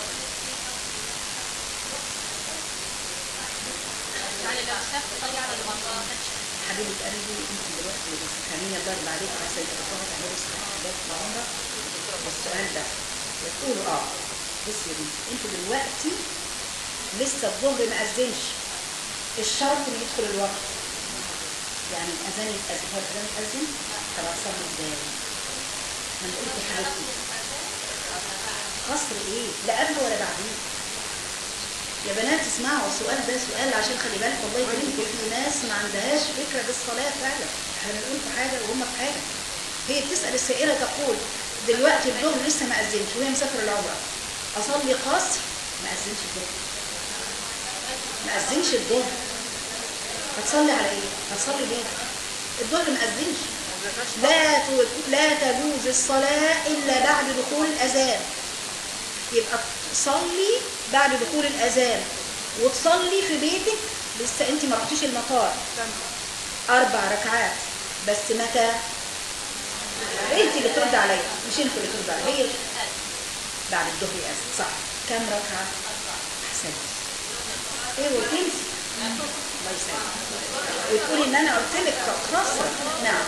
يعني لو شاف تصلي على المطار
حبيبه قلبي انت دلوقتي بتسخنيني الضرب عليك عشان تتفرج على رزق حاجات العمره والسؤال ده بتقولوا اه بص يا بنتي انت دلوقتي لسه الظهر ما اذنش الشرط ان يدخل الوقت يعني الاذان يتاذن هو الاذان يتاذن طب اصلي ازاي؟ ما انا قلت حبيبتي قصر ايه؟ لا قبل ولا بعدين يا بنات اسمعوا السؤال ده سؤال عشان خلي بالك والله يكرمكم في ناس ما عندهاش فكره بالصلاه فعلا احنا بنقول في حاجه وهم في حاجه هي بتسال السائله تقول دلوقتي الظهر لسه ما اذنش وهي مسافره العمره اصلي قصر ما اذنش الظهر ما اذنش الظهر هتصلي على ايه؟ هتصلي ليه؟ الظهر ما اذنش لا ت- لا تجوز الصلاه الا بعد دخول الاذان يبقى تصلي بعد دخول الاذان وتصلي في بيتك لسه انت ما رحتيش المطار اربع ركعات بس متى انت اللي ترد عليا مش انت اللي ترد عليا هي بعد الظهر يأذن صح كم ركعه احسنت ايه وتنسي الله يسلمك وتقولي ان انا قلت لك خاصه نعم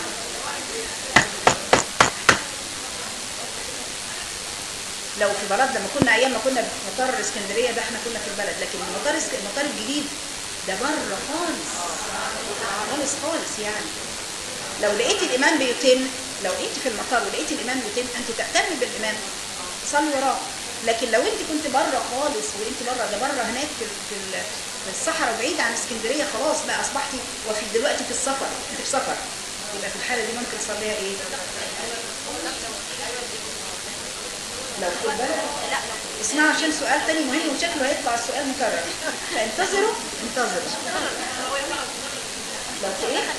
لو في بلد لما كنا ايام ما كنا في مطار اسكندريه ده احنا كنا في البلد لكن المطار اسك... المطار الجديد ده بره خالص خالص خالص يعني لو لقيت الامام بيتم لو لقيت في المطار ولقيت الامام بيتم انت تأتمي بالامام صلي وراه لكن لو انت كنت بره خالص وانت بره ده بره هناك في في ال- في الصحراء بعيد عن اسكندريه خلاص بقى اصبحتي وفي دلوقتي في السفر انت في سفر يبقى في الحاله دي ممكن تصليها ايه؟ لو خد بالك اسمعوا عشان سؤال تاني مهم وشكله هيطلع السؤال مكرر فانتظروا انتظروا لو في ايه؟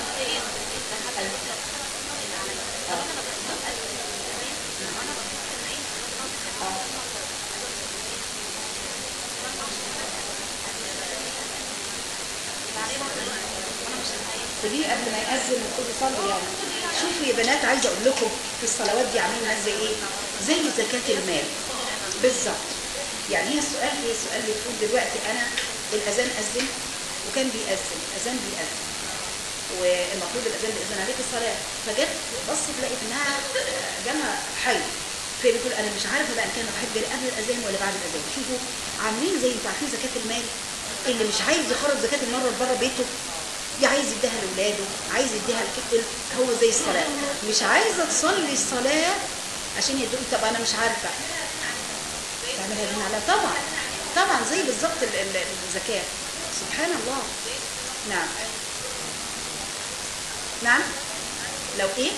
تجي قبل ما يأذن وتقولي صلي يعني شوفوا يا بنات عايزه اقول لكم في الصلوات دي عاملين ناس زي ايه؟ زي زكاة المال بالظبط يعني هي السؤال هي السؤال بتقول دلوقتي انا الاذان اذن وكان بيأذن اذان بيأذن والمفروض الاذان بيأذن عليك الصلاه فجت بصت لقيت انها جالها حي فهي بتقول انا مش عارفه بقى ان كان الحج جالي قبل الاذان ولا بعد الاذان شوفوا عاملين زي انتوا عارفين زكاه المال اللي مش عايز يخرج زكاه المال بره بيته يا عايز يديها لاولاده عايز يديها لكتل هو زي الصلاه مش عايزه تصلي الصلاه عشان يدوم طب انا مش عارفه تعملها دين على طبعا طبعا زي بالظبط ال- ال- الزكاه سبحان الله نعم نعم لو ايه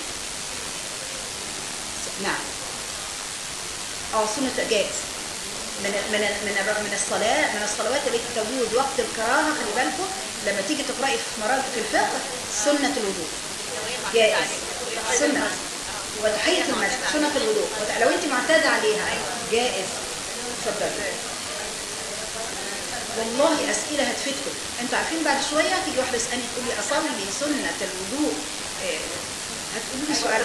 نعم اه سنة جائز من من من من الصلاة من الصلوات التي تجوز وقت الكراهة خلي بالكم لما تيجي تقرأي في مراتب في الفقه سنة الوضوء جائز سنة وتحية المسجد سنة الوضوء وت- لو انت معتادة عليها جائز اتفضلي والله أسئلة هتفيدكم انتوا عارفين بعد شوية تيجي واحدة تسألني تقول لي أصلي سنة الوضوء إيه، هتقولوا لي سؤال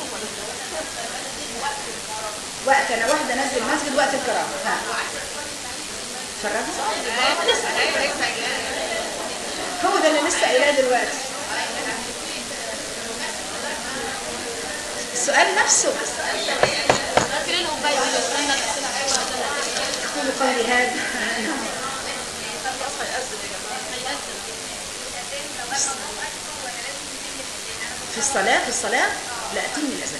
وقت أنا واحدة نازل المسجد وقت الكراهة ها اتفرجوا هو ده اللي لسه قايلاه دلوقتي السؤال نفسه
فين الموبايل والسنة
أقول قولي هذا في الصلاة في الصلاة لا أتم الأذان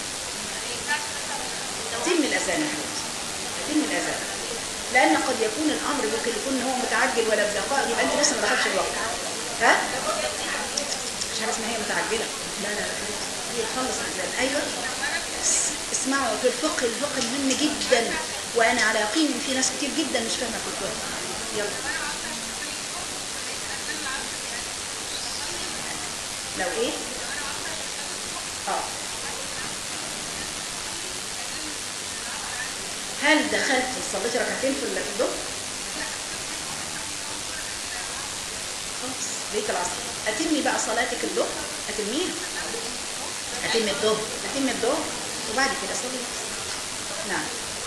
أتم الأذان يا حبيبتي أتم الأذان لأن قد يكون الأمر ممكن يكون هو متعجل ولا بدقائق يبقى أنت لسه ما دخلش الوقت ها؟ مش حاجة اسمها هي متعجلة لا لا لا حبيبتي هي تخلص الأذان أيوه اس- اسمعوا في الفقه الفقه مهم جدا وأنا على يقين إن في ناس كتير جدا مش فاهمة في الفقه يلا لو ايه اه هل دخلت صليتي ركعتين في ال- في الظهر خلاص بيت العصر اتمي بقى صلاتك الظهر اتميها اتم الظهر اتم الظهر وبعد كده صلي العصر نعم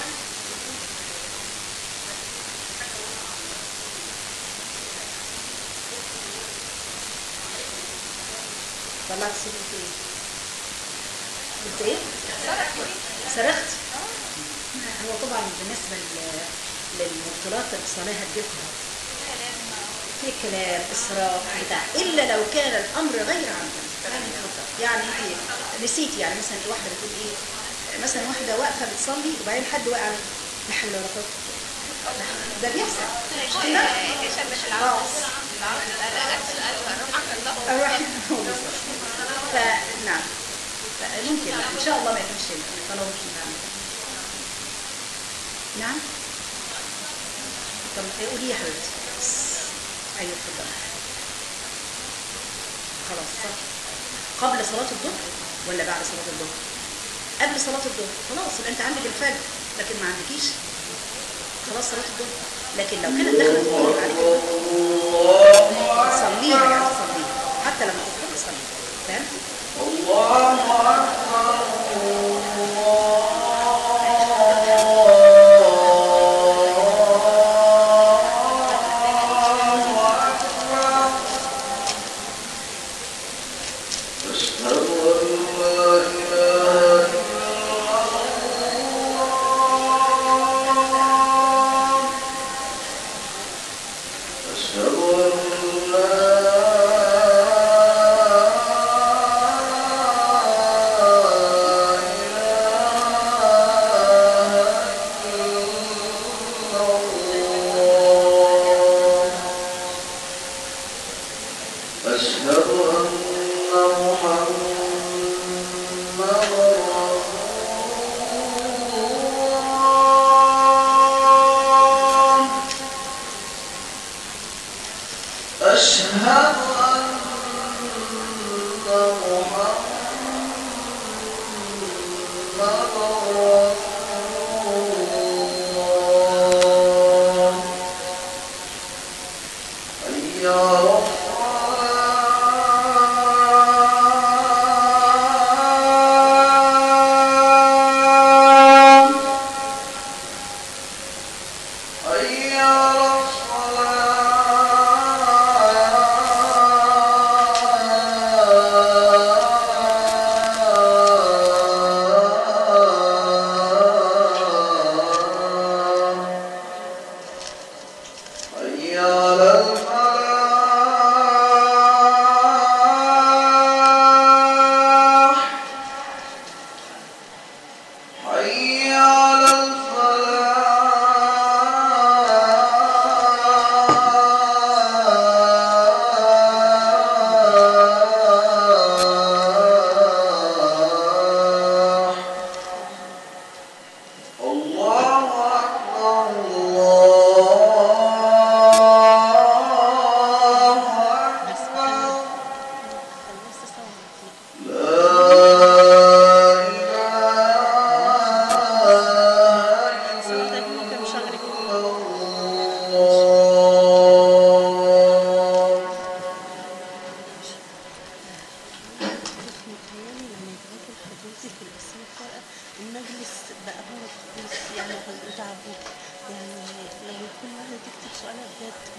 طلعت صوتك ايه قلت ايه صرخت هو طبعا بالنسبه ل- للمبطلات الصلاه هتجيبها في كلام اسراف بتاع الا لو كان الامر غير عمدا يعني انت نسيتي يعني مثلا واحده بتقول ايه مثلا واحده واقفه بتصلي وبعدين حد وقع لا حول ولا قوه إلا بالله. ده بيحصل مش كده؟ اه الرحمة فنعم فممكن ان شاء الله ما يكونش طالما مش متعمد نعم طب قولي يا حبيبتي ايوه اتفضلي خلاص صح قبل صلاة الظهر ولا بعد صلاة الظهر قبل صلاة الظهر خلاص يبقى انت عندك الفجر لكن ما عندكيش خلاص صلاة الظهر لكن لو كانت دخلت الظهر يبقى عليك الظهر. صليها يعني صليها حتى لما تدخل صليها فهمت؟
أشهد أن لا إله إلا الله أشهد أن لا إله إلا الله أشهد أن محمدا رسول الله أشهد أن محمدا رسول الله حي على الصلاة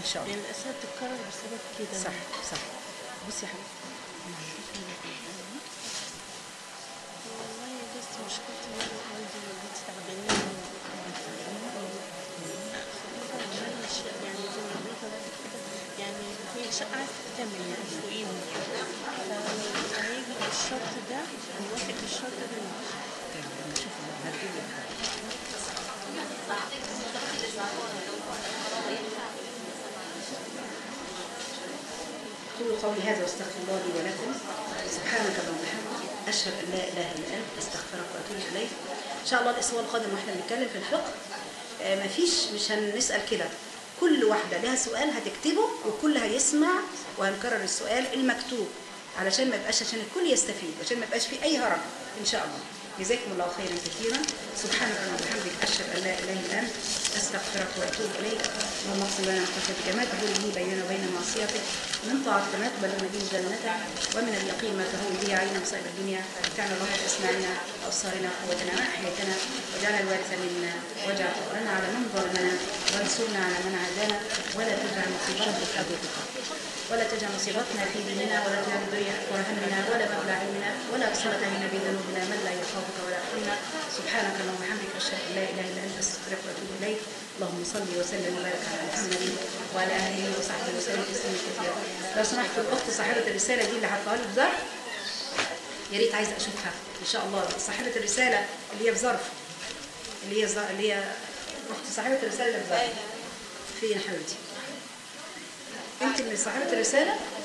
شاء الله
يعني الأسئلة بتتكرر بسبب كده
صح صح بصي يا حبيبتي
والله بس مشكلتي إن أنا والدي ووالدتي تعبانين مش يعني زي ما قلت لك كده يعني هي شقة عايزة تكمل يعني فوقيهم فلو هيجي بالشرط ده نوافق بالشرط ده نوافق.
نشوف هتجيب قولوا قولي هذا واستغفر الله لي ولكم سبحانك اللهم وبحمدك اشهد ان لا اله الا انت استغفرك واتوب اليك ان شاء الله الاسبوع القادم واحنا بنتكلم في الفقه آه، مفيش مش هنسال كده كل واحده لها سؤال هتكتبه والكل هيسمع وهنكرر السؤال المكتوب علشان ما يبقاش عشان الكل يستفيد عشان ما يبقاش في اي هرج ان شاء الله جزاكم الله خيرا كثيرا سبحانك اللهم وبحمدك اشهد ان لا اله الا انت استغفرك واتوب اليك اللهم اغفر لنا من خشيتك ما تحول به بيننا وبين معصيتك من طاعتك ما تبلغنا به جنتك ومن اليقين ما تهون به علينا مصائب الدنيا متعنا اللهم باسماعنا وابصارنا وقوتنا ما احييتنا واجعل الوارث منا واجعل ثأرنا على من ظلمنا وانصرنا على من عادانا ولا تجعل مصيبتنا في حدودك ولا تجعل مصيبتنا في ديننا ولا تجعل الدنيا اكبر همنا ولا مبلغ علمنا ولا اكثر علمنا بذنوبنا من لا يخافك ولا يرحمنا سبحانك اللهم وبحمدك اشهد ان لا اله الا انت استغفرك واتوب اليك اللهم صل وسلم وبارك على محمد وعلى اله وصحبه وسلم تسليما كثيرا لو سمحت الاخت صاحبه الرساله دي اللي حطها لي في ظرف يا ريت عايزه اشوفها ان شاء الله صاحبه الرساله اللي هي في ظرف اللي هي ز- اللي هي اخت صاحبه الرساله اللي في ظرف فين يا حبيبتي انت اللي صاحبه الرساله